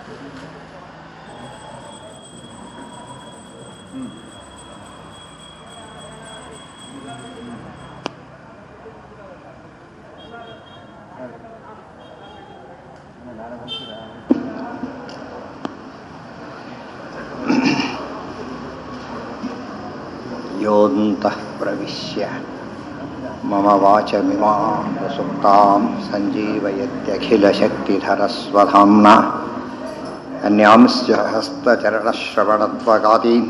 योऽन्तः प्रविश्य मम वाचमिमां सुप्तां सञ्जीवयत्यखिलशक्तिधरस्वधाम्ना अन्यांश्च हस्तचरणश्रवणत्वगादीन्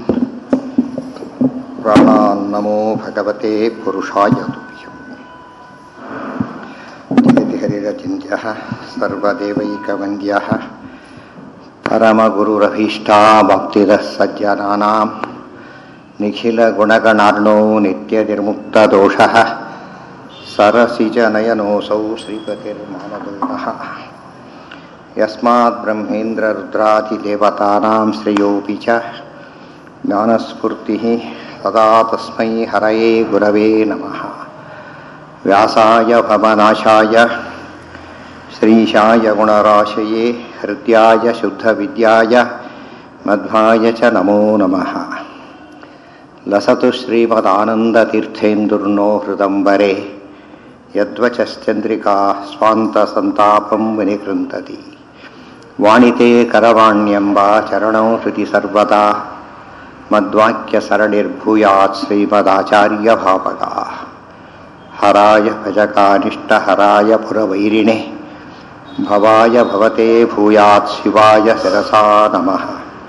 प्राणान्नमो भगवते पुरुषाय तुभ्यम् इति हरिरचिन्त्यः सर्वदेवैकवन्द्यः परमगुरुरभीष्टाभक्तिदः सज्जनानां निखिलगुणगणार्णो नित्यनिर्मुक्तदोषः सरसिजनयनोऽसौ श्रीपतिर्मानदोषः यस्मात् ब्रह्मेन्द्ररुद्रादिदेवतानां श्रेयोऽपि च ज्ञानस्फूर्तिः सदा तस्मै हरये गुरवे नमः व्यासाय भवनाशाय श्रीशाय गुणराशये हृद्याय शुद्धविद्याय मध्वाय च नमो नमः लसतु श्रीमदानन्दतीर्थेन्दुर्नो हृदम्बरे यद्वचश्चन्द्रिका स्वान्तसन्तापं विनिकृन्तति वाणिते करवाण्यम्ब चरणौ हृदि सर्वदा मद्वाक्यसरणिर्भूयात् श्रीमदाचार्यभावगा हराय भजकानिष्टहराय पुरवैरिणे भवाय भवते भूयात् शिवाय शिरसा नमः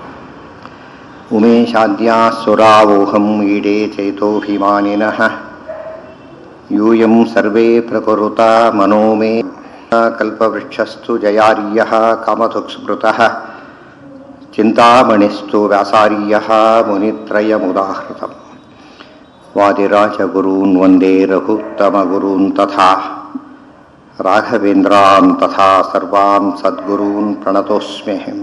उमेशाद्याः सुरावोहम् ईडे चेतोऽभिमानिनः यूयं सर्वे प्रकुरुता मनो मे कल्पवृक्षस्तु जयार्यः कामधुक्स्मृतः चिन्तामणिस्तु व्यासार्यः मुनित्रयमुदाहृतम् वादिराजगुरून् वन्दे रघुत्तमगुरून् तथा राघवेन्द्रान् तथा सर्वान् सद्गुरून् प्रणतोऽस्म्यहम्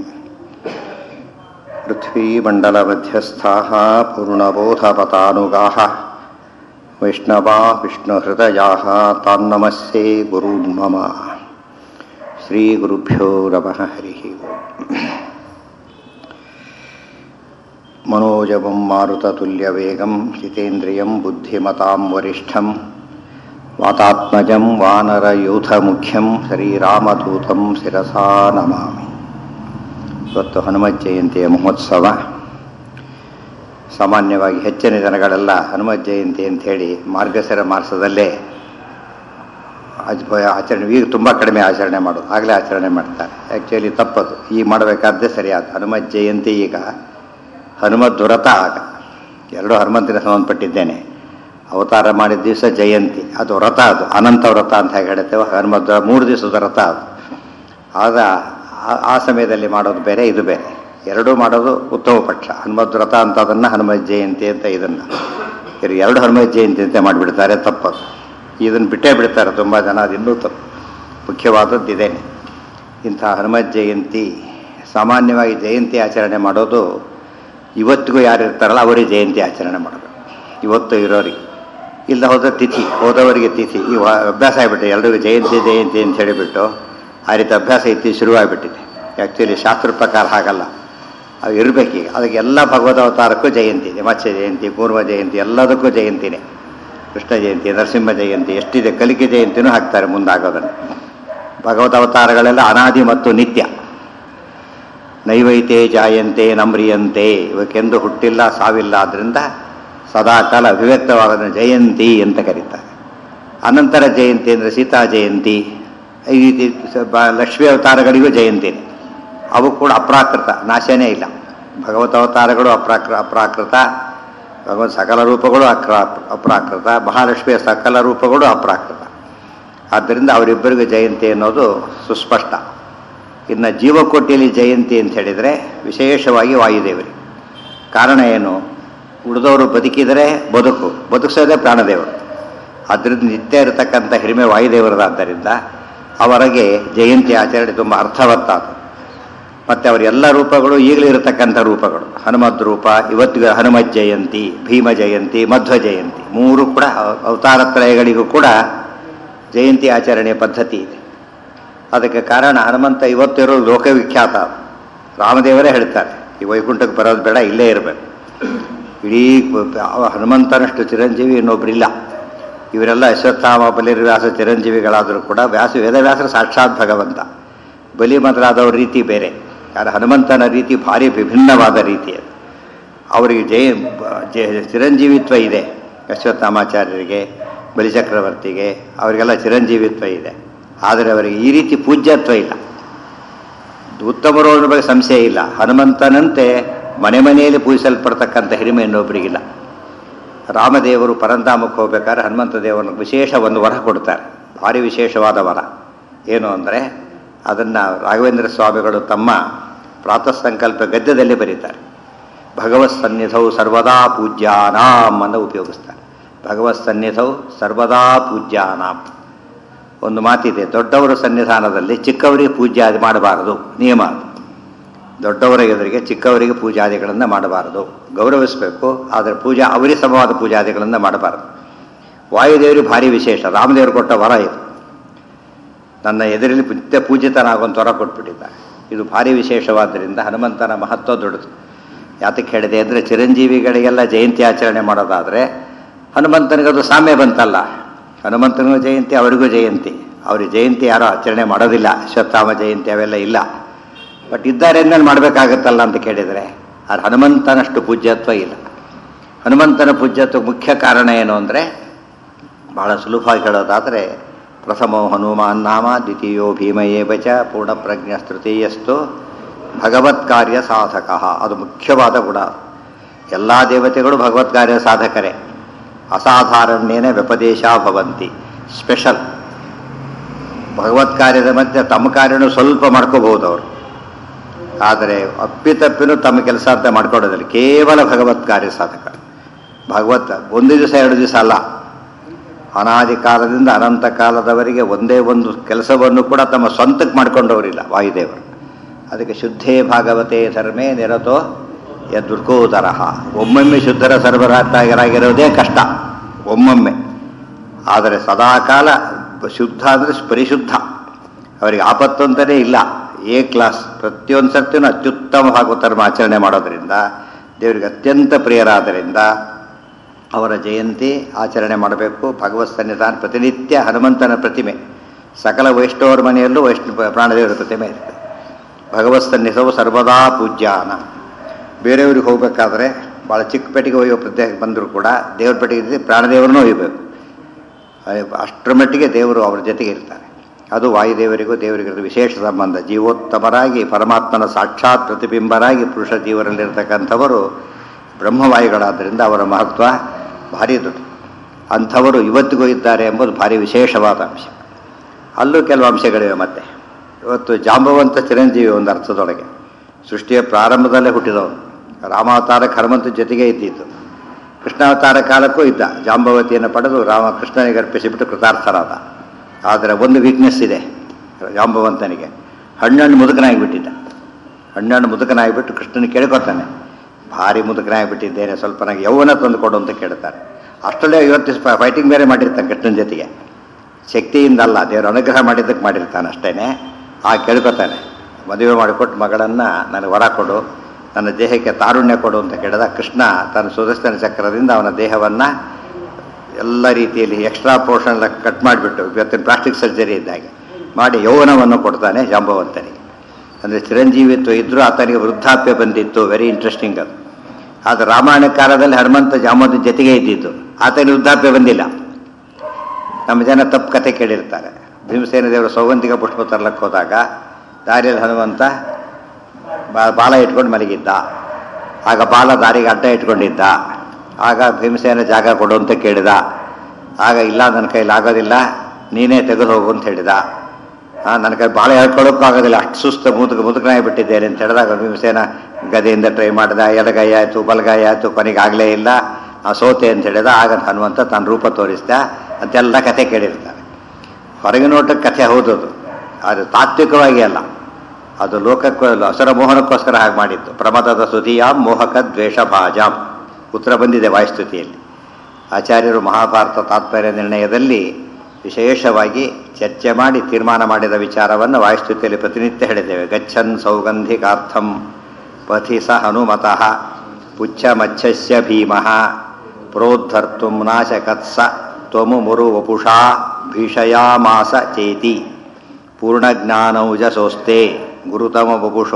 पृथ्वीमण्डलमध्यस्थाः पूर्णबोधपतानुगाः वैष्णवा विष्णुहृदयाः तान्नमस्ये गुरून् मम श्रीगुरुभ्यो नमः हरिः मनोजवं मारुततुल्यवेगं जितेन्द्रियं बुद्धिमतां वरिष्ठं वातात्मजं वानरयूथमुख्यं श्रीरामदूतं ಶಿರಸಾ ನಮಾಮಿ ಇವತ್ತು ಹನುಮತ್ ಜಯಂತಿಯ ಮಹೋತ್ಸವ ಸಾಮಾನ್ಯವಾಗಿ ಹೆಚ್ಚಿನ ಜನಗಳೆಲ್ಲ ಹನುಮತ್ ಜಯಂತಿ ಅಂಥೇಳಿ ಮಾರ್ಗಶಿರ ಮಾಸದಲ್ಲೇ ಆಚರಣೆ ಈಗ ತುಂಬ ಕಡಿಮೆ ಆಚರಣೆ ಮಾಡೋದು ಆಗಲೇ ಆಚರಣೆ ಮಾಡ್ತಾರೆ ಆ್ಯಕ್ಚುಲಿ ತಪ್ಪದು ಈಗ ಮಾಡಬೇಕಾದ್ದೇ ಸರಿಯಾದ ಹನುಮತ್ ಜಯಂತಿ ಈಗ ಹನುಮದ್ ವ್ರತ ಆಗ ಎರಡು ಹನುಮಂತಿನ ಸಂಬಂಧಪಟ್ಟಿದ್ದೇನೆ ಅವತಾರ ಮಾಡಿದ ದಿವಸ ಜಯಂತಿ ಅದು ವ್ರತ ಅದು ಅನಂತ ವ್ರತ ಅಂತ ಹೇಗೆ ಹೇಳ್ತೇವೆ ಹನುಮದ್ ಮೂರು ದಿವಸದ ವ್ರತ ಅದು ಆಗ ಆ ಸಮಯದಲ್ಲಿ ಮಾಡೋದು ಬೇರೆ ಇದು ಬೇರೆ ಎರಡೂ ಮಾಡೋದು ಉತ್ತಮ ಪಕ್ಷ ಹನುಮದ್ ವ್ರತ ಅಂತ ಅದನ್ನು ಹನುಮತ್ ಜಯಂತಿ ಅಂತ ಇದನ್ನು ಇವರು ಎರಡು ಹನುಮತ್ ಜಯಂತಿ ಅಂತ ಮಾಡಿಬಿಡ್ತಾರೆ ತಪ್ಪದು ಇದನ್ನು ಬಿಟ್ಟೇ ಬಿಡ್ತಾರೆ ತುಂಬ ಜನ ಅದು ಇನ್ನೂ ತಪ್ಪು ಮುಖ್ಯವಾದದ್ದು ಇದೇನೆ ಇಂಥ ಹನುಮತ್ ಜಯಂತಿ ಸಾಮಾನ್ಯವಾಗಿ ಜಯಂತಿ ಆಚರಣೆ ಮಾಡೋದು ಇವತ್ತಿಗೂ ಯಾರು ಇರ್ತಾರಲ್ಲ ಅವರಿಗೆ ಜಯಂತಿ ಆಚರಣೆ ಮಾಡೋದು ಇವತ್ತು ಇರೋರಿಗೆ ಇಲ್ಲ ಹೋದ ತಿಥಿ ಹೋದವರಿಗೆ ತಿಥಿ ಈ ಅಭ್ಯಾಸ ಆಗಿಬಿಟ್ಟು ಎಲ್ರಿಗೂ ಜಯಂತಿ ಜಯಂತಿ ಅಂತ ಹೇಳಿಬಿಟ್ಟು ಆ ರೀತಿ ಅಭ್ಯಾಸ ಇತ್ತಿ ಶುರುವಾಗಿಬಿಟ್ಟಿದೆ ಆ್ಯಕ್ಚುಲಿ ಶಾಸ್ತ್ರ ಪ್ರಕಾರ ಹಾಗಲ್ಲ ಅವು ಇರಬೇಕೀಗ ಅದಕ್ಕೆ ಎಲ್ಲ ಭಗವದ್ ಅವತಾರಕ್ಕೂ ಜಯಂತಿ ಇದೆ ಮತ್ಸ್ಯ ಜಯಂತಿ ಪೂರ್ವ ಜಯಂತಿ ಎಲ್ಲದಕ್ಕೂ ಜಯಂತಿನೇ ಕೃಷ್ಣ ಜಯಂತಿ ನರಸಿಂಹ ಜಯಂತಿ ಎಷ್ಟಿದೆ ಕಲಿಕೆ ಜಯಂತಿನೂ ಹಾಕ್ತಾರೆ ಮುಂದಾಗೋದನ್ನು ಭಗವದ್ ಅವತಾರಗಳೆಲ್ಲ ಅನಾದಿ ಮತ್ತು ನಿತ್ಯ ನೈವೈತೆ ಜಾಯಂತೆ ನಮ್ರಿಯಂತೆ ಇವಕ್ಕೆಂದು ಹುಟ್ಟಿಲ್ಲ ಸಾವಿಲ್ಲ ಆದ್ದರಿಂದ ಸದಾಕಾಲ ಅಭಿವ್ಯಕ್ತವಾಗೋದನ್ನು ಜಯಂತಿ ಅಂತ ಕರೀತಾರೆ ಅನಂತರ ಜಯಂತಿ ಅಂದರೆ ಸೀತಾ ಜಯಂತಿ ಈ ರೀತಿ ಲಕ್ಷ್ಮೀ ಅವತಾರಗಳಿಗೂ ಜಯಂತಿನೇ ಅವು ಕೂಡ ಅಪ್ರಾಕೃತ ನಾಶನೇ ಇಲ್ಲ ಭಗವತ್ ಅವತಾರಗಳು ಅಪ್ರಾಕೃ ಅಪ್ರಾಕೃತ ಭಗವತ್ ಸಕಲ ರೂಪಗಳು ಅಕ್ರ ಅಪ್ರಾಕೃತ ಮಹಾಲಕ್ಷ್ಮಿಯ ಸಕಲ ರೂಪಗಳು ಅಪ್ರಾಕೃತ ಆದ್ದರಿಂದ ಅವರಿಬ್ಬರಿಗೂ ಜಯಂತಿ ಅನ್ನೋದು ಸುಸ್ಪಷ್ಟ ಇನ್ನು ಜೀವಕೋಟಿಯಲ್ಲಿ ಜಯಂತಿ ಅಂತ ಹೇಳಿದರೆ ವಿಶೇಷವಾಗಿ ವಾಯುದೇವರಿ ಕಾರಣ ಏನು ಉಳಿದವರು ಬದುಕಿದರೆ ಬದುಕು ಬದುಕಿಸೋದೇ ಪ್ರಾಣದೇವರು ಅದರಿಂದ ನಿತ್ಯ ಇರತಕ್ಕಂಥ ಹಿರಿಮೆ ವಾಯುದೇವರದಾದ್ದರಿಂದ ಅವರಿಗೆ ಜಯಂತಿ ಆಚರಣೆ ತುಂಬ ಅರ್ಥವತ್ತಾದ ಮತ್ತು ಅವರ ಎಲ್ಲ ರೂಪಗಳು ಈಗಲೂ ಇರತಕ್ಕಂಥ ರೂಪಗಳು ಹನುಮದ್ ರೂಪ ಇವತ್ತಿಗೆ ಹನುಮತ್ ಜಯಂತಿ ಭೀಮ ಜಯಂತಿ ಮಧ್ವ ಜಯಂತಿ ಮೂರು ಕೂಡ ಅವತಾರತ್ರಯಗಳಿಗೂ ಕೂಡ ಜಯಂತಿ ಆಚರಣೆಯ ಪದ್ಧತಿ ಇದೆ ಅದಕ್ಕೆ ಕಾರಣ ಹನುಮಂತ ಇವತ್ತಿರೋ ಲೋಕವಿಖ್ಯಾತ ರಾಮದೇವರೇ ಹೇಳ್ತಾರೆ ಈ ವೈಕುಂಠಕ್ಕೆ ಬರೋದು ಬೇಡ ಇಲ್ಲೇ ಇರಬೇಕು ಇಡೀ ಅವ ಹನುಮಂತನಷ್ಟು ಚಿರಂಜೀವಿ ಇನ್ನೊಬ್ಬರಿಲ್ಲ ಇವರೆಲ್ಲ ಅಶ್ವತ್ಥಾಮ ಬಲಿರ್ವ್ಯಾಸ ಚಿರಂಜೀವಿಗಳಾದರೂ ಕೂಡ ವ್ಯಾಸ ವೇದವ್ಯಾಸರ ಸಾಕ್ಷಾತ್ ಭಗವಂತ ಬಲಿ ಮೊದಲಾದವ್ರ ರೀತಿ ಬೇರೆ ಯಾರು ಹನುಮಂತನ ರೀತಿ ಭಾರಿ ವಿಭಿನ್ನವಾದ ರೀತಿ ಅದು ಅವರಿಗೆ ಜಯ ಜಯ ಚಿರಂಜೀವಿತ್ವ ಇದೆ ಅಶ್ವತ್ಥಾಮಾಚಾರ್ಯರಿಗೆ ಬಲಿಚಕ್ರವರ್ತಿಗೆ ಅವರಿಗೆಲ್ಲ ಚಿರಂಜೀವಿತ್ವ ಇದೆ ಆದರೆ ಅವರಿಗೆ ಈ ರೀತಿ ಪೂಜ್ಯತ್ವ ಇಲ್ಲ ಉತ್ತಮರು ಅನ್ನೋ ಬಗ್ಗೆ ಸಂಶಯ ಇಲ್ಲ ಹನುಮಂತನಂತೆ ಮನೆ ಮನೆಯಲ್ಲಿ ಪೂಜಿಸಲ್ಪಡ್ತಕ್ಕಂಥ ಹಿರಿಮೆ ಇನ್ನೊಬ್ಬರಿಗಿಲ್ಲ ರಾಮದೇವರು ಪರಂಧಾಮಕ್ಕೆ ಹೋಗ್ಬೇಕಾದ್ರೆ ಹನುಮಂತ ದೇವರನ್ನು ವಿಶೇಷ ಒಂದು ವರ ಕೊಡ್ತಾರೆ ಭಾರಿ ವಿಶೇಷವಾದ ವರ ಏನು ಅಂದರೆ ಅದನ್ನು ರಾಘವೇಂದ್ರ ಸ್ವಾಮಿಗಳು ತಮ್ಮ ಪ್ರಾತಃ ಸಂಕಲ್ಪ ಗದ್ಯದಲ್ಲಿ ಬರೀತಾರೆ ಭಗವತ್ ಸನ್ನಿಧೌ ಸರ್ವದಾ ಪೂಜ್ಯಾನಾಂ ಅನ್ನು ಉಪಯೋಗಿಸ್ತಾರೆ ಭಗವತ್ ಸನ್ನಿಧೌ ಸರ್ವದಾ ಪೂಜ್ಯಾನಾಂ ಒಂದು ಮಾತಿದೆ ದೊಡ್ಡವರ ಸನ್ನಿಧಾನದಲ್ಲಿ ಚಿಕ್ಕವರಿಗೆ ಪೂಜಾದಿ ಮಾಡಬಾರದು ನಿಯಮ ಅದು ದೊಡ್ಡವರ ಎದುರಿಗೆ ಚಿಕ್ಕವರಿಗೆ ಪೂಜಾದಿಗಳನ್ನು ಮಾಡಬಾರದು ಗೌರವಿಸಬೇಕು ಆದರೆ ಪೂಜಾ ಅವರಿಗೆ ಸಮವಾದ ಪೂಜಾದಿಗಳನ್ನು ಮಾಡಬಾರದು ವಾಯುದೇವರಿಗೆ ಭಾರಿ ವಿಶೇಷ ರಾಮದೇವರು ಕೊಟ್ಟ ವರ ಇದು ನನ್ನ ಎದುರಲ್ಲಿ ನಿತ್ಯ ಪೂಜಿತನಾಗುವಂಥ ವರ ಕೊಟ್ಬಿಟ್ಟಿದ್ದಾರೆ ಇದು ಭಾರಿ ವಿಶೇಷವಾದ್ದರಿಂದ ಹನುಮಂತನ ಮಹತ್ವ ದೊಡ್ಡದು ಯಾತಕ್ಕೆ ಹೇಳಿದೆ ಅಂದರೆ ಚಿರಂಜೀವಿಗಳಿಗೆಲ್ಲ ಜಯಂತಿ ಆಚರಣೆ ಮಾಡೋದಾದರೆ ಹನುಮಂತನಿಗದು ಸಾಮ್ಯ ಬಂತಲ್ಲ ಹನುಮಂತನಿಗೂ ಜಯಂತಿ ಅವರಿಗೂ ಜಯಂತಿ ಅವ್ರಿಗೆ ಜಯಂತಿ ಯಾರೂ ಆಚರಣೆ ಮಾಡೋದಿಲ್ಲ ಅಶ್ವತ್ಥಾಮ ಜಯಂತಿ ಅವೆಲ್ಲ ಇಲ್ಲ ಬಟ್ ಇದ್ದಾರೆ ಅಂದ್ಮೇಲೆ ಮಾಡಬೇಕಾಗತ್ತಲ್ಲ ಅಂತ ಕೇಳಿದರೆ ಅದು ಹನುಮಂತನಷ್ಟು ಪೂಜ್ಯತ್ವ ಇಲ್ಲ ಹನುಮಂತನ ಪೂಜ್ಯತ್ವ ಮುಖ್ಯ ಕಾರಣ ಏನು ಅಂದರೆ ಬಹಳ ಸುಲಭವಾಗಿ ಹೇಳೋದಾದರೆ ಪ್ರಥಮೋ ಹನುಮಾನ್ ನಾಮ ದ್ವಿತೀಯೋ ಭೀಮಯೇವ ಚ ಪೂರ್ಣಪ್ರಜ್ಞ ತೃತೀಯಸ್ತು ಭಗವತ್ ಕಾರ್ಯ ಸಾಧಕ ಅದು ಮುಖ್ಯವಾದ ಗುಣ ಎಲ್ಲ ದೇವತೆಗಳು ಭಗವತ್ ಕಾರ್ಯ ಸಾಧಕರೇ ಅಸಾಧಾರಣ್ಯೇನ ವ್ಯಪದೇಶ ಭವಂತಿ ಸ್ಪೆಷಲ್ ಭಗವತ್ ಕಾರ್ಯದ ಮಧ್ಯೆ ತಮ್ಮ ಕಾರ್ಯನೂ ಸ್ವಲ್ಪ ಮಾಡ್ಕೋಬಹುದು ಅವರು ಆದರೆ ಅಪ್ಪಿತಪ್ಪಿನೂ ತಮ್ಮ ಕೆಲಸ ಅಂತ ಮಾಡ್ಕೊಡೋದಿಲ್ಲ ಕೇವಲ ಭಗವತ್ ಕಾರ್ಯ ಸಾಧಕ ಭಗವತ್ ಒಂದು ದಿವಸ ಎರಡು ದಿವಸ ಅಲ್ಲ ಅನಾದಿ ಕಾಲದಿಂದ ಅನಂತ ಕಾಲದವರೆಗೆ ಒಂದೇ ಒಂದು ಕೆಲಸವನ್ನು ಕೂಡ ತಮ್ಮ ಸ್ವಂತಕ್ಕೆ ಮಾಡ್ಕೊಂಡವರಿಲ್ಲ ವಾಯುದೇವರು ಅದಕ್ಕೆ ಶುದ್ಧೇ ಭಾಗವತೆ ಧರ್ಮೇ ನಿರತೋ ಯದುರ್ಕೋದರಹ ಒಮ್ಮೊಮ್ಮೆ ಶುದ್ಧರ ಸರ್ವರಾಗಿರೋದೇ ಕಷ್ಟ ಒಮ್ಮೊಮ್ಮೆ ಆದರೆ ಸದಾಕಾಲ ಶುದ್ಧ ಅಂದರೆ ಪರಿಶುದ್ಧ ಅವರಿಗೆ ಆಪತ್ತು ಅಂತಲೇ ಇಲ್ಲ ಎ ಕ್ಲಾಸ್ ಪ್ರತಿಯೊಂದು ಸರ್ತಿನೂ ಅತ್ಯುತ್ತಮ ಭಾಗವತರ್ಮ ಆಚರಣೆ ಮಾಡೋದರಿಂದ ದೇವರಿಗೆ ಅತ್ಯಂತ ಪ್ರಿಯರಾದ್ದರಿಂದ ಅವರ ಜಯಂತಿ ಆಚರಣೆ ಮಾಡಬೇಕು ಭಗವತ್ ಸನ್ನಿಧಾನ ಪ್ರತಿನಿತ್ಯ ಹನುಮಂತನ ಪ್ರತಿಮೆ ಸಕಲ ವೈಷ್ಣವರ ಮನೆಯಲ್ಲೂ ವೈಷ್ಣವ ಪ್ರಾಣದೇವರ ಪ್ರತಿಮೆ ಇರ್ತದೆ ಭಗವತ್ ಸನ್ನಿಧವು ಸರ್ವದಾ ಪೂಜ್ಯಾನ ಬೇರೆಯವ್ರಿಗೆ ಹೋಗಬೇಕಾದ್ರೆ ಭಾಳ ಚಿಕ್ಕ ಪೆಟ್ಟಿಗೆ ಒಯ್ಯೋ ಪ್ರತ್ಯೇಕ ಬಂದರೂ ಕೂಡ ದೇವ್ರ ಪೆಟ್ಟಿಗೆ ಪ್ರಾಣದೇವರನ್ನೂ ಒಯ್ಯಬೇಕು ಅಷ್ಟರ ಮಟ್ಟಿಗೆ ದೇವರು ಅವರ ಜೊತೆಗೆ ಇರ್ತಾರೆ ಅದು ವಾಯುದೇವರಿಗೂ ದೇವರಿಗಿರೋ ವಿಶೇಷ ಸಂಬಂಧ ಜೀವೋತ್ತಮರಾಗಿ ಪರಮಾತ್ಮನ ಸಾಕ್ಷಾತ್ ಪ್ರತಿಬಿಂಬರಾಗಿ ಪುರುಷ ಜೀವನಲ್ಲಿರ್ತಕ್ಕಂಥವರು ಬ್ರಹ್ಮವಾಯುಗಳಾದ್ದರಿಂದ ಅವರ ಮಹತ್ವ ಭಾರಿ ದೊಡ್ಡ ಅಂಥವರು ಇವತ್ತಿಗೂ ಇದ್ದಾರೆ ಎಂಬುದು ಭಾರಿ ವಿಶೇಷವಾದ ಅಂಶ ಅಲ್ಲೂ ಕೆಲವು ಅಂಶಗಳಿವೆ ಮತ್ತೆ ಇವತ್ತು ಜಾಂಬವಂತ ಚಿರಂಜೀವಿ ಒಂದು ಅರ್ಥದೊಳಗೆ ಸೃಷ್ಟಿಯ ಪ್ರಾರಂಭದಲ್ಲೇ ಹುಟ್ಟಿದವನು ರಾಮಾವತಾರಕ್ಕೆ ಹನುಮಂತ ಜೊತೆಗೆ ಇದ್ದಿದ್ದು ಕೃಷ್ಣಾವತಾರ ಕಾಲಕ್ಕೂ ಇದ್ದ ಜಾಂಬವತಿಯನ್ನು ಪಡೆದು ರಾಮ ಕೃಷ್ಣನಿಗೆ ಅರ್ಪಿಸಿಬಿಟ್ಟು ಕೃತಾರ್ಥನಾದ ಆದರೆ ಒಂದು ವೀಕ್ನೆಸ್ ಇದೆ ಜಾಂಬವಂತನಿಗೆ ಹಣ್ಣಣ್ಣು ಮುದುಕನಾಗಿಬಿಟ್ಟಿದ್ದ ಹಣ್ಣಣ್ಣು ಮುದುಕನಾಗಿಬಿಟ್ಟು ಕೃಷ್ಣನ ಕೇಳ್ಕೊತಾನೆ ಭಾರಿ ಮುದುಕನಾಗಿಬಿಟ್ಟಿದ್ದೇನೆ ಸ್ವಲ್ಪ ನನಗೆ ಯೌವನ ತಂದು ಕೊಡು ಅಂತ ಕೇಳ್ತಾರೆ ಅಷ್ಟಲ್ಲೇ ಇವತ್ತು ಫೈಟಿಂಗ್ ಬೇರೆ ಮಾಡಿರ್ತಾನೆ ಕೃಷ್ಣನ ಜೊತೆಗೆ ಶಕ್ತಿಯಿಂದ ಅಲ್ಲ ದೇವರು ಅನುಗ್ರಹ ಮಾಡಿದ್ದಕ್ಕೆ ಮಾಡಿರ್ತಾನೆ ಅಷ್ಟೇ ಆ ಕೇಳ್ಕೊತಾನೆ ಮದುವೆ ಮಾಡಿಕೊಟ್ಟು ಮಗಳನ್ನು ನನಗೆ ವರ ಕೊಡು ನನ್ನ ದೇಹಕ್ಕೆ ತಾರುಣ್ಯ ಕೊಡು ಅಂತ ಕೇಳಿದ ಕೃಷ್ಣ ತನ್ನ ಸುದರ್ಶನ ಚಕ್ರದಿಂದ ಅವನ ದೇಹವನ್ನು ಎಲ್ಲ ರೀತಿಯಲ್ಲಿ ಎಕ್ಸ್ಟ್ರಾ ಪೋರ್ಷನ್ ಕಟ್ ಮಾಡಿಬಿಟ್ಟು ಇವತ್ತಿನ ಪ್ಲಾಸ್ಟಿಕ್ ಸರ್ಜರಿ ಇದ್ದಾಗೆ ಮಾಡಿ ಯೌವನವನ್ನು ಕೊಡ್ತಾನೆ ಜಾಂಬವಂತನಿಗೆ ಅಂದರೆ ಚಿರಂಜೀವಿತ್ವ ಇದ್ದರೂ ಆತನಿಗೆ ವೃದ್ಧಾಪ್ಯ ಬಂದಿತ್ತು ವೆರಿ ಇಂಟ್ರೆಸ್ಟಿಂಗ್ ಅದು ಆದರೆ ರಾಮಾಯಣ ಕಾಲದಲ್ಲಿ ಹನುಮಂತ ಜಾಂಬವಂತ ಜೊತೆಗೆ ಇದ್ದಿದ್ದು ಆತನಿಗೆ ವೃದ್ಧಾಪ್ಯ ಬಂದಿಲ್ಲ ನಮ್ಮ ಜನ ತಪ್ಪು ಕತೆ ಕೇಳಿರ್ತಾರೆ ಭೀಮಸೇನ ದೇವರು ಸೌಗಂಧಿಕ ಪುಷ್ಪ ತರ್ಲಕ್ಕೆ ಹೋದಾಗ ದಾರಿಯಲ್ಲಿ ಹನುಮಂತ ಬಾಲ ಇಟ್ಕೊಂಡು ಮಲಗಿದ್ದ ಆಗ ಬಾಲ ದಾರಿಗೆ ಅಡ್ಡ ಇಟ್ಕೊಂಡಿದ್ದ ಆಗ ಭೀಮಸೇನ ಜಾಗ ಕೊಡು ಅಂತ ಕೇಳಿದ ಆಗ ಇಲ್ಲ ನನ್ನ ಕೈಲಿ ಆಗೋದಿಲ್ಲ ನೀನೇ ತೆಗೆದು ಹೋಗು ಅಂತ ಹೇಳಿದ ನನ್ನ ಕೈ ಬಾಳ ಹೇಳ್ಕೊಳ್ಳೋಕ್ಕೂ ಆಗೋದಿಲ್ಲ ಅಷ್ಟು ಸುಸ್ತು ಮುದುಕ ಮುದುಕನಾಗಿ ಬಿಟ್ಟಿದ್ದೇನೆ ಅಂತ ಹೇಳಿದಾಗ ಭೀಮಸೇನ ಗದೆಯಿಂದ ಟ್ರೈ ಮಾಡಿದ ಎಡಗೈ ಆಯಿತು ಬಲಗೈ ಆಯಿತು ಕೊನೆಗೆ ಆಗಲೇ ಇಲ್ಲ ಆ ಸೋತೆ ಅಂತ ಹೇಳಿದ ಆಗ ಹನುಮಂತ ತನ್ನ ರೂಪ ತೋರಿಸ್ದ ಅಂತೆಲ್ಲ ಕತೆ ಕೇಳಿರ್ತಾರೆ ಹೊರಗಿನ ನೋಟಕ್ಕೆ ಕಥೆ ಹೌದದು ಅದು ತಾತ್ವಿಕವಾಗಿ ಅಲ್ಲ ಅದು ಲೋಕಕ್ಕೆ ಅಸರ ಮೋಹನಕ್ಕೋಸ್ಕರ ಹಾಗೆ ಮಾಡಿತ್ತು ಪ್ರಮದದ ಸುಧಿಯಾಂ ಮೋಹಕ ದ್ವೇಷ ಭಾಜಾಂ ಉತ್ತರ ಬಂದಿದೆ ವಾಯುಸ್ತುತಿಯಲ್ಲಿ ಆಚಾರ್ಯರು ಮಹಾಭಾರತ ತಾತ್ಪರ್ಯ ನಿರ್ಣಯದಲ್ಲಿ ವಿಶೇಷವಾಗಿ ಚರ್ಚೆ ಮಾಡಿ ತೀರ್ಮಾನ ಮಾಡಿದ ವಿಚಾರವನ್ನು ವಾಯುಸ್ತುತಿಯಲ್ಲಿ ಪ್ರತಿನಿತ್ಯ ಹೇಳಿದ್ದೇವೆ ಗಚ್ಚನ್ ಸೌಗಂಧಿಕಾರ್ಥಂ ಪಥಿ ಸ ಹನುಮತಃ ಪುಚ್ಛ ಮಚ್ಛಸ್ಯ ಭೀಮಃ ಪ್ರೋದ್ಧರ್ತು ನಾಶಕತ್ಸ ತ್ವಮು ಮುರು ವಪುಷಾ ಭೀಷಯಾಮಾಸ ಚೇತಿ ಪೂರ್ಣಜ್ಞಾನೌಜಸೋಸ್ತೆ ಗುರುತಮ ವಪುಷೋ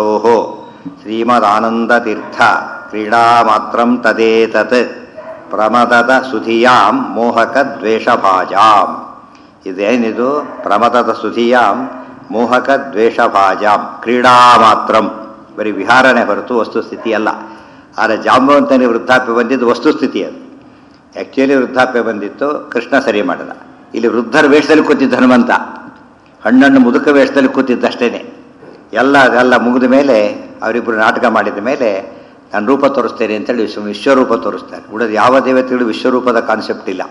ಶ್ರೀಮದಾನಂದತೀರ್ಥ ಕ್ರೀಡಾ ಮಾತ್ರಂ ತದೇತತ್ ಪ್ರಮದದ ಸುಧಿಯಾಂ ಮೋಹಕ ದ್ವೇಷಭಾಜಾಂ ಇದೇನಿದು ಪ್ರಮದದ ಸುಧಿಯಾಂ ಮೋಹಕ ದ್ವೇಷಭಾಜಾಂ ಕ್ರೀಡಾ ಮಾತ್ರಂ ಬರೀ ವಿಹಾರನೇ ಹೊರತು ವಸ್ತುಸ್ಥಿತಿ ಅಲ್ಲ ಆದರೆ ಜಾಂಬವಂತನಿಗೆ ವೃದ್ಧಾಪ್ಯ ಬಂದಿದ್ದು ವಸ್ತುಸ್ಥಿತಿ ಅದು ಆ್ಯಕ್ಚುಲಿ ವೃದ್ಧಾಪ್ಯ ಬಂದಿತ್ತು ಕೃಷ್ಣ ಸರಿ ಮಾಡಿದ ಇಲ್ಲಿ ವೃದ್ಧರ ವೇಷದಲ್ಲಿ ಕೂತಿದ್ದ ಹನುಮಂತ ಹಣ್ಣನ್ನು ಮುದುಕ ವೇಷದಲ್ಲಿ ಕೂತಿದ್ದಷ್ಟೇನೆ ಎಲ್ಲ ಅದೆಲ್ಲ ಮುಗಿದ ಮೇಲೆ ಅವರಿಬ್ಬರು ನಾಟಕ ಮಾಡಿದ ಮೇಲೆ ನಾನು ರೂಪ ತೋರಿಸ್ತೇನೆ ಅಂತೇಳಿ ವಿಶ್ವ ವಿಶ್ವರೂಪ ತೋರಿಸ್ತಾರೆ ಉಳಿದ ಯಾವ ದೇವತೆಗಳು ವಿಶ್ವರೂಪದ ಕಾನ್ಸೆಪ್ಟ್ ಇಲ್ಲ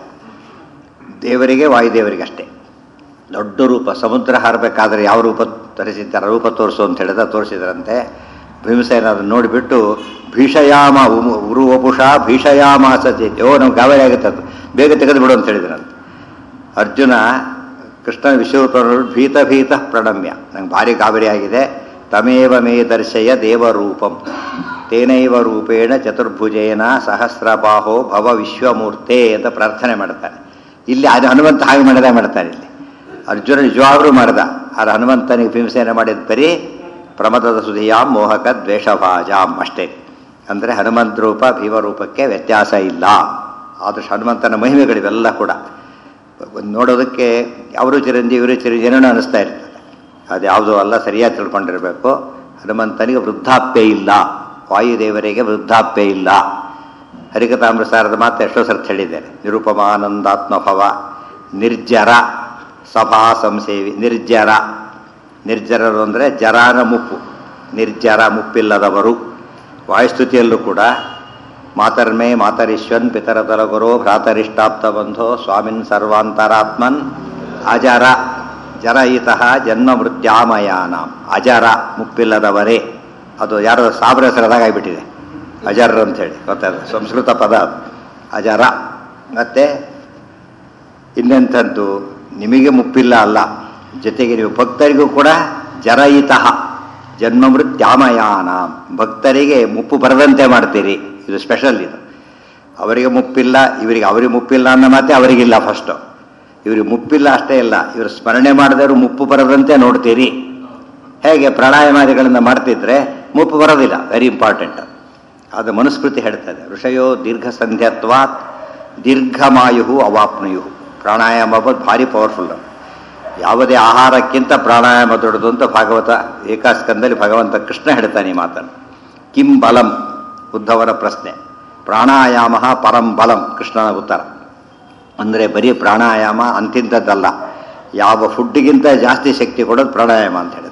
ದೇವರಿಗೆ ವಾಯುದೇವರಿಗೆ ಅಷ್ಟೇ ದೊಡ್ಡ ರೂಪ ಸಮುದ್ರ ಹಾರಬೇಕಾದ್ರೆ ಯಾವ ರೂಪ ತರಿಸಿದ್ದಾರೆ ರೂಪ ತೋರಿಸು ಅಂತ ಹೇಳಿದ ತೋರಿಸಿದ್ರಂತೆ ಭೀಮಸೇನ ಅದನ್ನು ನೋಡಿಬಿಟ್ಟು ಭೀಷಯಾಮ ಉಮು- ಉರು ವಪುಷ ಭೀಷಯಾಮಾಸ ಚೇತಿ ಓ ನಮ್ಗೆ ಗಾಬರಿ ಆಗುತ್ತೆ ಅದು ಬೇಗ ತೆಗೆದು ಬಿಡು ಅಂತ ಹೇಳಿದ್ರಂತೆ ಅರ್ಜುನ ಕೃಷ್ಣ ವಿಶ್ವರೂಪ ಭೀತ ಭೀತ ಪ್ರಣಮ್ಯ ನಂಗೆ ಭಾರಿ ಗಾಬರಿ ಆಗಿದೆ ತಮೇವ ಮೇ ದರ್ಶಯ ದೇವರೂಪಂ ತೇನೈವ ರೂಪೇಣ ಚತುರ್ಭುಜೇನ ಸಹಸ್ರಬಾಹೋ ಭವ ವಿಶ್ವಮೂರ್ತೆ ಅಂತ ಪ್ರಾರ್ಥನೆ ಮಾಡ್ತಾನೆ ಇಲ್ಲಿ ಅದು ಹನುಮಂತ ಹಾಗೆ ಮಾಡದೆ ಮಾಡ್ತಾನೆ ಇಲ್ಲಿ ಅರ್ಜುನ ನಿಜವಾಗ್ಲೂ ಮಾಡ್ದ ಆದರೆ ಹನುಮಂತನಿಗೆ ಭೀಮಸೇನ ಮಾಡಿದ ಬರೀ ಪ್ರಮದದ ಸುಧಿಯಾಂ ಮೋಹಕ ದ್ವೇಷಭಾಜಾಂ ಅಷ್ಟೇ ಅಂದರೆ ಹನುಮಂತ ರೂಪ ಭೀಮರೂಪಕ್ಕೆ ವ್ಯತ್ಯಾಸ ಇಲ್ಲ ಆದಷ್ಟು ಹನುಮಂತನ ಮಹಿಮೆಗಳಿವೆಲ್ಲ ಕೂಡ ಒಂದು ನೋಡೋದಕ್ಕೆ ಅವರು ಚಿರಂಜೀವಿ ಇವರು ಚಿರಂಜೀವಿ ಅನಿಸ್ತಾ ಇರ್ತದೆ ಅದು ಯಾವುದೂ ಅಲ್ಲ ಸರಿಯಾಗಿ ತಿಳ್ಕೊಂಡಿರಬೇಕು ಹನುಮಂತನಿಗೆ ವೃದ್ಧಾಪ್ಯ ಇಲ್ಲ ವಾಯುದೇವರಿಗೆ ವೃದ್ಧಾಪ್ಯ ಇಲ್ಲ ಹರಿಕತಾಮೃಸಾರದ ಮಾತು ಎಷ್ಟೋ ಸರ್ತಿ ಹೇಳಿದ್ದೇನೆ ನಿರುಪಮಾನಂದಾತ್ಮಭವ ನಿರ್ಜರ ಸಭಾ ಸಂಸೇವಿ ನಿರ್ಜರ ನಿರ್ಜರರು ಅಂದರೆ ಜರಾನ ಮುಪ್ಪು ನಿರ್ಜರ ಮುಪ್ಪಿಲ್ಲದವರು ವಾಯುಸ್ತುತಿಯಲ್ಲೂ ಕೂಡ ಮಾತರ್ಮೇ ಮಾತರಿಶ್ವನ್ ಪಿತರತರ ಗುರು ಭ್ರಾತರಿಷ್ಟಾಪ್ತ ಬಂಧೋ ಸ್ವಾಮಿನ್ ಸರ್ವಾಂತರಾತ್ಮನ್ ಅಜರ ಜರಯಿತಃ ಜನ್ಮ ಮೃತ್ಯಾಮಯಾನಾಂ ಅಜರ ಮುಪ್ಪಿಲ್ಲದವರೇ ಅದು ಯಾರೋ ಸಾಬ್ರ ಹೆಸರದಾಗ ಆಗಿಬಿಟ್ಟಿದೆ ಅಜರ್ ಅಂಥೇಳಿ ಗೊತ್ತಲ್ಲ ಸಂಸ್ಕೃತ ಪದ ಅದು ಅಜರ ಮತ್ತು ಇನ್ನೆಂಥದ್ದು ನಿಮಗೆ ಮುಪ್ಪಿಲ್ಲ ಅಲ್ಲ ಜೊತೆಗೆ ನೀವು ಭಕ್ತರಿಗೂ ಕೂಡ ಜರಯಿತಃ ಜನ್ಮ ಮೃತ್ಯಾಮಯಾನ ಭಕ್ತರಿಗೆ ಮುಪ್ಪು ಬರದಂತೆ ಮಾಡ್ತೀರಿ ಇದು ಸ್ಪೆಷಲ್ ಇದು ಅವರಿಗೆ ಮುಪ್ಪಿಲ್ಲ ಇವರಿಗೆ ಅವರಿಗೆ ಮುಪ್ಪಿಲ್ಲ ಅನ್ನೋ ಮಾತೆ ಅವರಿಗಿಲ್ಲ ಫಸ್ಟು ಇವರಿಗೆ ಮುಪ್ಪಿಲ್ಲ ಅಷ್ಟೇ ಇಲ್ಲ ಇವರು ಸ್ಮರಣೆ ಮಾಡಿದವರು ಮುಪ್ಪು ಬರದಂತೆ ನೋಡ್ತೀರಿ ಹೇಗೆ ಪ್ರಾಣಾಯಾಮಾದಿಗಳಿಂದ ಮಾಡ್ತಿದ್ರೆ ಮುಪ್ಪು ಬರೋದಿಲ್ಲ ವೆರಿ ಇಂಪಾರ್ಟೆಂಟ್ ಅದು ಮನುಸ್ಮೃತಿ ಹೇಳ್ತದೆ ಋಷಯೋ ದೀರ್ಘ ಸಂಧ್ಯಾತ್ವಾತ್ ದೀರ್ಘಮಾಯು ಅವಾಪ್ನುಯು ಪ್ರಾಣಾಯಾಮ ಅನ್ನೋದು ಭಾರಿ ಪವರ್ಫುಲ್ ಯಾವುದೇ ಆಹಾರಕ್ಕಿಂತ ಪ್ರಾಣಾಯಾಮ ದೊಡ್ಡದು ಅಂತ ಭಾಗವತ ಏಕಾಸ್ಕಂದಲ್ಲಿ ಭಗವಂತ ಕೃಷ್ಣ ಹೇಳ್ತಾನೆ ಈ ಮಾತನ್ನು ಕಿಂ ಬಲಂ ಉದ್ಧವರ ಪ್ರಶ್ನೆ ಪ್ರಾಣಾಯಾಮ ಪರಂ ಬಲಂ ಕೃಷ್ಣನ ಉತ್ತರ ಅಂದರೆ ಬರೀ ಪ್ರಾಣಾಯಾಮ ಅಂತಿಂಥದ್ದಲ್ಲ ಯಾವ ಫುಡ್ಡಿಗಿಂತ ಜಾಸ್ತಿ ಶಕ್ತಿ ಕೊಡೋದು ಪ್ರಾಣಾಯಾಮ ಅಂತ ಹೇಳ್ತಾರೆ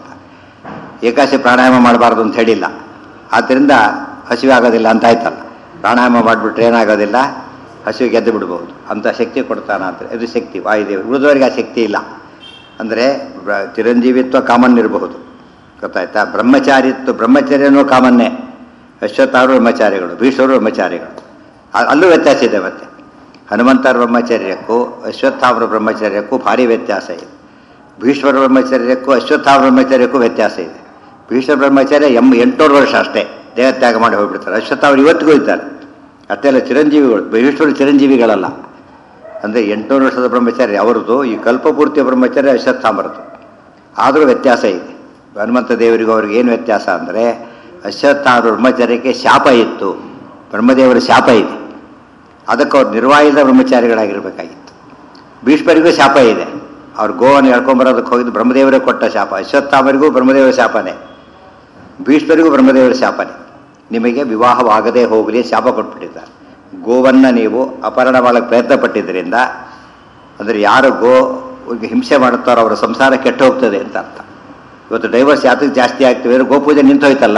ಏಕಾಸಿ ಪ್ರಾಣಾಯಾಮ ಮಾಡಬಾರ್ದು ಅಂತ ಹೇಳಿಲ್ಲ ಆದ್ದರಿಂದ ಹಸಿವೆ ಆಗೋದಿಲ್ಲ ಅಂತ ಆಯ್ತಲ್ಲ ಪ್ರಾಣಾಯಾಮ ಮಾಡಿಬಿಟ್ರೆ ಏನಾಗೋದಿಲ್ಲ ಹಸಿವೆ ಗೆದ್ದು ಬಿಡ್ಬೋದು ಅಂಥ ಶಕ್ತಿ ಕೊಡ್ತಾನ ಅಂತ ಇದು ಶಕ್ತಿ ವಾಯುದೇವರು ಉಳಿದವರಿಗೆ ಆ ಶಕ್ತಿ ಇಲ್ಲ ಅಂದರೆ ಬ್ರ- ಚಿರಂಜೀವಿತ್ವ ಕಾಮನ್ ಇರಬಹುದು ಗೊತ್ತಾಯ್ತಾ ಬ್ರಹ್ಮಚಾರಿತ್ವ ಬ್ರಹ್ಮಚರ್ಯನೂ ಕಾಮನ್ನೇ ಅಶ್ವತ್ಥಾರು ಬ್ರಹ್ಮಚಾರಿಗಳು ಭೀಷ್ಮರು ಬ್ರಹ್ಮಚಾರಿಗಳು ಆ- ಅಲ್ಲೂ ವ್ಯತ್ಯಾಸ ಇದೆ ಮತ್ತೆ ಹನುಮಂತರ ಬ್ರಹ್ಮಚರ್ಯಕ್ಕೂ ಅಶ್ವತ್ಥಾಮರ ಬ್ರಹ್ಮಚರ್ಯಕ್ಕೂ ಭಾರಿ ವ್ಯತ್ಯಾಸ ಇದೆ ಭೀಷ್ಮರ ಬ್ರಹ್ಮಚರ್ಯಕ್ಕೂ ಅಶ್ವತ್ಥಾಮ ಬ್ರಹ್ಮಚರ್ಯಕ್ಕೂ ವ್ಯತ್ಯಾಸ ಇದೆ ಭೀಷ್ಮ ಬ್ರಹ್ಮಚರ್ಯ ಎಂ ಎಂಟೂರು ವರ್ಷ ಅಷ್ಟೇ ದೇಹತ್ಯಾಗ ಮಾಡಿ ಹೋಗ್ಬಿಡ್ತಾರೆ ಅಶ್ವತ್ಥಾಮರು ಇವತ್ತಿಗೂ ಇದ್ದಾರೆ ಅಷ್ಟೆಲ್ಲ ಚಿರಂಜೀವಿಗಳು ಭೀಷ್ಮರು ಚಿರಂಜೀವಿಗಳಲ್ಲ ಅಂದರೆ ಎಂಟುನೂರು ವರ್ಷದ ಬ್ರಹ್ಮಚರ್ಯ ಅವರದು ಈ ಕಲ್ಪಪೂರ್ತಿಯ ಬ್ರಹ್ಮಚರ್ಯ ಅಶ್ವತ್ಥಾಮರದು ಆದರೂ ವ್ಯತ್ಯಾಸ ಇದೆ ಹನುಮಂತ ದೇವರಿಗೂ ಅವ್ರಿಗೆ ಏನು ವ್ಯತ್ಯಾಸ ಅಂದರೆ ಅಶ್ವತ್ಥಾಮರ ಬ್ರಹ್ಮಚರ್ಯಕ್ಕೆ ಶಾಪ ಇತ್ತು ಬ್ರಹ್ಮದೇವರ ಶಾಪ ಇದೆ ಅದಕ್ಕೆ ಅವ್ರು ನಿರ್ವಾಹಿತ ಬ್ರಹ್ಮಚಾರಿಗಳಾಗಿರ್ಬೇಕಾಗಿತ್ತು ಭೀಷ್ಮರಿಗೂ ಶಾಪ ಇದೆ ಅವ್ರು ಗೋವನ್ನು ಹೇಳ್ಕೊಂಬರೋದಕ್ಕೆ ಹೋಗಿದ್ದು ಬ್ರಹ್ಮದೇವರೇ ಕೊಟ್ಟ ಶಾಪ ಅಶ್ವತ್ಥಾಮರಿಗೂ ಬ್ರಹ್ಮದೇವರ ಶಾಪನೇ ಭೀಷ್ಮರಿಗೂ ಬ್ರಹ್ಮದೇವರ ಶಾಪನೇ ನಿಮಗೆ ವಿವಾಹವಾಗದೇ ಹೋಗಲಿ ಶಾಪ ಕೊಟ್ಬಿಟ್ಟಿದ್ದಾರೆ ಗೋವನ್ನು ನೀವು ಅಪಹರಣ ಮಾಡಕ್ಕೆ ಪ್ರಯತ್ನ ಪಟ್ಟಿದ್ದರಿಂದ ಅಂದರೆ ಯಾರು ಗೋ ಹಿಂಸೆ ಮಾಡುತ್ತಾರೋ ಅವರ ಸಂಸಾರ ಕೆಟ್ಟು ಹೋಗ್ತದೆ ಅಂತ ಅರ್ಥ ಇವತ್ತು ಡೈವರ್ಸ್ ಯಾತಕ್ಕೆ ಜಾಸ್ತಿ ಆಗ್ತವೆ ಗೋಪೂಜೆ ನಿಂತು ಹೋಯ್ತಲ್ಲ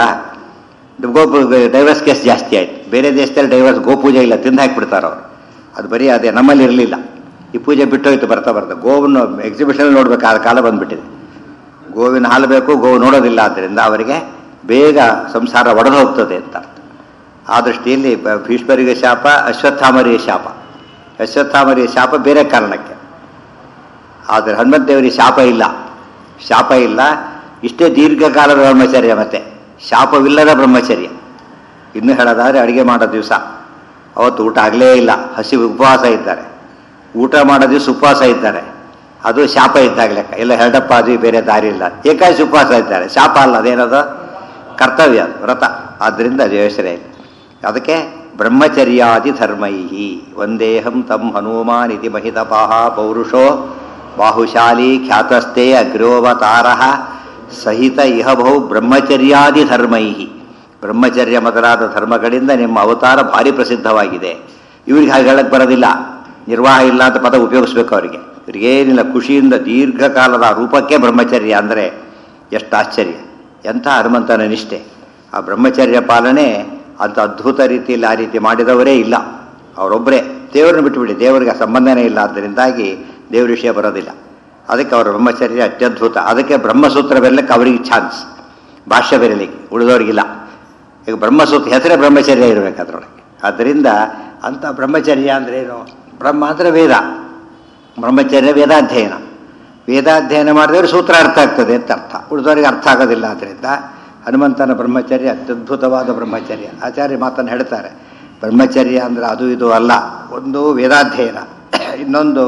ಗೋಪು ಡೈವರ್ಸ್ ಕೇಸ್ ಜಾಸ್ತಿ ಆಯ್ತು ಬೇರೆ ದೇಶದಲ್ಲಿ ಡೈವರ್ಸ್ ಗೋಪೂಜೆ ಇಲ್ಲ ತಿಂದು ಹಾಕಿಬಿಡ್ತಾರೆ ಅವರು ಅದು ಬರೀ ಅದೇ ನಮ್ಮಲ್ಲಿ ಇರಲಿಲ್ಲ ಈ ಪೂಜೆ ಬಿಟ್ಟೋಯ್ತು ಬರ್ತಾ ಬರ್ತಾ ಗೋವನ್ನು ಎಕ್ಸಿಬಿಷನ್ ನೋಡಬೇಕಾದ ಕಾಲ ಬಂದ್ಬಿಟ್ಟಿದೆ ಗೋವಿನ ಹಾಲು ಬೇಕು ಗೋವು ನೋಡೋದಿಲ್ಲ ಆದ್ದರಿಂದ ಅವರಿಗೆ ಬೇಗ ಸಂಸಾರ ಒಡೆದು ಹೋಗ್ತದೆ ಅಂತ ಅರ್ಥ ಆ ದೃಷ್ಟಿಯಲ್ಲಿ ಬ- ಭೀಷ್ಮರಿಗೆ ಶಾಪ ಅಶ್ವತ್ಥಾಮರಿಗೆ ಶಾಪ ಅಶ್ವತ್ಥಾಮರಿಗೆ ಶಾಪ ಬೇರೆ ಕಾರಣಕ್ಕೆ ಆದರೆ ಹನುಮಂತ ದೇವರಿಗೆ ಶಾಪ ಇಲ್ಲ ಶಾಪ ಇಲ್ಲ ಇಷ್ಟೇ ದೀರ್ಘಕಾಲದ ಬ್ರಹ್ಮಚರ್ಯ ಮತ್ತೆ ಶಾಪವಿಲ್ಲದ ಬ್ರಹ್ಮಚರ್ಯ ಇನ್ನು ಹೇಳೋದಾದ್ರೆ ಅಡುಗೆ ಮಾಡೋ ದಿವಸ ಅವತ್ತು ಊಟ ಆಗಲೇ ಇಲ್ಲ ಹಸಿ ಉಪವಾಸ ಇದ್ದಾರೆ ಊಟ ಮಾಡೋ ದಿವಸ ಉಪವಾಸ ಇದ್ದಾರೆ ಅದು ಶಾಪ ಇದ್ದಾಗ ಲೆಕ್ಕ ಎಲ್ಲ ಹೆರಡಪ್ಪ ಅದು ಬೇರೆ ದಾರಿ ಇಲ್ಲ ಏಕಾಶಿ ಉಪವಾಸ ಇದ್ದಾರೆ ಶಾಪ ಅಲ್ಲ ಅದೇನದು ಕರ್ತವ್ಯ ಅದು ವ್ರತ ಆದ್ದರಿಂದ ಅದು ಯೋಚನೆ ಇಲ್ಲ ಅದಕ್ಕೆ ಬ್ರಹ್ಮಚರ್ಯಾದಿ ಧರ್ಮೈಹಿ ಒಂದೇಹಂ ತಂ ಹನುಮಾನ್ ಇತಿ ಮಹಿತಪಾಹ ಪೌರುಷೋ ಬಾಹುಶಾಲಿ ಖ್ಯಾತಸ್ಥೆ ಅಗ್ರೋವತಾರ ಸಹಿತ ಇಹ ಬಹು ಬ್ರಹ್ಮಚರ್ಯಾದಿ ಧರ್ಮೈಹಿ ಬ್ರಹ್ಮಚರ್ಯ ಮೊದಲಾದ ಧರ್ಮಗಳಿಂದ ನಿಮ್ಮ ಅವತಾರ ಭಾರಿ ಪ್ರಸಿದ್ಧವಾಗಿದೆ ಇವ್ರಿಗೆ ಹಾಗೆ ಹೇಳಕ್ಕೆ ಬರೋದಿಲ್ಲ ನಿರ್ವಾಹ ಇಲ್ಲ ಅಂತ ಪದ ಉಪಯೋಗಿಸ್ಬೇಕು ಅವರಿಗೆ ಇವರಿಗೇನಿಲ್ಲ ಖುಷಿಯಿಂದ ದೀರ್ಘಕಾಲದ ಆ ರೂಪಕ್ಕೆ ಬ್ರಹ್ಮಚರ್ಯ ಅಂದರೆ ಎಷ್ಟು ಆಶ್ಚರ್ಯ ಎಂಥ ಹನುಮಂತನ ನಿಷ್ಠೆ ಆ ಬ್ರಹ್ಮಚರ್ಯ ಪಾಲನೆ ಅಂತ ಅದ್ಭುತ ರೀತಿಯಲ್ಲಿ ಆ ರೀತಿ ಮಾಡಿದವರೇ ಇಲ್ಲ ಅವರೊಬ್ಬರೇ ದೇವರನ್ನು ಬಿಟ್ಟುಬಿಡಿ ದೇವರಿಗೆ ಆ ಸಂಬಂಧನೇ ಇಲ್ಲ ಆದ್ದರಿಂದಾಗಿ ದೇವ್ರ ವಿಷಯ ಬರೋದಿಲ್ಲ ಅದಕ್ಕೆ ಅವರ ಬ್ರಹ್ಮಚರ್ಯ ಅತ್ಯದ್ಭುತ ಅದಕ್ಕೆ ಬ್ರಹ್ಮಸೂತ್ರ ಬರಲಿಕ್ಕೆ ಅವರಿಗೆ ಚಾನ್ಸ್ ಭಾಷ್ಯ ಬರಲಿಕ್ಕೆ ಉಳಿದವರಿಗಿಲ್ಲ ಈಗ ಬ್ರಹ್ಮಸೂತ್ರ ಹೆಸರೇ ಬ್ರಹ್ಮಚರ್ಯ ಇರಬೇಕು ಅದರೊಳಗೆ ಆದ್ದರಿಂದ ಅಂಥ ಬ್ರಹ್ಮಚರ್ಯ ಅಂದ್ರೆ ಏನು ಬ್ರಹ್ಮ ಅಂದರೆ ವೇದ ಬ್ರಹ್ಮಚರ್ಯ ವೇದಾಧ್ಯಯನ ವೇದಾಧ್ಯಯನ ಮಾಡಿದವರು ಸೂತ್ರ ಅರ್ಥ ಆಗ್ತದೆ ಅಂತ ಅರ್ಥ ಉಳಿದವರಿಗೆ ಅರ್ಥ ಆಗೋದಿಲ್ಲ ಆದ್ದರಿಂದ ಹನುಮಂತನ ಬ್ರಹ್ಮಚರ್ಯ ಅತ್ಯದ್ಭುತವಾದ ಬ್ರಹ್ಮಚರ್ಯ ಆಚಾರ್ಯ ಮಾತನ್ನು ಹೇಳ್ತಾರೆ ಬ್ರಹ್ಮಚರ್ಯ ಅಂದರೆ ಅದು ಇದು ಅಲ್ಲ ಒಂದು ವೇದಾಧ್ಯಯನ ಇನ್ನೊಂದು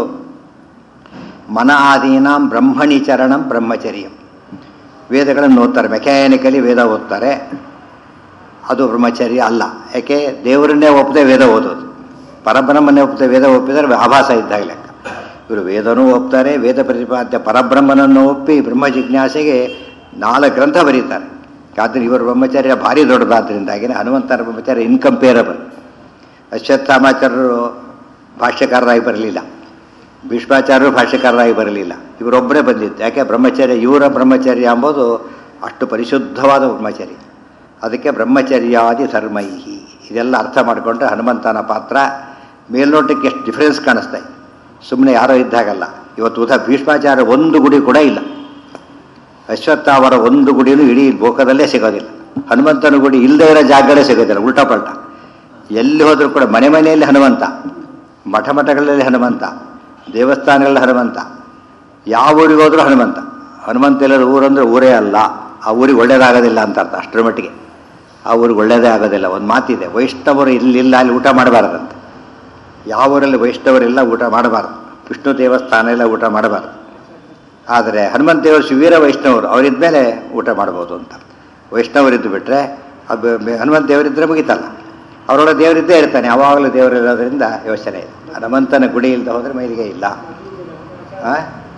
ಮನ ಆದೀನಾಂ ಬ್ರಹ್ಮಣಿ ಚರಣಂ ಬ್ರಹ್ಮಚರ್ಯಂ ವೇದಗಳನ್ನು ಓದ್ತಾರೆ ಮೆಕ್ಯಾನಿಕಲಿ ವೇದ ಓದ್ತಾರೆ ಅದು ಬ್ರಹ್ಮಚರ್ಯ ಅಲ್ಲ ಯಾಕೆ ದೇವರನ್ನೇ ಒಪ್ಪದೆ ವೇದ ಓದೋದು ಪರಬ್ರಹ್ಮನ್ನೇ ಒಪ್ಪದೆ ವೇದ ಒಪ್ಪಿದರೆ ಆಭಾಸ ಇದ್ದಾಗ ಲೆಕ್ಕ ಇವರು ವೇದನೂ ಒಪ್ತಾರೆ ವೇದ ಪ್ರತಿಪಾದ್ಯ ಪರಬ್ರಹ್ಮನನ್ನು ಒಪ್ಪಿ ಬ್ರಹ್ಮ ಜಿಜ್ಞಾಸೆಗೆ ನಾಲ್ಕು ಗ್ರಂಥ ಬರೀತಾರೆ ಆದರೆ ಇವರ ಬ್ರಹ್ಮಚರ್ಯ ಭಾರಿ ದೊಡ್ಡದಾದ್ರಿಂದಾಗಿನೇ ಹನುಮಂತನ ಬ್ರಹ್ಮಚರ್ಯ ಇನ್ಕಂಪೇರಬಲ್ ಅಶ್ವತ್ಥಾಮಾಚಾರ್ಯರು ಭಾಷ್ಯಕಾರರಾಗಿ ಬರಲಿಲ್ಲ ಭೀಷ್ಮಾಚಾರ್ಯರು ಭಾಷ್ಯಕಾರರಾಗಿ ಬರಲಿಲ್ಲ ಇವರೊಬ್ಬರೇ ಬಂದಿದ್ದು ಯಾಕೆ ಬ್ರಹ್ಮಚರ್ಯ ಇವರ ಬ್ರಹ್ಮಚರ್ಯ ಎಂಬುದು ಅಷ್ಟು ಪರಿಶುದ್ಧವಾದ ಬ್ರಹ್ಮಚರ್ಯ ಅದಕ್ಕೆ ಬ್ರಹ್ಮಚರ್ಯಾದಿ ಧರ್ಮೈಹಿ ಇದೆಲ್ಲ ಅರ್ಥ ಮಾಡಿಕೊಂಡ್ರೆ ಹನುಮಂತನ ಪಾತ್ರ ಮೇಲ್ನೋಟಕ್ಕೆ ಎಷ್ಟು ಡಿಫರೆನ್ಸ್ ಕಾಣಿಸ್ತಾ ಇದೆ ಸುಮ್ಮನೆ ಯಾರೋ ಇದ್ದಾಗಲ್ಲ ಇವತ್ತು ಉದಾ ಭೀಷ್ಮಾಚಾರ್ಯ ಒಂದು ಗುಡಿ ಕೂಡ ಇಲ್ಲ ಅಶ್ವತ್ಥಾವರ ಒಂದು ಗುಡಿನೂ ಇಡೀ ಲೋಕದಲ್ಲೇ ಸಿಗೋದಿಲ್ಲ ಹನುಮಂತನ ಗುಡಿ ಇಲ್ಲದೇ ಇರೋ ಜಾಗಗಳೇ ಸಿಗೋದಿಲ್ಲ ಉಲ್ಟಾ ಪಲ್ಟ ಎಲ್ಲಿ ಹೋದರೂ ಕೂಡ ಮನೆ ಮನೆಯಲ್ಲಿ ಹನುಮಂತ ಮಠ ಮಠಗಳಲ್ಲಿ ಹನುಮಂತ ದೇವಸ್ಥಾನಗಳಲ್ಲಿ ಹನುಮಂತ ಯಾವ ಊರಿಗೆ ಹೋದರೂ ಹನುಮಂತ ಹನುಮಂತ ಇಲ್ಲದ ಊರಂದ್ರೆ ಊರೇ ಅಲ್ಲ ಆ ಊರಿಗೆ ಒಳ್ಳೇದಾಗೋದಿಲ್ಲ ಅಂತ ಅರ್ಥ ಅಷ್ಟರ ಮಟ್ಟಿಗೆ ಆ ಊರಿಗೆ ಒಳ್ಳೇದೇ ಆಗೋದಿಲ್ಲ ಒಂದು ಮಾತಿದೆ ವೈಷ್ಣವರು ಇಲ್ಲಿಲ್ಲ ಅಲ್ಲಿ ಊಟ ಮಾಡಬಾರದಂತೆ ಯಾವ ಊರಲ್ಲಿ ವೈಷ್ಣವರೆಲ್ಲ ಊಟ ಮಾಡಬಾರ್ದು ವಿಷ್ಣು ದೇವಸ್ಥಾನ ಎಲ್ಲ ಊಟ ಮಾಡಬಾರ್ದು ಆದರೆ ಹನುಮಂತ ದೇವರು ಶಿವೀರ ವೈಷ್ಣವರು ಅವರಿದ್ಮೇಲೆ ಊಟ ಮಾಡ್ಬೋದು ಅಂತ ವೈಷ್ಣವರಿದ್ದು ಬಿಟ್ಟರೆ ಅದು ಹನುಮಂತ ದೇವರಿದ್ದರೆ ಮುಗಿತಲ್ಲ ಅವರೊಳ ದೇವರಿದ್ದೇ ಇರ್ತಾನೆ ಯಾವಾಗಲೂ ದೇವರಿರೋದ್ರಿಂದ ಯೋಚನೆ ಇದೆ ಹನುಮಂತನ ಗುಡಿ ಇಲ್ಲದೆ ಹೋದರೆ ಮೈಲಿಗೆ ಇಲ್ಲ ಆ?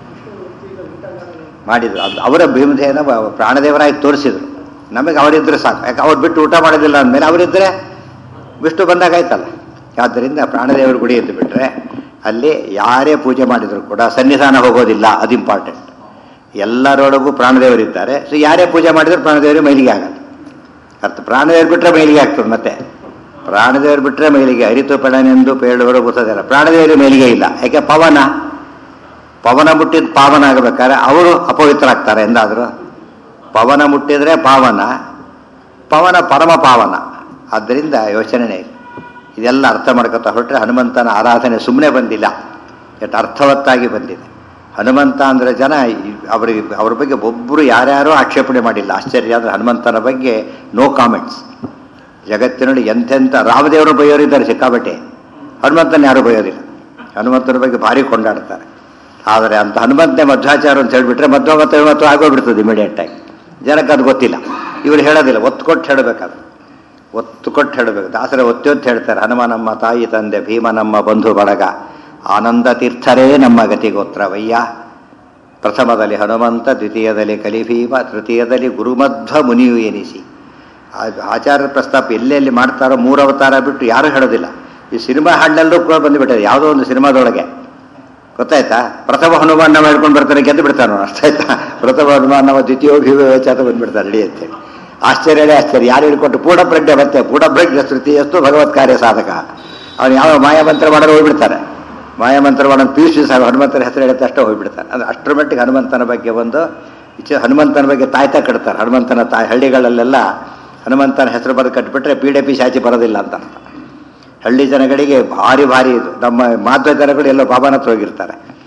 ಮಾಡಿದ್ರು ಅದು ಅವರ ಭೀಮಧೇನ ಪ್ರಾಣದೇವರಾಗಿ ತೋರಿಸಿದ್ರು ನಮಗೆ ಅವರಿದ್ದರೆ ಸಾಕು ಯಾಕೆ ಅವ್ರು ಬಿಟ್ಟು ಊಟ ಮಾಡೋದಿಲ್ಲ ಅಂದಮೇಲೆ ಅವರಿದ್ದರೆ ವಿಷ್ಣು ಬಂದಾಗ ಆಯ್ತಲ್ಲ ಆದ್ದರಿಂದ ಪ್ರಾಣದೇವರ ಗುಡಿ ಎದ್ದು ಬಿಟ್ಟರೆ ಅಲ್ಲಿ ಯಾರೇ ಪೂಜೆ ಮಾಡಿದ್ರು ಕೂಡ ಸನ್ನಿಧಾನ ಹೋಗೋದಿಲ್ಲ ಅದು ಇಂಪಾರ್ಟೆಂಟ್ ಎಲ್ಲರೊಳಗೂ ಪ್ರಾಣದೇವರಿದ್ದಾರೆ ಸೊ ಯಾರೇ ಪೂಜೆ ಮಾಡಿದ್ರು ಪ್ರಾಣದೇವರಿಗೆ ಮೈಲಿಗೆ ಆಗಲ್ಲ ಅರ್ಥ ಪ್ರಾಣದೇವರು ಬಿಟ್ಟರೆ ಮೈಲಿಗೆ ಆಗ್ತದೆ ಮತ್ತೆ ಪ್ರಾಣದೇವರು ಬಿಟ್ಟರೆ ಮೈಲಿಗೆ ಅರಿತು ಪಡನೆಂದು ಪೇಳುವರು ಗೊತ್ತದಿಲ್ಲ ಪ್ರಾಣದೇವರಿಗೆ ಮೈಲಿಗೆ ಇಲ್ಲ ಯಾಕೆ ಪವನ ಪವನ ಮುಟ್ಟಿದ ಪಾವನ ಆಗಬೇಕಾದ್ರೆ ಅವರು ಅಪವಿತ್ರರಾಗ್ತಾರೆ ಎಂದಾದರೂ ಪವನ ಮುಟ್ಟಿದ್ರೆ ಪಾವನ ಪವನ ಪರಮ ಪಾವನ ಆದ್ದರಿಂದ ಯೋಚನೆನೇ ಇಲ್ಲ ಇದೆಲ್ಲ ಅರ್ಥ ಮಾಡ್ಕೊತಾ ಹೊರಟ್ರೆ ಹನುಮಂತನ ಆರಾಧನೆ ಸುಮ್ಮನೆ ಬಂದಿಲ್ಲ ಎಷ್ಟು ಅರ್ಥವತ್ತಾಗಿ ಬಂದಿದೆ ಹನುಮಂತ ಅಂದರೆ ಜನ ಈ- ಅವರಿಗೆ ಅವ್ರ ಬಗ್ಗೆ ಒಬ್ಬರು ಯಾರ್ಯಾರೂ ಆಕ್ಷೇಪಣೆ ಮಾಡಿಲ್ಲ ಆಶ್ಚರ್ಯ ಅಂದರೆ ಹನುಮಂತನ ಬಗ್ಗೆ ನೋ ಕಾಮೆಂಟ್ಸ್ ಜಗತ್ತಿನಲ್ಲಿ ಎಂತೆಂಥ ರಾಮದೇವರು ಬೈಯೋರಿದ್ದಾರೆ ಸಿಕ್ಕಾಬಟ್ಟೆ ಹನುಮಂತನ ಯಾರು ಬೈಯೋದಿಲ್ಲ ಹನುಮಂತನ ಬಗ್ಗೆ ಭಾರಿ ಕೊಂಡಾಡ್ತಾರೆ ಆದರೆ ಅಂತ ಹನುಮಂತನೇ ಮಧ್ವಾಚಾರ ಅಂತ ಹೇಳಿಬಿಟ್ರೆ ಮಧ್ವ ಮತ್ತು ಮತ್ತು ಆಗೋಗ್ಬಿಡ್ತದೆ ಇಮಿಡಿಯೇಟಾಗಿ ಜನಕ್ಕೆ ಅದು ಗೊತ್ತಿಲ್ಲ ಇವರು ಹೇಳೋದಿಲ್ಲ ಒತ್ತು ಕೊಟ್ಟು ಹೇಳಬೇಕಾದ್ರೆ ಒತ್ತು ಕೊಟ್ಟು ಹೇಳಬೇಕು ದಾಸರ ಒತ್ತೊತ್ತು ಹೇಳ್ತಾರೆ ಹನುಮ ನಮ್ಮ ತಾಯಿ ತಂದೆ ಭೀಮ ನಮ್ಮ ಬಂಧು ಬಳಗ ಆನಂದ ತೀರ್ಥರೇ ನಮ್ಮ ಗತಿಗೋತ್ರವಯ್ಯ ಪ್ರಥಮದಲ್ಲಿ ಹನುಮಂತ ದ್ವಿತೀಯದಲ್ಲಿ ಕಲಿಭೀಮ ತೃತೀಯದಲ್ಲಿ ಗುರುಮಧ್ವ ಮುನಿಯು ಎನಿಸಿ ಆ- ಆಚಾರ್ಯ ಪ್ರಸ್ತಾಪ ಎಲ್ಲೆಲ್ಲಿ ಮಾಡ್ತಾರೋ ಮೂರು ಅವತಾರ ಬಿಟ್ಟು ಯಾರೂ ಹೇಳೋದಿಲ್ಲ ಈ ಸಿನಿಮಾ ಹಾಡಿನಲ್ಲೂ ಕೂಡ ಬಂದುಬಿಟ್ಟಿದೆ ಯಾವುದೋ ಒಂದು ಸಿನಿಮಾದೊಳಗೆ ಗೊತ್ತಾಯ್ತಾ ಪ್ರಥಮ ಹನುಮಾನ ಮಾಡ್ಕೊಂಡು ಬರ್ತಾರೆ ಗೆದ್ದು ಬಿಡ್ತಾನೆ ಅವ್ನು, ಅರ್ಥ ಆಯ್ತಾ ಪ್ರಥಮ ಹನುಮಾನ ನಮ್ಮ ದ್ವಿತೀಯ ಭೀಮವೇಚ ಅಂತ ಬಂದ್ಬಿಡ್ತಾರೆ ನಡಿ ಅಂತೇಳಿ ಆಶ್ಚರ್ಯನೇ ಆಶ್ಚರ್ಯ ಯಾರು ಹೇಳ್ಕೊಟ್ಟು ಪೂರ್ಣಪ್ರಜ್ಞೆ ಮತ್ತೆ ಪೂರ್ಣಪ್ರಜ್ಞೆ ತೃತೀಯಸ್ತು ಭಗವತ್ ಕಾರ್ಯ ಸಾಧಕ ಅವನು ಯಾವ ಮಾಯಾಮಂತ್ರ ಮಾಡೋರು ಹೋಗ್ಬಿಡ್ತಾರೆ ಮಾಯಾಮಂತ್ರ ಮಾಡೋದು ಪಿ ಯು ಸಿ ಸಾಹೇಬ್ ಹನುಮಂತನ ಹೆಸರು ಹೇಳುತ್ತೆ ಅಷ್ಟೇ ಹೋಗ್ಬಿಡ್ತಾರೆ ಅದು ಅಷ್ಟರ ಮಟ್ಟಿಗೆ ಹನುಮಂತನ ಬಗ್ಗೆ ಒಂದು ಇಚ್ಛೆ ಹನುಮಂತನ ಬಗ್ಗೆ ತಾಯ್ತಾ ಕಟ್ತಾರೆ ಹನುಮಂತನ ತಾಯಿ ಹಳ್ಳಿಗಳಲ್ಲೆಲ್ಲ ಹನುಮಂತನ ಹೆಸರು ಬರೆದು ಕಟ್ಬಿಟ್ರೆ ಪಿ ಡೆ ಪಿ ಶಾಚಿ ಬರೋದಿಲ್ಲ ಅಂತ ಅರ್ಥ ಹಳ್ಳಿ ಜನಗಳಿಗೆ ಭಾರಿ ಭಾರಿ ಇದು ನಮ್ಮ ಮಾಧ್ವ ಜನಗಳು ಎಲ್ಲೋ ಬಾಬಾನ ಹತ್ರ ಹೋಗಿರ್ತಾರೆ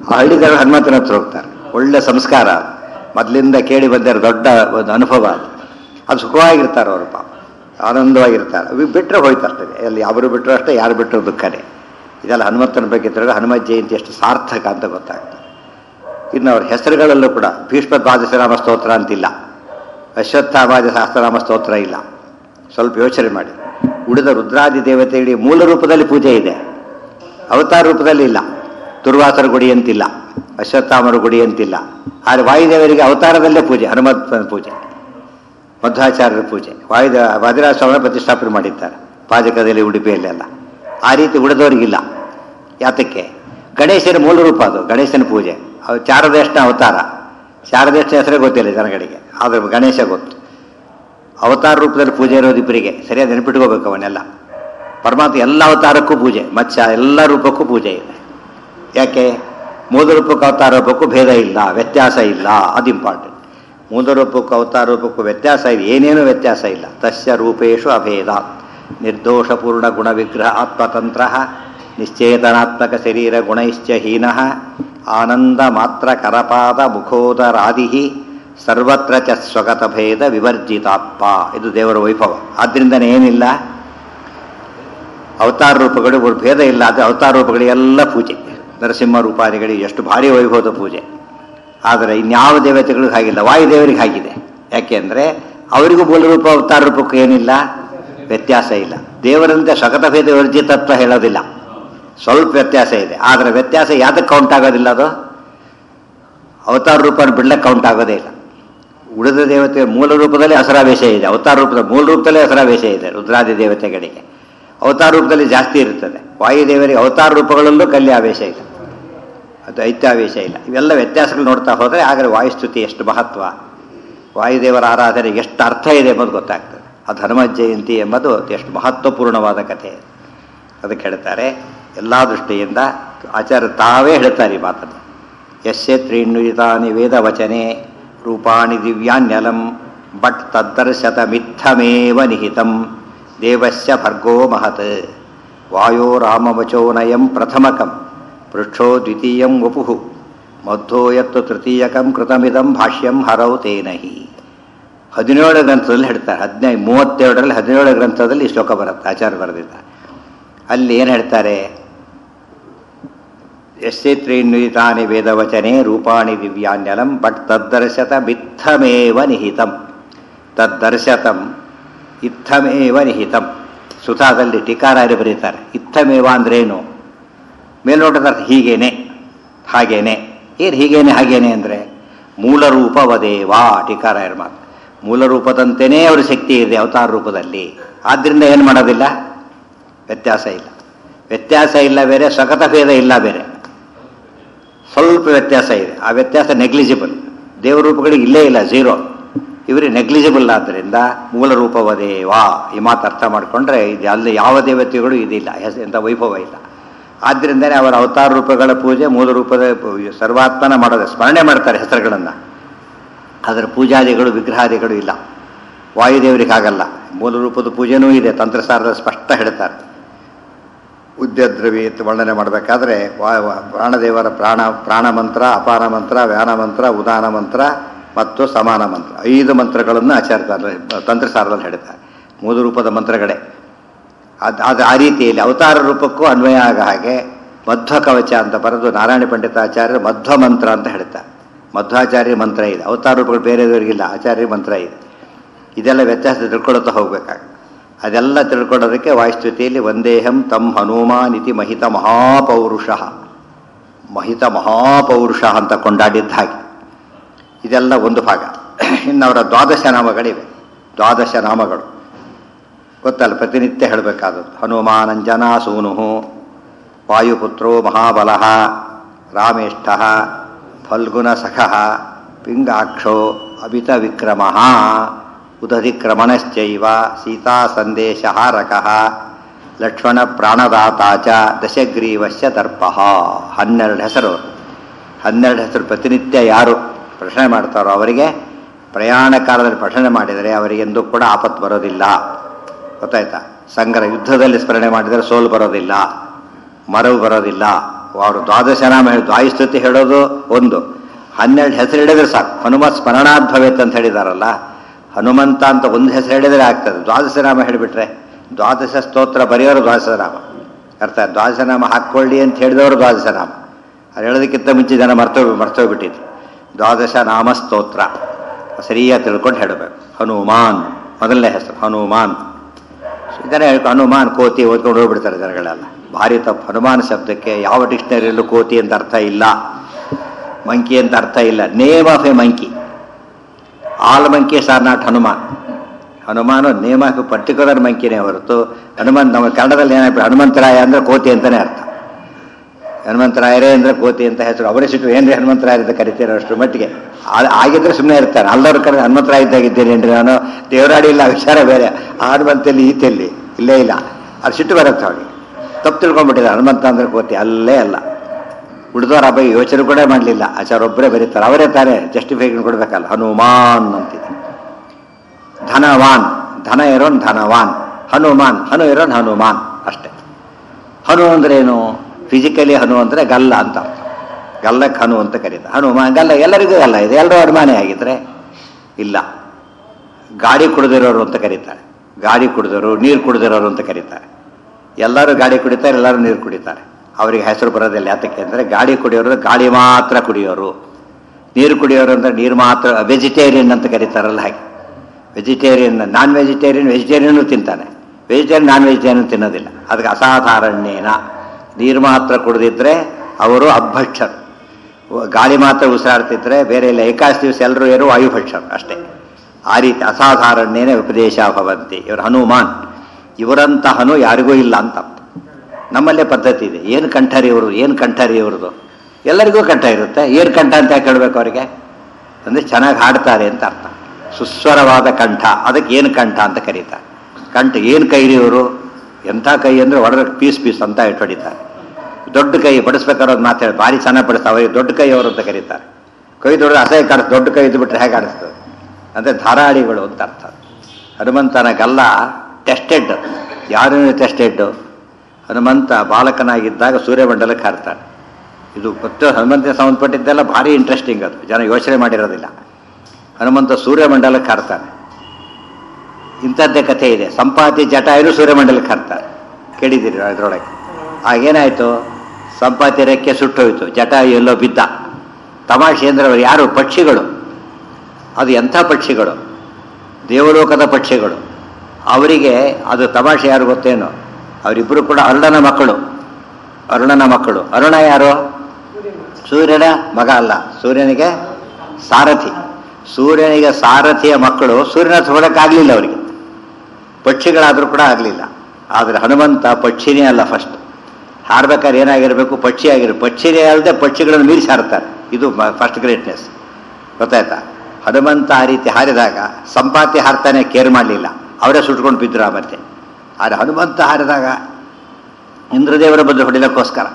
ಆ ಹಳ್ಳಿದರ ಹನುಮಂತನ ಹತ್ರ ಹೋಗ್ತಾರೆ ಒಳ್ಳೆ ಸಂಸ್ಕಾರ ಮೊದಲಿಂದ ಕೇಳಿ ಬಂದಿರೋ ದೊಡ್ಡ ಒಂದು ಅನುಭವ ಅದು ಅದು ಸುಖವಾಗಿರ್ತಾರೆ ಅವರು ಪಾಪ ಆನಂದವಾಗಿರ್ತಾರೆ ಇವು ಬಿಟ್ಟರೆ ಹೋಯ್ತರ್ತದೆ ಎಲ್ಲಿ ಅವರು ಬಿಟ್ಟರು ಅಷ್ಟೇ ಯಾರು ಬಿಟ್ಟರು ದುಃಖನೇ ಇದೆಲ್ಲ ಹನುಮಂತನ ಬಗ್ಗೆ ತಿರುಗ ಹನುಮ ಜಯಂತಿ ಎಷ್ಟು ಸಾರ್ಥಕ ಅಂತ ಗೊತ್ತಾಗ್ತದೆ ಇನ್ನು ಅವ್ರ ಹೆಸರುಗಳಲ್ಲೂ ಕೂಡ ಭೀಷ್ಮ ದ್ವಾದಶನಾಮ ಸ್ತೋತ್ರ ಅಂತಿಲ್ಲ ಅಶ್ವತ್ಥಾಮಾದ ಸಹಸ್ರನಾಮ ಸ್ತೋತ್ರ ಇಲ್ಲ ಸ್ವಲ್ಪ ಯೋಚನೆ ಮಾಡಿ ಉಳಿದ ರುದ್ರಾದಿ ದೇವತೆಗಳಿಗೆ ಮೂಲ ರೂಪದಲ್ಲಿ ಪೂಜೆ ಇದೆ ಅವತಾರ ರೂಪದಲ್ಲಿ ಇಲ್ಲ ದುರ್ವಾಸರ ಗುಡಿ ಅಂತಿಲ್ಲ ಅಶ್ವತ್ಥಾಮರ ಗುಡಿ ಅಂತಿಲ್ಲ ಆದರೆ ವಾಯುದೇವರಿಗೆ ಅವತಾರದಲ್ಲೇ ಪೂಜೆ ಹನುಮಂತನ ಪೂಜೆ ಮಧ್ವಾಚಾರ್ಯರ ಪೂಜೆ ವಾಯುದ ವಾದಿರಾಜ ಸ್ವಾಮಿ ಪ್ರತಿಷ್ಠಾಪನೆ ಮಾಡಿದ್ದಾರೆ ಪಾಜಕದಲ್ಲಿ ಉಡುಪಿಯಲ್ಲೆಲ್ಲ ಆ ರೀತಿ ಉಳಿದವರಿಗಿಲ್ಲ ಯಾತಕ್ಕೆ ಗಣೇಶನ ಮೂಲ ರೂಪ ಅದು ಗಣೇಶನ ಪೂಜೆ ಅದು ಚಾರದೇಶನ ಅವತಾರ ಚಾರದೇಶನ ಹೆಸರೇ ಗೊತ್ತಿಲ್ಲ ಜನಗಳಿಗೆ ಆದರೆ ಗಣೇಶ ಗೊತ್ತು ಅವತಾರ ರೂಪದಲ್ಲಿ ಪೂಜೆ ಇರೋದು ಇಬ್ಬರಿಗೆ ಸರಿಯಾಗಿ ನೆನಪಿಟ್ಕೋಬೇಕು ಅವನ್ನೆಲ್ಲ ಪರಮಾತ್ಮ ಎಲ್ಲ ಅವತಾರಕ್ಕೂ ಪೂಜೆ ಮತ್ಸ್ಯ ಎಲ್ಲ ರೂಪಕ್ಕೂ ಪೂಜೆ ಇದೆ ಯಾಕೆ ಮೂಲ ರೂಪಕ್ಕೂ ಅವತಾರ ರೂಪಕ್ಕೂ ಭೇದ ಇಲ್ಲ ವ್ಯತ್ಯಾಸ ಇಲ್ಲ ಅದು ಇಂಪಾರ್ಟೆಂಟ್ ಮೂಲ ರೂಪಕ್ಕೂ ಅವತಾರ ರೂಪಕ್ಕೂ ವ್ಯತ್ಯಾಸ ಇದೆ ಏನೇನು ವ್ಯತ್ಯಾಸ ಇಲ್ಲ ತಸ್ಯ ರೂಪೇಶು ಅಭೇದ ನಿರ್ದೋಷಪೂರ್ಣ ಗುಣ ವಿಗ್ರಹ ಆತ್ಮತಂತ್ರ ನಿಶ್ಚೇತನಾತ್ಮಕ ಶರೀರ ಗುಣೈಶ್ಚ ಹೀನ ಆನಂದ ಮಾತ್ರ ಕರಪಾದ ಮುಖೋದರಾದಿ ಸರ್ವತ್ರ ಚ ಸ್ವಗತ ಭೇದ ವಿವರ್ಜಿತಾತ್ಮ ಇದು ದೇವರ ವೈಭವ ಆದ್ರಿಂದನೇ ಏನಿಲ್ಲ ಅವತಾರ ರೂಪಗಳು ಒಂದು ಭೇದ ಇಲ್ಲ ಆದರೆ ಅವತಾರ ರೂಪಗಳಿಗೆಲ್ಲ ಪೂಜೆ ನರಸಿಂಹ ರೂಪಾದಿಗಳಿಗೆ ಎಷ್ಟು ಭಾರಿ ವೈಭವದ ಪೂಜೆ ಆದರೆ ಇನ್ಯಾವ ದೇವತೆಗಳಿಗೂ ಹಾಗಿಲ್ಲ ವಾಯುದೇವರಿಗೆ ಹಾಗಿದೆ ಯಾಕೆಂದರೆ ಅವರಿಗೂ ಮೂಲ ರೂಪ ಅವತಾರ ರೂಪಕ್ಕೂ ಏನಿಲ್ಲ ವ್ಯತ್ಯಾಸ ಇಲ್ಲ ದೇವರಂತೆ ಸ್ವಗತ ಭೇದ ವಿವರ್ಜಿತತ್ವ ಹೇಳೋದಿಲ್ಲ ಸ್ವಲ್ಪ ವ್ಯತ್ಯಾಸ ಇದೆ ಆದರೆ ವ್ಯತ್ಯಾಸ ಯಾವ್ದಕ್ಕೆ ಕೌಂಟ್ ಆಗೋದಿಲ್ಲ ಅದು ಅವತಾರ ರೂಪ ಬಿಡ್ಲಕ್ಕೆ ಕೌಂಟ್ ಆಗೋದೇ ಇಲ್ಲ ಉಳಿದ ದೇವತೆ ಮೂಲ ರೂಪದಲ್ಲಿ ಹಸರಾವೇಶ ಇದೆ ಅವತಾರ ರೂಪದ ಮೂಲ ರೂಪದಲ್ಲೇ ಹಸರಾವೇಶ ಇದೆ ರುದ್ರಾದಿ ದೇವತೆಗಳಿಗೆ ಅವತಾರ ರೂಪದಲ್ಲಿ ಜಾಸ್ತಿ ಇರುತ್ತದೆ ವಾಯುದೇವರಿಗೆ ಅವತಾರ ರೂಪಗಳಲ್ಲೂ ಕಲ್ಯಾವೇಶ ಇಲ್ಲ ಅದು ಐತ್ಯಾವೇಶ ಇಲ್ಲ ಇವೆಲ್ಲ ವ್ಯತ್ಯಾಸಗಳು ನೋಡ್ತಾ ಹೋದರೆ ಆಗಲೇ ವಾಯುಸ್ತುತಿ ಎಷ್ಟು ಮಹತ್ವ ವಾಯುದೇವರ ಆರಾಧನೆ ಎಷ್ಟು ಅರ್ಥ ಇದೆ ಎಂಬುದು ಗೊತ್ತಾಗ್ತದೆ ಅದು ಹನುಮ ಜಯಂತಿ ಎಂಬುದು ಎಷ್ಟು ಮಹತ್ವಪೂರ್ಣವಾದ ಕಥೆ ಅದಕ್ಕೆ ಹೇಳ್ತಾರೆ ಎಲ್ಲ ದೃಷ್ಟಿಯಿಂದ ಆಚಾರ್ಯ ತಾವೇ ಹೇಳ್ತಾರೆ ಈ ಮಾತನ್ನು ಯಸ್ಯ ತ್ರೀಣ್ಯುತಾನಿ ವೇದವಚನೆ ರೂಪಾಣಿ ದಿವ್ಯಾನ್ಯಲಂ ಬಟ್ ತದ್ದರ್ಶತ ಮಿಥಮೇವ ನಿಹಿತಂ ದೇವಸ್ಯ ಭರ್ಗೋ ಮಹತ್ ವಾಯೋ ರಾಮವಚೋನಯಂ ಪ್ರಥಮಕಂ ಪೃಷ್ಠೋ ದ್ವಿತೀಯಂ ವಪುಃ ಮಧ್ಯೋ ಯತ್ತು ತೃತೀಯಕಂ ಕೃತಮಿದಂ ಭಾಷ್ಯಂ ಹರೌ ತೇನಹಿ ಹದಿನೇಳು ಗ್ರಂಥದಲ್ಲಿ ಹೇಳ್ತಾರೆ ಹದಿನೈದು ಮೂವತ್ತೇಳರಲ್ಲಿ ಹದಿನೇಳು ಗ್ರಂಥದಲ್ಲಿ ಈ ಶ್ಲೋಕ ಬರುತ್ತೆ ಆಚಾರ್ಯ ಬರೆದಿದ್ದಾರೆ ಅಲ್ಲಿ ಏನು ಹೇಳ್ತಾರೆ ಯಸ್ಯ ತ್ರೀನ್ವಿತಾನಿ ವೇದವಚನೆ ರೂಪಾಣಿ ದಿವ್ಯಾನ್ಯಲಂ ಬಟ್ ತದ್ದರ್ಶತ ಮಿಥಮೇವ ನಿಹಿತಂ ತದ್ದರ್ಶತಂ ಇತ್ತಮೇವ ನಿಹಿತಂ ಸುಧಾದಲ್ಲಿ ಟೀಕಾರಾಯರು ಬರೀತಾರೆ ಇತ್ತಮೇವ ಅಂದ್ರೇನು ಮೇಲ್ನೋಟದ ಅರ್ಥ ಹೀಗೇನೆ ಹಾಗೇನೆ ಏನು ಹೀಗೇನೆ ಹಾಗೇನೆ ಅಂದರೆ ಮೂಲ ರೂಪವದೇವಾ ಟೀಕಾರಾಯರ ಮಾತು ಮೂಲ ರೂಪದಂತೆಯೇ ಅವ್ರ ಶಕ್ತಿ ಇದೆ ಅವತಾರ ರೂಪದಲ್ಲಿ ಆದ್ದರಿಂದ ಏನು ಮಾಡೋದಿಲ್ಲ ವ್ಯತ್ಯಾಸ ಇಲ್ಲ ವ್ಯತ್ಯಾಸ ಇಲ್ಲ ಬೇರೆ ಸ್ವಗತ ಭೇದ ಇಲ್ಲ ಬೇರೆ ಸ್ವಲ್ಪ ವ್ಯತ್ಯಾಸ ಇದೆ ಆ ವ್ಯತ್ಯಾಸ ನೆಗ್ಲಿಜಿಬಲ್ ದೇವ ರೂಪಗಳಿಗೆ ಇಲ್ಲೇ ಇಲ್ಲ ಝೀರೋ ಇವರಿಗೆ ನೆಗ್ಲಿಜಿಬಲ್ ಆದ್ದರಿಂದ ಮೂಲ ರೂಪವದೇವಾ ಈ ಮಾತು ಅರ್ಥ ಮಾಡಿಕೊಂಡ್ರೆ ಇದು ಅಲ್ಲಿ ಯಾವ ದೇವತೆಗಳು ಇದಿಲ್ಲ ಹೆಸ ಎಂಥ ವೈಭವ ಇಲ್ಲ ಆದ್ದರಿಂದನೇ ಅವರ ಅವತಾರ ರೂಪಗಳ ಪೂಜೆ ಮೂಲ ರೂಪದ ಪೂ- ಸರ್ವಾತ್ಮನ ಮಾಡೋದು ಸ್ಮರಣೆ ಮಾಡ್ತಾರೆ ಹೆಸರುಗಳನ್ನು ಅದರ ಪೂಜಾದಿಗಳು ವಿಗ್ರಹಾದಿಗಳು ಇಲ್ಲ ವಾಯುದೇವರಿಗೆ ಆಗಲ್ಲ ಮೂಲ ರೂಪದ ಪೂಜೆನೂ ಇದೆ ತಂತ್ರಸಾರದ ಸ್ಪಷ್ಟ ಹೇಳ್ತಾರೆ ಉದ್ಯದ್ರವಿ ಅಂತ ವರ್ಣನೆ ಮಾಡಬೇಕಾದ್ರೆ ವಾ- ವಾ- ಪ್ರಾಣದೇವರ ಪ್ರಾಣ ಪ್ರಾಣ ಮಂತ್ರ ಅಪಾರ ಮಂತ್ರ ವ್ಯಾನ ಮಂತ್ರ ಉದಾನ ಮಂತ್ರ ಮತ್ತು ಸಮಾನ ಮಂತ್ರ ಐದು ಮಂತ್ರಗಳನ್ನು ಆಚಾರ್ಯ ತಂತ್ರಸಾರದಲ್ಲಿ ಹೇಳ್ತಾರೆ ಮೂಲ ರೂಪದ ಮಂತ್ರಗಳೇ ಅದು ಅದು ಆ ರೀತಿಯಲ್ಲಿ ಅವತಾರ ರೂಪಕ್ಕೂ ಅನ್ವಯ ಆಗ ಹಾಗೆ ಮಧ್ವ ಕವಚ ಅಂತ ಬರೆದು ನಾರಾಯಣ ಪಂಡಿತಾಚಾರ್ಯರು ಮಧ್ವ ಮಂತ್ರ ಅಂತ ಹೇಳ್ತಾರೆ ಮಧ್ವಾಚಾರ್ಯ ಮಂತ್ರ ಇದೆ ಅವತಾರ ರೂಪಗಳು ಬೇರೆಯವರಿಗಿಲ್ಲ ಆಚಾರ್ಯ ಮಂತ್ರ ಇದೆ ಇದೆಲ್ಲ ವ್ಯತ್ಯಾಸ ತಿಳ್ಕೊಳ್ತಾ ಹೋಗ್ಬೇಕಾಗ ಅದೆಲ್ಲ ತಿಳ್ಕೊಳ್ಳೋದಕ್ಕೆ ವಾಯುಸ್ತುತಿಯಲ್ಲಿ ಒಂದೇಹಂ ತಮ್ ಹನುಮಾನ್ ಇತಿ ಮಹಿತ ಮಹಾಪೌರುಷ ಮಹಿತ ಮಹಾಪೌರುಷ ಅಂತ ಕೊಂಡಾಡಿದ್ದ ಹಾಗೆ ಇದೆಲ್ಲ ಒಂದು ಭಾಗ ಇನ್ನು ಅವರ ದ್ವಾದಶ ನಾಮಗಳಿವೆ ದ್ವಾದಶ ನಾಮಗಳು ಗೊತ್ತಲ್ಲ ಪ್ರತಿನಿತ್ಯ ಹೇಳಬೇಕಾದದ್ದು ಹನುಮಾನಂಜನ ಸೂನು ವಾಯುಪುತ್ರೋ ಮಹಾಬಲ ರಾಮೇಷ್ಠ ಫಲ್ಗುಣ ಸಖ ಪಿಂಗಾಕ್ಷೋ ಅಮಿತ ವಿಕ್ರಮ ಉದಧಿಕ್ರಮಣಶ್ಚೈವ ಸೀತಾ ಸಂದೇಶಹಾರಕ ಲಕ್ಷ್ಮಣ ಪ್ರಾಣದಾತ ಚ ದಶಗ್ರೀವಶ್ಯ ದರ್ಪ ಹನ್ನೆರಡು ಹೆಸರು ಹನ್ನೆರಡು ಹೆಸರು ಪ್ರತಿನಿತ್ಯ ಯಾರು ಪ್ರಶ್ನೆ ಮಾಡ್ತಾರೋ ಅವರಿಗೆ ಪ್ರಯಾಣ ಕಾಲದಲ್ಲಿ ಪ್ರಶ್ನೆ ಮಾಡಿದರೆ ಅವರಿಗೆಂದೂ ಕೂಡ ಆಪತ್ತು ಬರೋದಿಲ್ಲ ಗೊತ್ತಾಯ್ತಾ ಸಂಗ್ರಹ ಯುದ್ಧದಲ್ಲಿ ಸ್ಮರಣೆ ಮಾಡಿದರೆ ಸೋಲು ಬರೋದಿಲ್ಲ ಮರವು ಬರೋದಿಲ್ಲ ಅವರು ದ್ವಾದಶ ನಾಮ ಹೇಳಿ ದ್ವಾಯುಸ್ತುತಿ ಹೇಳೋದು ಒಂದು ಹನ್ನೆರಡು ಹೆಸರು ಹೇಳಿದ್ರೆ ಸಾಕು ಹನುಮತ್ ಸ್ಮರಣಾದ್ಭವೇತ್ ಅಂತ ಹೇಳಿದಾರಲ್ಲ ಹನುಮಂತ ಅಂತ ಒಂದು ಹೆಸರು ಹೇಳಿದ್ರೆ ಆಗ್ತದೆ ದ್ವಾದಶ ನಾಮ ಹೇಳಿಬಿಟ್ರೆ ದ್ವಾದಶ ಸ್ತೋತ್ರ ಬರೆಯೋರು ದ್ವಾದಶ ನಾಮ ಅರ್ಥ ದ್ವಾದಶ ನಾಮ ಹಾಕ್ಕೊಳ್ಳಿ ಅಂತ ಹೇಳಿದವರು ದ್ವಾದಶ ನಾಮ ಅದು ಹೇಳೋದಕ್ಕಿಂತ ಮುಂಚೆ ಜನ ಮರ್ತೋ ಮರ್ತೋಗ್ಬಿಟ್ಟಿದ್ರು ದ್ವಾದಶ ನಾಮ ಸ್ತೋತ್ರ ಸರಿಯಾಗಿ ತಿಳ್ಕೊಂಡು ಹೇಳಬೇಕು ಹನುಮಾನ್ ಮೊದಲನೇ ಹೆಸರು ಹನುಮಾನ್ ಇದನ್ನೇ ಹೇಳ್ಕೊ ಹನುಮಾನ್ ಕೋತಿ ಓದ್ಕೊಂಡು ಹೋಗ್ಬಿಡ್ತಾರೆ ಜನಗಳೆಲ್ಲ ಭಾರಿ ತಪ್ಪು ಹನುಮಾನ್ ಶಬ್ದಕ್ಕೆ ಯಾವ ಡಿಕ್ಷನರಿಯಲ್ಲೂ ಕೋತಿ ಅಂತ ಅರ್ಥ ಇಲ್ಲ ಮಂಕಿ ಅಂತ ಅರ್ಥ ಇಲ್ಲ name of a monkey all monkeys are not Hanuman Hanuman name of a particular ಮಂಕಿನೇ ಹೊರತು ಹನುಮಂತ ನಮ್ಮ ಕನ್ನಡದಲ್ಲಿ ಏನಾಗ್ಬಿಟ್ಟು ಹನುಮಂತರಾಯ ಅಂದ್ರೆ ಕೋತಿ ಅಂತಾನೆ ಅರ್ಥ ಹನುಮಂತರಾಯರೇ ಅಂದ್ರೆ ಕೋತಿ ಅಂತ ಹೆಸರು ಅವರೇ ಸಿಟ್ಟು ಏನ್ರಿ ಹನುಮಂತರಾಯರ ಅಂತ ಕರಿತೀರ ಅಷ್ಟು ಮಟ್ಟಿಗೆ ಆ- ಆಗಿದ್ರೆ ಸುಮ್ಮನೆ ಇರ್ತಾರೆ ಅಲ್ಲವ್ರ ಕಡೆ ಹನುಮಂತರಾಯ ಇದ್ದಾಗಿದ್ದೇನೇನ್ರಿ ನಾನು ದೇವರಾಡಿ ಇಲ್ಲ ವಿಚಾರ ಬೇರೆ ಆ ಹನುಮಂತಲ್ಲಿ ಈತೆಲ್ಲಿ ಇಲ್ಲೇ ಇಲ್ಲ ಅದು ಸಿಟ್ಟು ಬರುತ್ತೆ ಅವನಿಗೆ ತಪ್ಪು ತಿಳ್ಕೊಂಡ್ಬಿಟ್ಟಿದ್ದಾರೆ ಹನುಮಂತ ಅಂದ್ರೆ ಕೋತಿ ಅಲ್ಲೇ ಅಲ್ಲ ಉಳಿದವ್ರ ಬಗ್ಗೆ ಯೋಚನೆ ಕೂಡ ಮಾಡಲಿಲ್ಲ ಆಚಾರ ಒಬ್ಬರೇ ಬರೀತಾರೆ ಅವರೇ ತಾನೇ ಜಸ್ಟಿಫಿಕೇಶನ್ ಕೊಡ್ಬೇಕಲ್ಲ ಹನುಮಾನ್ ಅಂತಿದೆ ಧನವಾನ್ ಧನ ಇರೋನ್ ಧನವಾನ್ ಹನುಮಾನ್ ಹನು ಇರೋನ್ ಹನುಮಾನ್ ಅಷ್ಟೇ ಹನು ಅಂದ್ರೇನು ಫಿಸಿಕಲಿ ಹನು ಅಂದ್ರೆ ಗಲ್ಲ ಅಂತ ಅರ್ಥ ಗಲ್ಲಕ್ಕೆ ಹನು ಅಂತ ಕರೀತಾರೆ ಹನುಮಾನ್ ಗಲ್ಲ ಎಲ್ಲರಿಗೂ ಗಲ್ಲ ಇದೆ ಎಲ್ಲರೂ ಅನುಮಾನಿ ಆಗಿದ್ರೆ ಇಲ್ಲ ಗಾಡಿ ಕುಡಿದಿರೋರು ಅಂತ ಕರೀತಾರೆ ಗಾಡಿ ಕುಡಿದವರು ನೀರು ಕುಡಿದಿರೋರು ಅಂತ ಕರೀತಾರೆ ಎಲ್ಲರೂ ಗಾಡಿ ಕುಡಿತಾರೆ ಎಲ್ಲರೂ ನೀರು ಕುಡಿತಾರೆ ಅವರಿಗೆ ಹೆಸರು ಬರೋದಿಲ್ಲ ಯಾತಕ್ಕೆ ಅಂದರೆ ಗಾಡಿ ಕುಡಿಯೋರು ಗಾಡಿ ಮಾತ್ರ ಕುಡಿಯೋರು ನೀರು ಕುಡಿಯೋರು ಅಂದರೆ ನೀರು ಮಾತ್ರ ವೆಜಿಟೇರಿಯನ್ ಅಂತ ಕರೀತಾರಲ್ಲ ಹಾಗೆ ವೆಜಿಟೇರಿಯನ್ ನಾನ್ ವೆಜಿಟೇರಿಯನ್ ವೆಜಿಟೇರಿಯನ್ ತಿಂತಾನೆ ವೆಜಿಟೇರಿಯನ್ ನಾನ್ ವೆಜಿಟೇರಿಯನ್ ತಿನ್ನೋದಿಲ್ಲ ಅದಕ್ಕೆ ಅಸಾಧಾರಣ್ಯೇನ ನೀರು ಮಾತ್ರ ಕುಡಿದಿದ್ರೆ ಅವರು ಅಭಕ್ಷರು ಗಾಳಿ ಮಾತ್ರ ಉಸಿರಾಡ್ತಿದ್ರೆ ಬೇರೆ ಇಲ್ಲ ಏಕಾಶ ದಿವಸ ಎಲ್ಲರೂ ಏನು ವಾಯುಭಕ್ಷರು ಅಷ್ಟೇ ಆ ರೀತಿ ಅಸಾಧಾರಣ್ಯೇನ ಉಪದೇಶ ಭವಂತಿ ಇವರು ಹನುಮಾನ್ ಇವರಂತ ಹನು ಯಾರಿಗೂ ಇಲ್ಲ ಅಂತ ಅರ್ಥ. ನಮ್ಮಲ್ಲೇ ಪದ್ಧತಿ ಇದೆ ಏನು ಕಂಠರಿ ಇವರು ಏನು ಕಂಠರಿ ಇವ್ರದ್ದು ಎಲ್ಲರಿಗೂ ಕಂಠ ಇರುತ್ತೆ ಏನು ಕಂಠ ಅಂತ ಯಾಕೆ ಹೇಳ್ಬೇಕು ಅವರಿಗೆ ಅಂದರೆ ಚೆನ್ನಾಗಿ ಹಾಡ್ತಾರೆ ಅಂತ ಅರ್ಥ ಸುಸ್ವರವಾದ ಕಂಠ ಅದಕ್ಕೆ ಏನು ಕಂಠ ಅಂತ ಕರೀತಾರೆ ಕಂಠ ಏನು ಕೈ ರೀ ಇವರು ಎಂಥ ಕೈ ಅಂದರೆ ಹೊಡೆದ ಪೀಸ್ ಪೀಸ್ ಅಂತ ಇಟ್ಟು ಹೊಡಿತಾರೆ ದೊಡ್ಡ ಕೈ ಬಡಿಸ್ಬೇಕಾದ್ರೆ ಅದು ಮಾತಾಡಿ ಭಾರಿ ಚೆನ್ನಾಗಿ ಬಡಿಸ್ತಾರೆ ಅವರಿಗೆ ದೊಡ್ಡ ಕೈ ಅವರು ಅಂತ ಕರೀತಾರೆ ಕೈ ದೊಡ್ಡ ಅಸಹ್ಯ ಕಾಣಿಸ್ ದೊಡ್ಡ ಕೈ ಇದ್ದು ಬಿಟ್ರೆ ಹೇಗೆ ಕಾಣಿಸ್ತದೆ ಅಂದರೆ ಧಾರಾಳಿಗಳು ಅಂತ ಅರ್ಥ ಹನುಮಂತನ ಗಲ್ಲ ಟೆಸ್ಟೆಡ್ ಯಾರು ಟೆಸ್ಟೆಡ್ ಹನುಮಂತ ಬಾಲಕನಾಗಿದ್ದಾಗ ಸೂರ್ಯಮಂಡಲಕ್ಕೆ ಹಾರ್ತಾನೆ ಇದು ಗೊತ್ತು ಹನುಮಂತನ ಸಂಬಂಧಪಟ್ಟಿದ್ದೆಲ್ಲ ಭಾರಿ ಇಂಟ್ರೆಸ್ಟಿಂಗ್ ಅದು ಜನ ಯೋಚನೆ ಮಾಡಿರೋದಿಲ್ಲ ಹನುಮಂತ ಸೂರ್ಯಮಂಡಲಕ್ಕೆ ಹಾರ್ತಾನೆ ಇಂಥದ್ದೇ ಕಥೆ ಇದೆ ಸಂಪಾತಿ ಜಟಾಯರು ಸೂರ್ಯಮಂಡಲಕ್ಕೆ ಹಾರ್ತಾರೆ ಕೇಳಿದ್ದೀರಿ ಅದರೊಳಗೆ ಆಗೇನಾಯಿತು ಸಂಪಾತಿ ರೆಕ್ಕೆ ಸುಟ್ಟೋಯ್ತು ಜಟಾಯು ಎಲ್ಲೋ ಬಿದ್ದ ತಮಾಷೆ ಅಂದ್ರೆ ಅವ್ರು ಯಾರು ಪಕ್ಷಿಗಳು ಅದು ಎಂಥ ಪಕ್ಷಿಗಳು ದೇವಲೋಕದ ಪಕ್ಷಿಗಳು ಅವರಿಗೆ ಅದು ತಮಾಷೆ ಯಾರು ಗೊತ್ತೇನೋ ಅವರಿಬ್ಬರು ಕೂಡ ಅರುಣನ ಮಕ್ಕಳು ಅರುಣನ ಮಕ್ಕಳು ಅರುಣ ಯಾರು ಸೂರ್ಯನ ಮಗ ಅಲ್ಲ ಸೂರ್ಯನಿಗೆ ಸಾರಥಿ ಸೂರ್ಯನಿಗೆ ಸಾರಥಿಯ ಮಕ್ಕಳು ಸೂರ್ಯನ ತೊಗೊಳಕ್ಕಾಗಲಿಲ್ಲ ಅವರಿಗೆ ಪಕ್ಷಿಗಳಾದರೂ ಕೂಡ ಆಗಲಿಲ್ಲ ಆದರೆ ಹನುಮಂತ ಪಕ್ಷಿನೇ ಅಲ್ಲ ಫಸ್ಟ್ ಹಾರ್ಬೇಕಾದ್ರೆ ಏನಾಗಿರಬೇಕು ಪಕ್ಷಿ ಆಗಿರೋ ಪಕ್ಷಿನೇ ಅಲ್ಲದೆ ಪಕ್ಷಿಗಳನ್ನು ಮೀರಿಸಿ ಹಾರ್ತಾರೆ ಇದು ಫಸ್ಟ್ ಗ್ರೇಟ್ನೆಸ್ ಗೊತ್ತಾಯ್ತಾ ಹನುಮಂತ ಆ ರೀತಿ ಹಾರಿದಾಗ ಸಂಪಾತಿ ಹಾರ್ತಾನೆ ಕೇರ್ ಮಾಡಲಿಲ್ಲ ಅವರೇ ಸುಟ್ಕೊಂಡು ಬಿದ್ದರು ಆ ಮತ್ತೆ ಆದರೆ ಹನುಮಂತ ಹಾರಿದಾಗ ಇಂದ್ರದೇವರ ಬಂದು ಹೊಡಿಲಕ್ಕೋಸ್ಕರ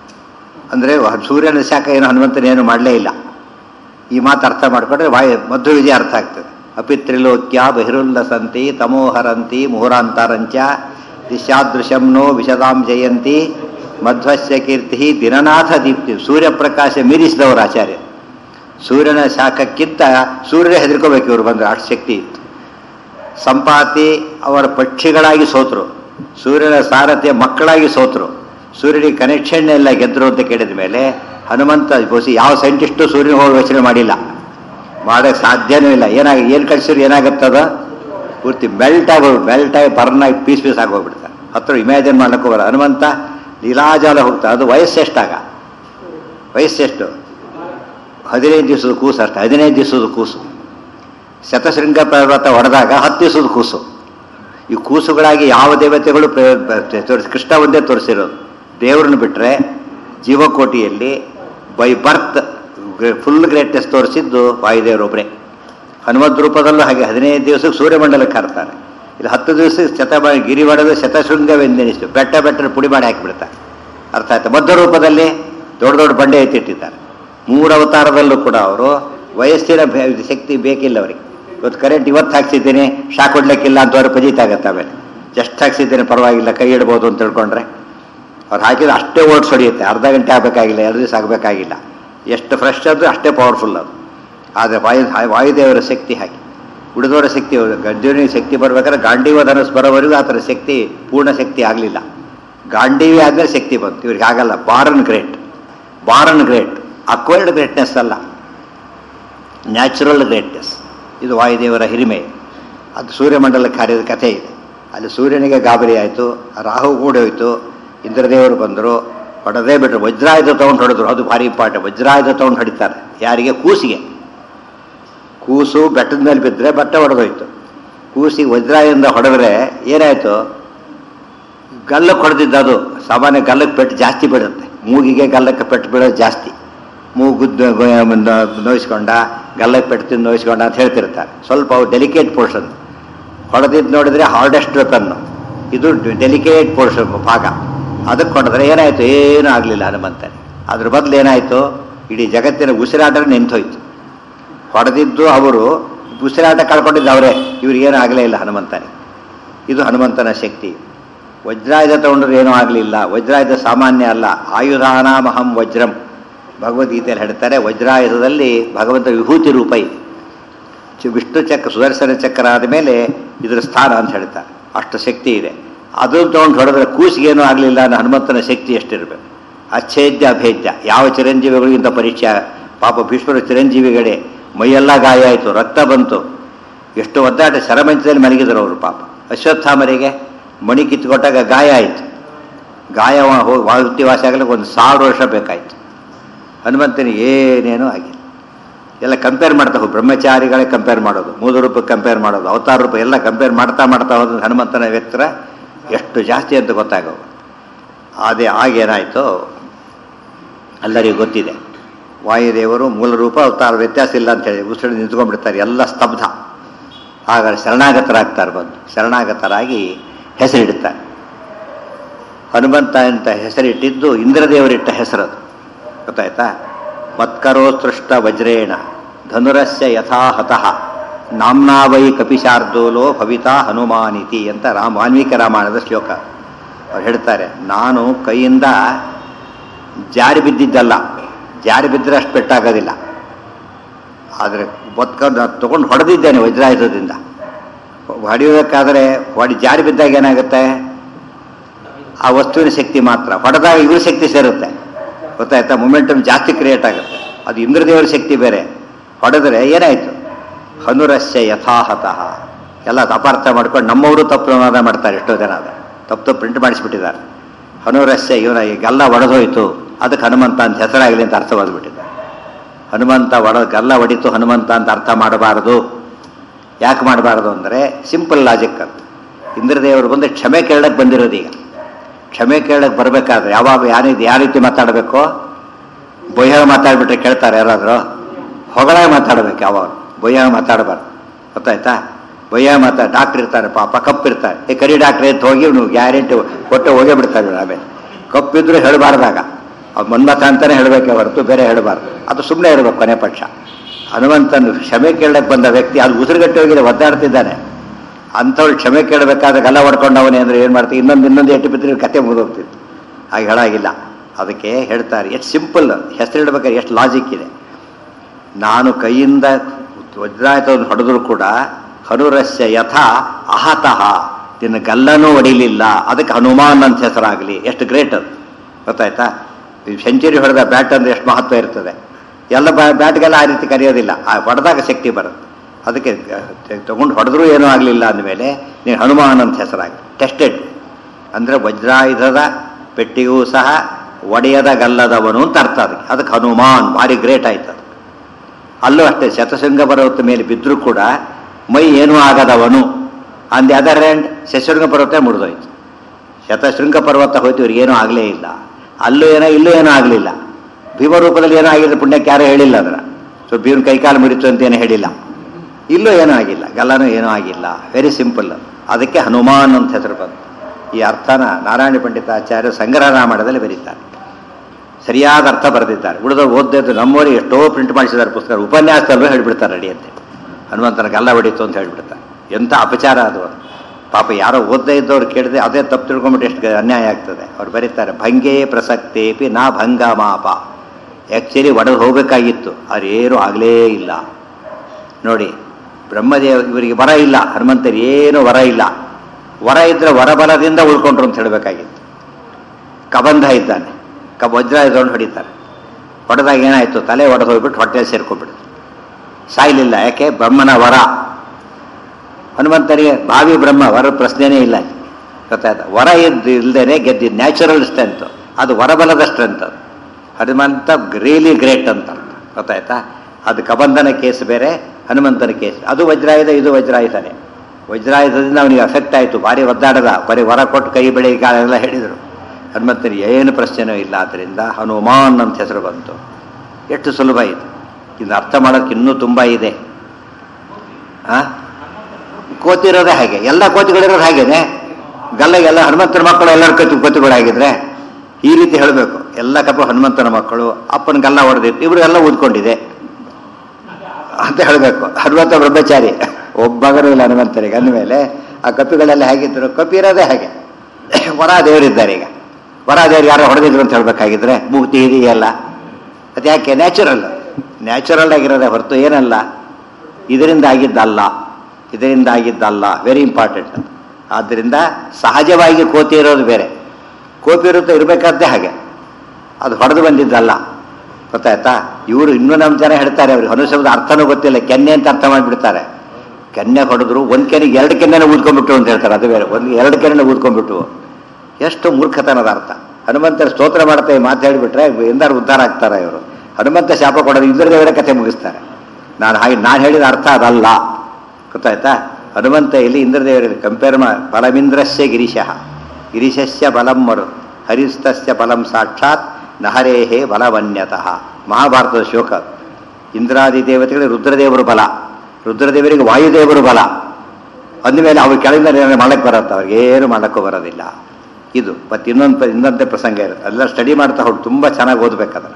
ಅಂದರೆ ಸೂರ್ಯನ ಶಾಖ ಏನು ಹನುಮಂತನೇನು ಮಾಡಲೇ ಇಲ್ಲ ಈ ಮಾತು ಅರ್ಥ ಮಾಡಿಕೊಂಡ್ರೆ ವಾಯು ಮಧ್ವ ವಿಜಯ ಅರ್ಥ ಆಗ್ತದೆ ಅಪಿತ್ರಿಲೋಕ್ಯ ಬಹಿರುಲ್ಲಸಂತಿ ತಮೋಹರಂತಿ ಮುಹುರಾಂತರಂಚ ದಿಶಾದೃಶಂ ನೋ ವಿಶದಾಂ ಜಯಂತಿ ಮಧ್ವಸ್ಯ ಕೀರ್ತಿ ದಿನನಾಥ ದೀಪ್ತಿ ಸೂರ್ಯಪ್ರಕಾಶ ಮೀರಿಸಿದವರು ಆಚಾರ್ಯ ಸೂರ್ಯನ ಶಾಖಕ್ಕಿಂತ ಸೂರ್ಯ ಹೆದರ್ಕೋಬೇಕು ಇವರು ಬಂದರೆ ಅಷ್ಟು ಶಕ್ತಿ ಇತ್ತು ಸಂಪಾತಿ ಅವರ ಪಕ್ಷಿಗಳಾಗಿ ಸೋತರು ಸೂರ್ಯನ ಸಾರಥಿಯ ಮಕ್ಕಳಾಗಿ ಸೋತರು ಸೂರ್ಯನಿಗೆ ಕನೆಕ್ಷನ್ ಎಲ್ಲ ಗೆದ್ದರು ಅಂತ ಕೇಳಿದ ಮೇಲೆ ಹನುಮಂತ ಬಹುಶಃ ಯಾವ ಸೈಂಟಿಸ್ಟು ಸೂರ್ಯನ ಹೋಗಿ ಯೋಚನೆ ಮಾಡಿಲ್ಲ ಮಾಡೋಕ್ಕೆ ಸಾಧ್ಯನೂ ಇಲ್ಲ ಏನಾಗಿ ಏನು ಕಳಿಸಿದ್ರು ಏನಾಗುತ್ತದ ಪೂರ್ತಿ ಮೆಲ್ಟ್ ಆಗೋಗಿ ಮೆಲ್ಟ್ ಆಗಿ ಬರ್ನ್ ಆಗಿ ಪೀಸ್ ಪೀಸ್ ಆಗಿ ಹೋಗ್ಬಿಡ್ತಾರೆ ಹತ್ರ ಇಮ್ಯಾಜಿನ್ ಮಾಡ್ಲಿಕ್ಕೆ ಹೋಗಲ್ಲ ಹನುಮಂತ ಲೀಲಾಜಾಲ ಹೋಗ್ತಾ ಅದು ವಯಸ್ಸೆಷ್ಟಾಗ ವಯಸ್ಸೆಷ್ಟು ಹದಿನೈದು ದಿವಸದ ಕೂಸು ಅಷ್ಟೇ ಹದಿನೈದು ದಿವಸದ ಕೂಸು ಶತಶೃಂಗ ಪರ್ವತ ಹೊಡೆದಾಗ ಹತ್ತು ದಿವಸದ ಕೂಸು ಈ ಕೂಸುಗಳಾಗಿ ಯಾವ ದೇವತೆಗಳು ತೋರಿಸಿ ಕೃಷ್ಣ ಒಂದೇ ತೋರಿಸಿರೋದು ದೇವ್ರನ್ನ ಬಿಟ್ಟರೆ ಜೀವಕೋಟಿಯಲ್ಲಿ ಬೈ ಬರ್ತ್ ಫುಲ್ ಗ್ರೇಟ್ನೆಸ್ ತೋರಿಸಿದ್ದು ವಾಯುದೇವರೊಬ್ಬರೇ ಹನುಮದ್ ರೂಪದಲ್ಲೂ ಹಾಗೆ ಹದಿನೈದು ದಿವಸಕ್ಕೆ ಸೂರ್ಯಮಂಡಲಕ್ಕೆ ಹಾರ್ತಾರೆ ಇಲ್ಲಿ ಹತ್ತು ದಿವಸಕ್ಕೆ ಶತ ಗಿರಿ ಹೊಡೆದು ಶತಶೃಂಗವೆಂದೆನಿಸ್ತು ಬೆಟ್ಟ ಬೆಟ್ಟ ಪುಡಿ ಮಾಡಿ ಹಾಕಿಬಿಡ್ತಾರೆ ಅರ್ಥ ಆಯ್ತು ಮಧ್ಯ ರೂಪದಲ್ಲಿ ದೊಡ್ಡ ದೊಡ್ಡ ಬಂಡೆ ಎತ್ತಿಟ್ಟಿದ್ದಾರೆ ಮೂರು ಅವತಾರದಲ್ಲೂ ಕೂಡ ಅವರು ವಯಸ್ಸಿನ ಬೆ- ಶಕ್ತಿ ಬೇಕಿಲ್ಲ ಅವರಿಗೆ ಇವತ್ತು ಕರೆಂಟ್ ಇವತ್ತು ಹಾಕ್ಸಿದ್ದೀನಿ ಶಾಕ್ ಕೊಡ್ಲಿಕ್ಕಿಲ್ಲ ಅಂತ ಅವ್ರು ಪಜಿತಾಗತ್ತೆ ಆಮೇಲೆ ಜಸ್ಟ್ ಹಾಕ್ಸಿದ್ದೇನೆ ಪರವಾಗಿಲ್ಲ ಕೈ ಇಡ್ಬೋದು ಅಂತ ತಿಳ್ಕೊಂಡ್ರೆ ಅವ್ರು ಹಾಕಿದ್ರೆ ಅಷ್ಟೇ ಓಟ್ಸ್ ಹೊಡೆಯುತ್ತೆ ಅರ್ಧ ಗಂಟೆ ಆಗಬೇಕಾಗಿಲ್ಲ ಎರಡು ದಿವಸ ಆಗಬೇಕಾಗಿಲ್ಲ ಎಷ್ಟು ಫ್ರೆಶ್ ಅಂದರೆ ಅಷ್ಟೇ ಪವರ್ಫುಲ್ ಅದು ಆದರೆ ವಾಯು ವಾಯುದೇವರ ಶಕ್ತಿ ಹಾಕಿ ಉಳಿದವರ ಶಕ್ತಿ ಗರ್ಜುನಿಗೆ ಶಕ್ತಿ ಬರ್ಬೇಕಾದ್ರೆ ಗಾಂಡೀವ ಧನಸ್ ಬರೋವರೆಗೂ ಆ ಥರ ಶಕ್ತಿ ಪೂರ್ಣ ಶಕ್ತಿ ಆಗಲಿಲ್ಲ ಗಾಂಡೀವಿ ಆದಮೇಲೆ ಶಕ್ತಿ ಬಂತು ಇವ್ರಿಗೆ ಆಗಲ್ಲ born great born great acquired greatness ಅಲ್ಲ ನ್ಯಾಚುರಲ್ ಗ್ರೇಟ್ನೆಸ್ ಇದು ವಾಯುದೇವರ ಹಿರಿಮೆ ಅದು ಸೂರ್ಯಮಂಡಲ ಕಾರ್ಯದ ಕಥೆ ಇದೆ ಅಲ್ಲಿ ಸೂರ್ಯನಿಗೆ ಗಾಬರಿ ಆಯಿತು ರಾಹು ಕೂಡ ಹೋಯಿತು ಇಂದ್ರದೇವರು ಬಂದರು ಹೊಡೆದೇ ಬಿಟ್ಟರು ವಜ್ರಾಯುಧ ತೊಗೊಂಡು ಹೊಡೆದ್ರು ಅದು ಭಾರಿ ಇಂಪಾರ್ಟೆಂಟ್ ವಜ್ರಾಯುಧ ತೊಗೊಂಡು ಹೊಡಿತಾರೆ ಯಾರಿಗೆ ಕೂಸಿಗೆ ಕೂಸು ಬೆಟ್ಟದ ಮೇಲೆ ಬಿದ್ದರೆ ಬಟ್ಟೆ ಹೊಡೆದೋಯ್ತು ಕೂಸಿಗೆ ವಜ್ರಾಯಿಂದ ಹೊಡೆದ್ರೆ ಏನಾಯಿತು ಗಲ್ಲಕ್ಕೆ ಹೊಡೆದಿದ್ದು ಅದು ಸಾಮಾನ್ಯ ಗಲ್ಲಕ್ಕೆ ಪೆಟ್ಟು ಜಾಸ್ತಿ ಬೀಳುತ್ತೆ ಮೂಗಿಗೆ ಗಲ್ಲಕ್ಕೆ ಪೆಟ್ಟು ಬೀಳೋದು ಜಾಸ್ತಿ ಮೂಗು ನೋಯಿಸ್ಕೊಂಡ ಗಲ್ಲಕ್ಕೆ ಪೆಟ್ಟು ತಿಂದು ನೋಯಿಸ್ಕೊಂಡ ಅಂತ ಹೇಳ್ತಿರ್ತಾರೆ ಸ್ವಲ್ಪ ಅವು ಡೆಲಿಕೇಟ್ ಪೋರ್ಷನ್ ಹೊಡೆದಿದ್ದು ನೋಡಿದ್ರೆ ಹಾರ್ಡೆಸ್ಟ್ ವೆಪನ್ನು ಇದು ಡೆಲಿಕೇಟ್ ಪೋರ್ಷನ್ ಭಾಗ ಅದಕ್ಕೆ ಹೊಡೆದ್ರೆ ಏನಾಯಿತು ಏನೂ ಆಗಲಿಲ್ಲ ಹನುಮಂತನಿಗೆ ಅದ್ರ ಬದಲು ಏನಾಯಿತು ಇಡೀ ಜಗತ್ತಿನ ಉಸಿರಾಟ ನಿಂತೋಯ್ತು ಹೊಡೆದಿದ್ದು ಅವರು ಉಸಿರಾಟ ಕಳ್ಕೊಂಡಿದ್ದು ಅವರೇ ಇವ್ರಿಗೇನು ಆಗಲೇ ಇಲ್ಲ ಹನುಮಂತನಿಗೆ ಇದು ಹನುಮಂತನ ಶಕ್ತಿ ವಜ್ರಾಯುಧ ತಗೊಂಡ್ರೆ ಏನೂ ಆಗಲಿಲ್ಲ ವಜ್ರಾಯುಧ ಸಾಮಾನ್ಯ ಅಲ್ಲ ಆಯುಧಾನಾಮಹಂ ವಜ್ರಂ ಭಗವದ್ಗೀತೆಯಲ್ಲಿ ಹೇಳ್ತಾರೆ ವಜ್ರಾಯುಧದಲ್ಲಿ ಭಗವಂತ ವಿಭೂತಿ ರೂಪ ಇದೆ ಚ- ವಿಷ್ಣು ಚಕ್ರ ಸುದರ್ಶನ ಚಕ್ರ ಆದಮೇಲೆ ಇದರ ಸ್ಥಾನ ಅಂತ ಹೇಳ್ತಾರೆ ಅಷ್ಟು ಶಕ್ತಿ ಇದೆ ಅದನ್ನು ತೊಗೊಂಡು ಹೊಡೆದ್ರೆ ಕೂಸಿಗೇನೂ ಆಗಲಿಲ್ಲ ಅನ್ನೋ ಹನುಮಂತನ ಶಕ್ತಿ ಎಷ್ಟಿರಬೇಕು ಅಚ್ಛೇದ್ಯ ಅಭೇದ್ಯ ಯಾವ ಚಿರಂಜೀವಿಗಳಿಗಿಂತ ಪರೀಕ್ಷೆ ಪಾಪ ಭೀಷ್ಮರ ಚಿರಂಜೀವಿಗಳೇ ಮೈಯೆಲ್ಲ ಗಾಯ ಆಯಿತು ರಕ್ತ ಬಂತು ಎಷ್ಟು ಒದ್ದಾಟ ಶರಮಂಚದಲ್ಲಿ ಮಲಗಿದ್ರು ಅವರು ಪಾಪ ಅಶ್ವತ್ಥಾಮರಿಗೆ ಮಣಿ ಕಿತ್ತುಕೊಟ್ಟಾಗ ಗಾಯ ಆಯಿತು ಗಾಯ ಹೋಗಿ ವಾಯುತಿ ವಾಸಿ ಆಗಲಿಕ್ಕೆ ಒಂದು ಸಾವಿರ ವರ್ಷ ಬೇಕಾಯಿತು ಹನುಮಂತನಿಗೆ ಏನೇನೂ ಆಗಿಲ್ಲ ಎಲ್ಲ ಕಂಪೇರ್ ಮಾಡ್ತಾ ಹೋಗಿ ಬ್ರಹ್ಮಚಾರಿಗಳೇ ಕಂಪೇರ್ ಮಾಡೋದು ಮೂಲ ರೂಪಕ್ಕೆ ಕಂಪೇರ್ ಮಾಡೋದು ಅವತಾರ ರೂಪ ಎಲ್ಲ ಕಂಪೇರ್ ಮಾಡ್ತಾ ಮಾಡ್ತಾ ಹೋದ ಹನುಮಂತನ ವ್ಯಕ್ತರ ಎಷ್ಟು ಜಾಸ್ತಿ ಅಂತ ಗೊತ್ತಾಗೋದು ಅದೇ ಆಗೇನಾಯಿತು ಎಲ್ಲರಿಗೂ ಗೊತ್ತಿದೆ ವಾಯುದೇವರು ಮೂಲ ರೂಪ ಅವತಾರ ವ್ಯತ್ಯಾಸ ಇಲ್ಲ ಅಂತ ಹೇಳಿ ಉಸಿರು ನಿಂತ್ಕೊಂಡ್ಬಿಡ್ತಾರೆ ಎಲ್ಲ ಸ್ತಬ್ಧ ಆಗ ಶರಣಾಗತರಾಗ್ತಾರೆ ಬಂದು ಶರಣಾಗತರಾಗಿ ಹೆಸರಿಡ್ತಾರೆ ಹನುಮಂತ ಅಂತ ಹೆಸರಿಟ್ಟಿದ್ದು ಇಂದ್ರದೇವರಿಟ್ಟ ಹೆಸರದು ಗೊತ್ತಾಯ್ತಾ ಮತ್ಕರೋ ಸೃಷ್ಟ ವಜ್ರೇಣ ಧನುರಸ್ಯ ಯಥಾಹತಃ ನಾಮ್ನಾ ವೈ ಕಪಿಶಾರ್ದೂಲೋ ಭವಿತಾ ಹನುಮಾನಿತಿ ಅಂತ ರಾಮ ವಾಲ್ಮೀಕಿ ರಾಮಾಯಣದ ಶ್ಲೋಕ ಅವ್ರು ಹೇಳ್ತಾರೆ ನಾನು ಕೈಯಿಂದ ಜಾರಿ ಬಿದ್ದಿದ್ದಲ್ಲ ಜಾರಿ ಬಿದ್ದರೆ ಅಷ್ಟು ಪೆಟ್ಟಾಗೋದಿಲ್ಲ ಆದರೆ ಬದುಕೊಂಡು ತೊಗೊಂಡು ಹೊಡೆದಿದ್ದೇನೆ ವಜ್ರಾಯುಧದಿಂದ ಹೊಡೆಯೋದಕ್ಕಾದರೆ ಹೊಡಿ ಜಾರಿ ಬಿದ್ದಾಗ ಏನಾಗುತ್ತೆ ಆ ವಸ್ತುವಿನ ಶಕ್ತಿ ಮಾತ್ರ ಹೊಡೆದಾಗ ಇವ್ರ ಶಕ್ತಿ ಸೇರುತ್ತೆ ಗೊತ್ತಾಯ್ತಾ ಮೊಮೆಂಟಮ್ ಜಾಸ್ತಿ ಕ್ರಿಯೇಟ್ ಆಗುತ್ತೆ ಅದು ಇಂದ್ರದೇವರ ಶಕ್ತಿ ಬೇರೆ ಹೊಡೆದ್ರೆ ಏನಾಯಿತು ಹನುರಸ್ಯ ಯಥಾಹತಃ ಎಲ್ಲ ಅದು ಅಪಾರ್ಥ ಮಾಡ್ಕೊಂಡು ನಮ್ಮವರು ತಪ್ಪು ಪ್ರಮಾದ ಮಾಡ್ತಾರೆ ಎಷ್ಟೋ ಜನ ಅದು ತಪ್ಪು ತಪ್ಪು ಪ್ರಿಂಟ್ ಮಾಡಿಸ್ಬಿಟ್ಟಿದ್ದಾರೆ ಹನುರಸ್ಯ ಇವನ ಈಗೆಲ್ಲ ಒಡೆದೋಯ್ತು ಅದಕ್ಕೆ ಹನುಮಂತ ಅಂತ ಹೆಸರಾಗಲಿ ಅಂತ ಅರ್ಥ ಬಂದ್ಬಿಟ್ಟಿದ್ದಾರೆ ಹನುಮಂತ ಒಡ ಗಲ್ಲ ಹೊಡಿತು ಹನುಮಂತ ಅಂತ ಅರ್ಥ ಮಾಡಬಾರದು ಯಾಕೆ ಮಾಡಬಾರದು ಅಂದರೆ ಸಿಂಪಲ್ ಲಾಜಿಕ್ ಅಂತ ಇಂದ್ರದೇವರು ಬಂದು ಕ್ಷಮೆ ಕೇಳಕ್ಕೆ ಬಂದಿರೋದು ಈಗ ಕ್ಷಮೆ ಕೇಳಕ್ಕೆ ಬರಬೇಕಾದ್ರೆ ಯಾವಾಗ ಯಾರಿದ್ ಯಾವ ರೀತಿ ಮಾತಾಡಬೇಕು ಬೊಯ್ಯಾಗ ಮಾತಾಡ್ಬಿಟ್ರೆ ಕೇಳ್ತಾರೆ ಯಾರಾದರೂ ಹೊಗಳಾಗ ಮಾತಾಡ್ಬೇಕು ಯಾವಾಗ ಬೊಯ್ಯಾಗ ಮಾತಾಡಬಾರ್ದು ಗೊತ್ತಾಯ್ತಾ ಬೊಯ್ಯಾಗ ಮಾತಾಡ ಡಾಕ್ಟ್ರ್ ಇರ್ತಾರೆ ಪಾಪ ಕಪ್ಪಿರ್ತಾರೆ ಏ ಕರಿ ಡಾಕ್ಟ್ರ್ ಅಂತ ಹೋಗಿ ನೀವು ಗ್ಯಾರಂಟಿ ಹೊಟ್ಟೆ ಹೋಗೇ ಬಿಡ್ತಾರೆ ಇವ್ರು ಆಮೇಲೆ ಕಪ್ಪಿದ್ರು ಹೇಳಬಾರ್ದಾಗ ಅವ್ರು ಮನ್ಮಥ ಅಂತಾನೆ ಹೇಳಬೇಕೆ ಹೊರತು ಬೇರೆ ಹೇಳಬಾರ್ದು ಅದು ಸುಮ್ಮನೆ ಇರಬೇಕು ಕೊನೆ ಪಕ್ಷ ಹನುಮಂತನ ಕ್ಷಮೆ ಕೇಳಕ್ಕೆ ಬಂದ ವ್ಯಕ್ತಿ ಅದು ಉಸಿರುಗಟ್ಟಿ ಹೋಗಿದೆ ಒದ್ದಾಡ್ತಿದ್ದಾನೆ ಅಂಥವ್ಳು ಕ್ಷಮೆ ಕೇಳಬೇಕಾದ್ರೆ ಗಲ್ಲ ಹೊಡ್ಕೊಂಡವನೇ ಅಂದರೆ ಏನು ಮಾಡ್ತೀವಿ ಇನ್ನೊಂದು ಇನ್ನೊಂದು ಎಟ್ಟು ಬಿದ್ದರೆ ಕತೆ ಮುಗಿದೋಗ್ತಿತ್ತು ಹಾಗೆ ಹೇಳಾಗಿಲ್ಲ ಅದಕ್ಕೆ ಹೇಳ್ತಾರೆ ಎಷ್ಟು ಸಿಂಪಲ್ ಹೆಸರಿಡ್ಬೇಕಾದ್ರೆ ಎಷ್ಟು ಲಾಜಿಕ್ ಇದೆ ನಾನು ಕೈಯಿಂದ ವಜ್ರಾಯುಧವನ್ನು ಹೊಡೆದ್ರು ಕೂಡ ಹನುರಸ್ಯ ಯಥಾ ಅಹತಃ ನಿನ್ನ ಗಲ್ಲನೂ ಹೊಡಿಲಿಲ್ಲ ಅದಕ್ಕೆ ಹನುಮಾನ್ ಅಂತ ಹೆಸರಾಗಲಿ ಎಷ್ಟು ಗ್ರೇಟ್ ಅದು ಗೊತ್ತಾಯ್ತಾ ಸೆಂಚುರಿ ಹೊಡೆದ ಬ್ಯಾಟ್ ಅಂದ್ರೆ ಎಷ್ಟು ಮಹತ್ವ ಇರ್ತದೆ ಎಲ್ಲ ಬ್ಯಾ- ಬ್ಯಾಟ್ಗೆಲ್ಲ ಆ ರೀತಿ ಕರೆಯೋದಿಲ್ಲ ಆ ಹೊಡೆದಾಗ ಶಕ್ತಿ ಬರುತ್ತೆ ಅದಕ್ಕೆ ತಗೊಂಡು ಹೊಡೆದ್ರೂ ಏನೂ ಆಗಲಿಲ್ಲ ಅಂದಮೇಲೆ ನೀನು ಹನುಮಾನ್ ಅಂತ ಹೆಸರಾಗಿ ಟೆಸ್ಟೆಡ್ ಅಂದರೆ ವಜ್ರಾಯುಧದ ಪೆಟ್ಟಿಗೂ ಸಹ ಒಡೆಯದ ಗಲ್ಲದವನು ಅಂತ ಅರ್ಥ ಅದಕ್ಕೆ ಅದಕ್ಕೆ ಹನುಮಾನ್ ಭಾರಿ ಗ್ರೇಟ್ ಆಯ್ತು ಅದು ಅಲ್ಲೂ ಅಷ್ಟೇ ಶತಶೃಂಗ ಪರ್ವತ ಮೇಲೆ ಬಿದ್ದರೂ ಕೂಡ ಮೈ ಏನೂ ಆಗದವನು ಆನ್ ದಿ ಅದರ್ ಹ್ಯಾಂಡ್ ಶತಶೃಂಗ ಪರ್ವತ ಮುರಿದೋಯ್ತು ಶತಶೃಂಗ ಪರ್ವತ ಹೋಯ್ತು ಇವ್ರಿಗೇನೂ ಆಗಲೇ ಇಲ್ಲ ಅಲ್ಲೂ ಏನೋ ಇಲ್ಲೂ ಏನೂ ಆಗಲಿಲ್ಲ ಭೀಮರೂಪದಲ್ಲಿ ಏನೋ ಆಗಿದ್ರೆ ಪುಣ್ಯಕ್ಕೆ ಯಾರೂ ಹೇಳಿಲ್ಲ ಅದರ ಸೊ ಭೀಮನ ಕೈಕಾಲು ಮುರಿತು ಅಂತ ಏನೂ ಹೇಳಿಲ್ಲ ಇಲ್ಲೂ ಏನೂ ಆಗಿಲ್ಲ ಗಲ್ಲನೂ ಏನೂ ಆಗಿಲ್ಲ ವೆರಿ ಸಿಂಪಲ್ ಅದಕ್ಕೆ ಹನುಮಾನ್ ಅಂತ ಹೆಸರು ಬಂತು ಈ ಅರ್ಥನ ನಾರಾಯಣ ಪಂಡಿತಾಚಾರ್ಯ ಸಂಗ್ರಹ ರಾಮಾಯಣದಲ್ಲಿ ಬರೀತಾರೆ ಸರಿಯಾದ ಅರ್ಥ ಬರೆದಿದ್ದಾರೆ ಉಳಿದವ್ರು ಓದ್ದದ್ದು ನಮ್ಮವರಿಗೆ ಎಷ್ಟೋ ಪ್ರಿಂಟ್ ಮಾಡಿಸಿದ್ದಾರೆ ಪುಸ್ತಕ ಉಪನ್ಯಾಸದಲ್ಲೂ ಹೇಳ್ಬಿಡ್ತಾರೆ ರೆಡಿ ಅಂತ ಹನುಮಂತನ ಗಲ್ಲ ಹೊಡಿತು ಅಂತ ಹೇಳ್ಬಿಡ್ತಾರೆ ಎಂಥ ಅಪಚಾರ ಅದು ಪಾಪ ಯಾರೋ ಓದದೇ ಇದ್ದವ್ರು ಕೇಳಿದ್ರೆ ಅದೇ ತಪ್ಪು ತಿಳ್ಕೊಂಬಿಟ್ಟು ಎಷ್ಟು ಅನ್ಯಾಯ ಆಗ್ತದೆ ಅವ್ರು ಬರೀತಾರೆ ಭಂಗೇ ಪ್ರಸಕ್ತೇಪಿ ನಾ ಭಂಗ ಮಾಪ ಆ್ಯಕ್ಚುಲಿ ಒಡೆದು ಹೋಗಬೇಕಾಗಿತ್ತು ಅವ್ರೇನು ಆಗಲೇ ಇಲ್ಲ ನೋಡಿ ಬ್ರಹ್ಮದೇವ ಇವರಿಗೆ ವರ ಇಲ್ಲ ಹನುಮಂತರು ಏನು ವರ ಇಲ್ಲ ವರ ಇದ್ರೆ ವರಬಲದಿಂದ ಉಳ್ಕೊಂಡ್ರು ಅಂತ ಹೇಳಬೇಕಾಗಿತ್ತು ಕಬಂಧ ಇದ್ದಾನೆ ಕ ವಜ್ರ ಇದ್ದವನು ಹೊಡಿತಾರೆ ಹೊಡೆದಾಗ ಏನಾಯಿತು ತಲೆ ಒಡೆದು ಹೋಗ್ಬಿಟ್ಟು ಹೊಟ್ಟೆ ಸೇರ್ಕೊಂಡ್ಬಿಡ್ತು ಸಾಯ್ಲಿಲ್ಲ ಯಾಕೆ ಬ್ರಹ್ಮನ ವರ ಹನುಮಂತನಿಗೆ ಭಾವಿ ಬ್ರಹ್ಮ ವರ ಪ್ರಶ್ನೆನೇ ಇಲ್ಲ ಗೊತ್ತಾಯ್ತಾ ವರ ಇದ್ದು ಇಲ್ದೇನೆ ಗೆದ್ದಿದ್ದು ನ್ಯಾಚುರಲ್ ಸ್ಟ್ರೆಂತ್ ಅದು ವರಬಲದ ಸ್ಟ್ರೆಂತ್ ಅದು ಹನುಮಂತ ರಿಯಲಿ ಗ್ರೇಟ್ ಅಂತ ಗೊತ್ತಾಯ್ತಾ ಅದು ಕಬಂಧನ ಕೇಸ್ ಬೇರೆ ಹನುಮಂತನ ಕೇಸ್ ಅದು ವಜ್ರಾಯುಧ ಇದು ವಜ್ರಾಯುಧನೇ ವಜ್ರಾಯುಧದಿಂದ ಅವನಿಗೆ ಅಫೆಕ್ಟ್ ಆಯಿತು ಭಾರಿ ಒದ್ದಾಡದ ಬರೀ ವರ ಕೊಟ್ಟು ಕೈ ಬೆಳೆ ಎಲ್ಲ ಹೇಳಿದರು ಹನುಮಂತನಿಗೆ ಏನು ಪ್ರಶ್ನೆನೂ ಇಲ್ಲ ಆದ್ದರಿಂದ ಹನುಮಾನ್ ಅಂತ ಹೆಸರು ಬಂತು ಎಷ್ಟು ಸುಲಭ ಇದು ಇದು ಅರ್ಥ ಮಾಡೋಕ್ಕೆ ಇನ್ನೂ ತುಂಬ ಇದೆ ಆ ಕೋತಿ ಇರೋದೇ ಹಾಗೆ ಎಲ್ಲ ಕೋತಿಗಳಿರೋದು ಹಾಗೇನೆ ಗಲ್ಲಗೆಲ್ಲ ಹನುಮಂತನ ಮಕ್ಕಳು ಎಲ್ಲರ ಕೋತಿ ಕೋತಿಗಳಾಗಿದ್ರೆ ಈ ರೀತಿ ಹೇಳಬೇಕು ಎಲ್ಲ ಕಪ್ಪ ಹನುಮಂತನ ಮಕ್ಕಳು ಅಪ್ಪನ ಗಲ್ಲ ಹೊಡೆದಿತ್ತು ಇವರು ಎಲ್ಲ ಊದ್ಕೊಂಡಿದೆ ಅಂತ ಹೇಳಬೇಕು ಹನುಮಂತ ಬ್ರಹ್ಮಚಾರಿ ಒಬ್ಬಗರೂ ಇಲ್ಲ ಹನುಮಂತನಿಗೆ ಅಂದಮೇಲೆ ಆ ಕಪಿಗಳೆಲ್ಲ ಹೇಗಿದ್ರು ಕಪಿ ಇರೋದೇ ಹಾಗೆ ವರ ದೇವರಿದ್ದಾರೆ ಈಗ ವರ ದೇವರು ಯಾರೋ ಹೊಡೆದಿದ್ರು ಅಂತ ಹೇಳ್ಬೇಕಾಗಿದ್ರೆ ಮುಕ್ತಿ ಇದೆಯಲ್ಲ ಅದು ಯಾಕೆ ನ್ಯಾಚುರಲ್ ನ್ಯಾಚುರಲ್ ಆಗಿರೋದೇ ಹೊರತು ಏನಲ್ಲ ಇದರಿಂದ ಆಗಿದ್ದಲ್ಲ ಇದರಿಂದ ಆಗಿದ್ದಲ್ಲ ವೆರಿ ಇಂಪಾರ್ಟೆಂಟ್ ಆದ್ದರಿಂದ ಸಹಜವಾಗಿ ಕೋತಿ ಇರೋದು ಬೇರೆ ಕೋಪಿ ಇರುತ್ತೆ ಇರಬೇಕಾದ್ದೇ ಹಾಗೆ ಅದು ಹೊಡೆದು ಬಂದಿದ್ದಲ್ಲ ಗೊತ್ತಾಯ್ತಾ ಇವರು ಇನ್ನೂ ನಮ್ಮ ಜನ ಹೇಳ್ತಾರೆ ಅವ್ರಿಗೆ ಹನುಶಬ್ದ ಅರ್ಥನೂ ಗೊತ್ತಿಲ್ಲ ಕೆನ್ನೆ ಅಂತ ಅರ್ಥ ಮಾಡಿಬಿಡ್ತಾರೆ ಕೆನ್ನೆ ಹೊಡೆದ್ರು ಒಂದು ಕೆನೆಗೆ ಎರಡು ಕೆನ್ನೆನ ಊದ್ಕೊಂಡ್ಬಿಟ್ಟು ಅಂತ ಹೇಳ್ತಾರೆ ಅದು ಬೇರೆ ಒಂದು ಎರಡು ಕೆನ್ನೆನ ಊದ್ಕೊಂಡ್ಬಿಟ್ಟು ಎಷ್ಟು ಮೂರ್ಖತನದ ಅರ್ಥ ಹನುಮಂತರ ಸ್ತೋತ್ರ ಮಾಡ್ತಾ ಮಾತು ಹೇಳಿಬಿಟ್ರೆ ಎಂದಾರು ಉದ್ಧಾರ ಆಗ್ತಾರೆ ಇವರು ಹನುಮಂತ ಶಾಪ ಕೊಡೋದು ಇಂದ್ರದೇವರ ಕಥೆ ಮುಗಿಸ್ತಾರೆ ನಾನು ಹಾಗೆ ನಾನು ಹೇಳಿದ ಅರ್ಥ ಅದಲ್ಲ ಗೊತ್ತಾಯ್ತಾ ಹನುಮಂತ ಇಲ್ಲಿ ಇಂದ್ರದೇವರಲ್ಲಿ ಕಂಪೇರ್ ಮಾ ಫಲಮಿಂದ್ರಸ್ಯ ಗಿರೀಶಃ ಗಿರೀಶಸ್ಯ ಬಲಂ ಮರು ಹರಿಸ್ತಸ್ಯ ಬಲಂ ಸಾಕ್ಷಾತ್ ನಹರೇಹೇ ಬಲವನ್ಯತಃ ಮಹಾಭಾರತದ ಶ್ಲೋಕ ಇಂದ್ರಾದಿ ದೇವತೆಗಳಿಗೆ ರುದ್ರದೇವರು ಬಲ ರುದ್ರದೇವರಿಗೆ ವಾಯುದೇವರು ಬಲ ಅಂದಮೇಲೆ ಅವ್ರ ಕೆಳಗಿಂದ ಏನಾದ್ರು ಮಾಡಕ್ಕೆ ಬರುತ್ತೆ ಅವ್ರಿಗೆ ಏನು ಮಾಡೋಕ್ಕೂ ಬರೋದಿಲ್ಲ ಇದು ಮತ್ತು ಇನ್ನೊಂದು ಇನ್ನೊಂದೇ ಪ್ರಸಂಗ ಇರುತ್ತೆ ಅದೆಲ್ಲ ಸ್ಟಡಿ ಮಾಡ್ತಾ ಹೋಗಿ ತುಂಬ ಚೆನ್ನಾಗಿ ಓದಬೇಕಾದ್ರೆ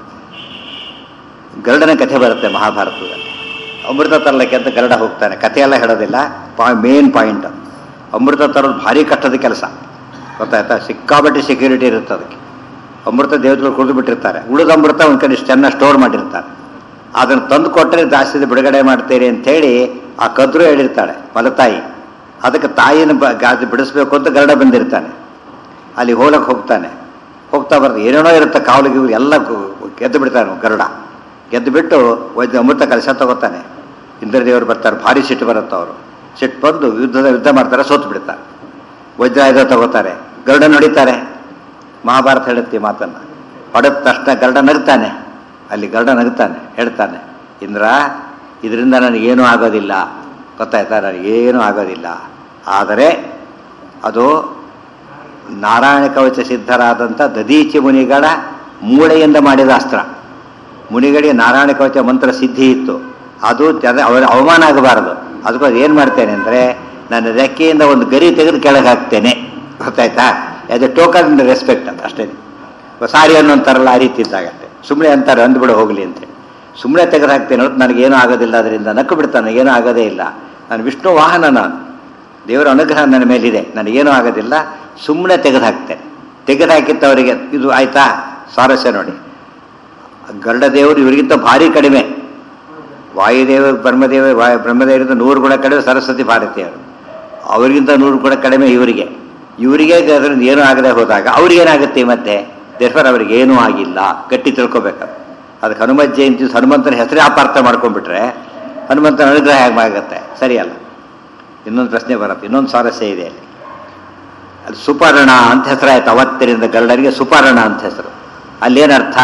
ಗರುಡನ ಕಥೆ ಬರುತ್ತೆ ಮಹಾಭಾರತದಲ್ಲಿ ಅಮೃತ ತರಲಿಕ್ಕೆ ಅಂತ ಗರುಡ ಹೋಗ್ತಾನೆ ಕಥೆಯೆಲ್ಲ ಹೇಳೋದಿಲ್ಲ ಪಾ ಮೇನ್ ಪಾಯಿಂಟ್ ಅಮೃತ ತರೋದು ಭಾರಿ ಕಷ್ಟದ ಕೆಲಸ ಗೊತ್ತಾಯ್ತಾ ಸಿಕ್ಕಾಬಟ್ಟೆ ಸೆಕ್ಯೂರಿಟಿ ಇರುತ್ತೆ ಅದಕ್ಕೆ ಅಮೃತ ದೇವತೆಗಳು ಕುಡಿದು ಬಿಟ್ಟಿರ್ತಾರೆ ಉಳಿದ ಅಮೃತ ಒಂದು ಕಡೆ ಚೆನ್ನಾಗಿ ಸ್ಟೋರ್ ಮಾಡಿರ್ತಾರೆ ಅದನ್ನು ತಂದು ಕೊಟ್ಟರೆ ಜಾಸ್ತಿ ಬಿಡುಗಡೆ ಮಾಡ್ತೀರಿ ಅಂಥೇಳಿ ಆ ಕದ್ರು ಹೇಳಿರ್ತಾಳೆ ಮಲತಾಯಿ ಅದಕ್ಕೆ ತಾಯಿನ ಬ ಗಾದಿ ಬಿಡಿಸ್ಬೇಕು ಅಂತ ಗರುಡ ಬಂದಿರ್ತಾನೆ ಅಲ್ಲಿ ಹೋಲಕ್ಕೆ ಹೋಗ್ತಾನೆ ಹೋಗ್ತಾ ಬರ್ದು ಏನೇನೋ ಇರುತ್ತೆ ಕಾವಲಿಗೆ ಇವ್ರು ಎಲ್ಲ ಗೆದ್ದು ಬಿಡ್ತಾನೆ ಗರುಡ ಗೆದ್ದು ಬಿಟ್ಟು ವೈದ್ಯ ಅಮೃತ ಕಲಶ ತಗೋತಾನೆ ಇಂದ್ರದೇವರು ಬರ್ತಾರೆ ಭಾರಿ ಸಿಟ್ಟು ಬರುತ್ತೆ ಅವರು ಸಿಟ್ಟು ಬಂದು ಯುದ್ಧದ ಯುದ್ಧ ಮಾಡ್ತಾರೆ ಸೋತು ಬಿಡ್ತಾರೆ ವಜ್ರಾಯುಧ ತಗೋತಾರೆ ಗರುಡ ನಡೀತಾರೆ ಮಹಾಭಾರತ ಹೇಳುತ್ತೆ ಈ ಮಾತನ್ನು ಹೊಡೆದ ತಕ್ಷಣ ಗರುಡ ನಗ್ತಾನೆ ಅಲ್ಲಿ ಗರುಡ ನಗ್ತಾನೆ ಹೇಳ್ತಾನೆ ಇಂದ್ರ ಇದರಿಂದ ನನಗೇನೂ ಆಗೋದಿಲ್ಲ ಗೊತ್ತಾಯ್ತಾ ನನಗೇನೂ ಆಗೋದಿಲ್ಲ ಆದರೆ ಅದು ನಾರಾಯಣ ಕವಚ ಸಿದ್ಧರಾದಂಥ ದದೀಚಿ ಮುನಿಗಳ ಮೂಳೆಯಿಂದ ಮಾಡಿದ ಅಸ್ತ್ರ ಮುನಿಗಳಿಗೆ ನಾರಾಯಣ ಕವಚ ಮಂತ್ರ ಸಿದ್ಧಿ ಇತ್ತು ಅದು ಜನ ಅವರ ಅವಮಾನ ಆಗಬಾರದು ಅದಕ್ಕೋಸ್ಕರ ಏನು ಮಾಡ್ತೇನೆ ಅಂದರೆ ನನ್ನ ರೆಕ್ಕೆಯಿಂದ ಒಂದು ಗರಿ ತೆಗೆದು ಕೆಳಗೆ ಹಾಕ್ತೇನೆ ಗೊತ್ತಾಯ್ತಾ ಆಸ್ ಎ ಟೋಕನ್ ರೆಸ್ಪೆಕ್ಟ್ ಅಂತ ಅಷ್ಟೇ ಸಾರಿ ಅನ್ನೋಂತಾರಲ್ಲ ಆ ರೀತಿ ಇದ್ದಾಗತ್ತೆ ಸುಮ್ಮನೆ ಅಂತಾರೆ ಅಂದ್ಬಿಡು ಹೋಗಲಿ ಅಂತೇಳಿ ಸುಮ್ಮನೆ ತೆಗೆದು ಹಾಕ್ತೇನೆ ಹೊರತು ನನಗೇನೂ ಆಗೋದಿಲ್ಲ ಅದರಿಂದ ನಕ್ಕು ಬಿಡ್ತಾನೆ ಏನೂ ಆಗೋದೇ ಇಲ್ಲ ನಾನು ವಿಷ್ಣು ವಾಹನ ನಾನು ದೇವರ ಅನುಗ್ರಹ ನನ್ನ ಮೇಲಿದೆ ನನಗೇನೂ ಆಗೋದಿಲ್ಲ ಸುಮ್ಮನೆ ತೆಗೆದು ಹಾಕ್ತೇನೆ ತೆಗೆದು ಹಾಕಿತ್ತವರಿಗೆ ಇದು ಆಯ್ತಾ ಸ್ವಾರಸ್ಯ ನೋಡಿ ಗರುಡದೇವರು ಇವರಿಗಿಂತ ಭಾರಿ ಕಡಿಮೆ ವಾಯುದೇವ ಬ್ರಹ್ಮದೇವ ವಾಯು ಬ್ರಹ್ಮದೇವರಿಂದ ನೂರು ಗುಣ ಕಡಿಮೆ ಸರಸ್ವತಿ ಭಾರತೀಯರು ಅವರಿಗಿಂತ ನೂರು ಗುಣ ಕಡಿಮೆ ಇವರಿಗೆ ಇವರಿಗೆ ಅದರಿಂದ ಏನೂ ಆಗದೆ ಹೋದಾಗ ಅವ್ರಿಗೇನಾಗುತ್ತೆ ಮತ್ತೆ ದೇರ್ಫರ್ ಅವ್ರಿಗೆ ಏನೂ ಆಗಿಲ್ಲ ಗಟ್ಟಿ ತಿಳ್ಕೊಬೇಕು ಅದಕ್ಕೆ ಹನುಮತ್ ಜಯಂತಿ ಹನುಮಂತನ ಹೆಸರೇ ಅಪಾರ್ಥ ಮಾಡ್ಕೊಂಡ್ಬಿಟ್ರೆ ಹನುಮಂತನ ಅನುಗ್ರಹ ಹೇಗೆ ಆಗುತ್ತೆ ಸರಿಯಲ್ಲ ಇನ್ನೊಂದು ಪ್ರಶ್ನೆ ಬರುತ್ತೆ ಇನ್ನೊಂದು ಸ್ವಾರಸ್ಯ ಇದೆ ಅಲ್ಲಿ ಅದು ಸುಪರ್ಣ ಅಂತ ಹೆಸರಾಯ್ತು ಅವತ್ತಿನಿಂದ ಗರುಡರಿಗೆ ಸುಪರ್ಣ ಅಂತ ಹೆಸರು ಅಲ್ಲೇನರ್ಥ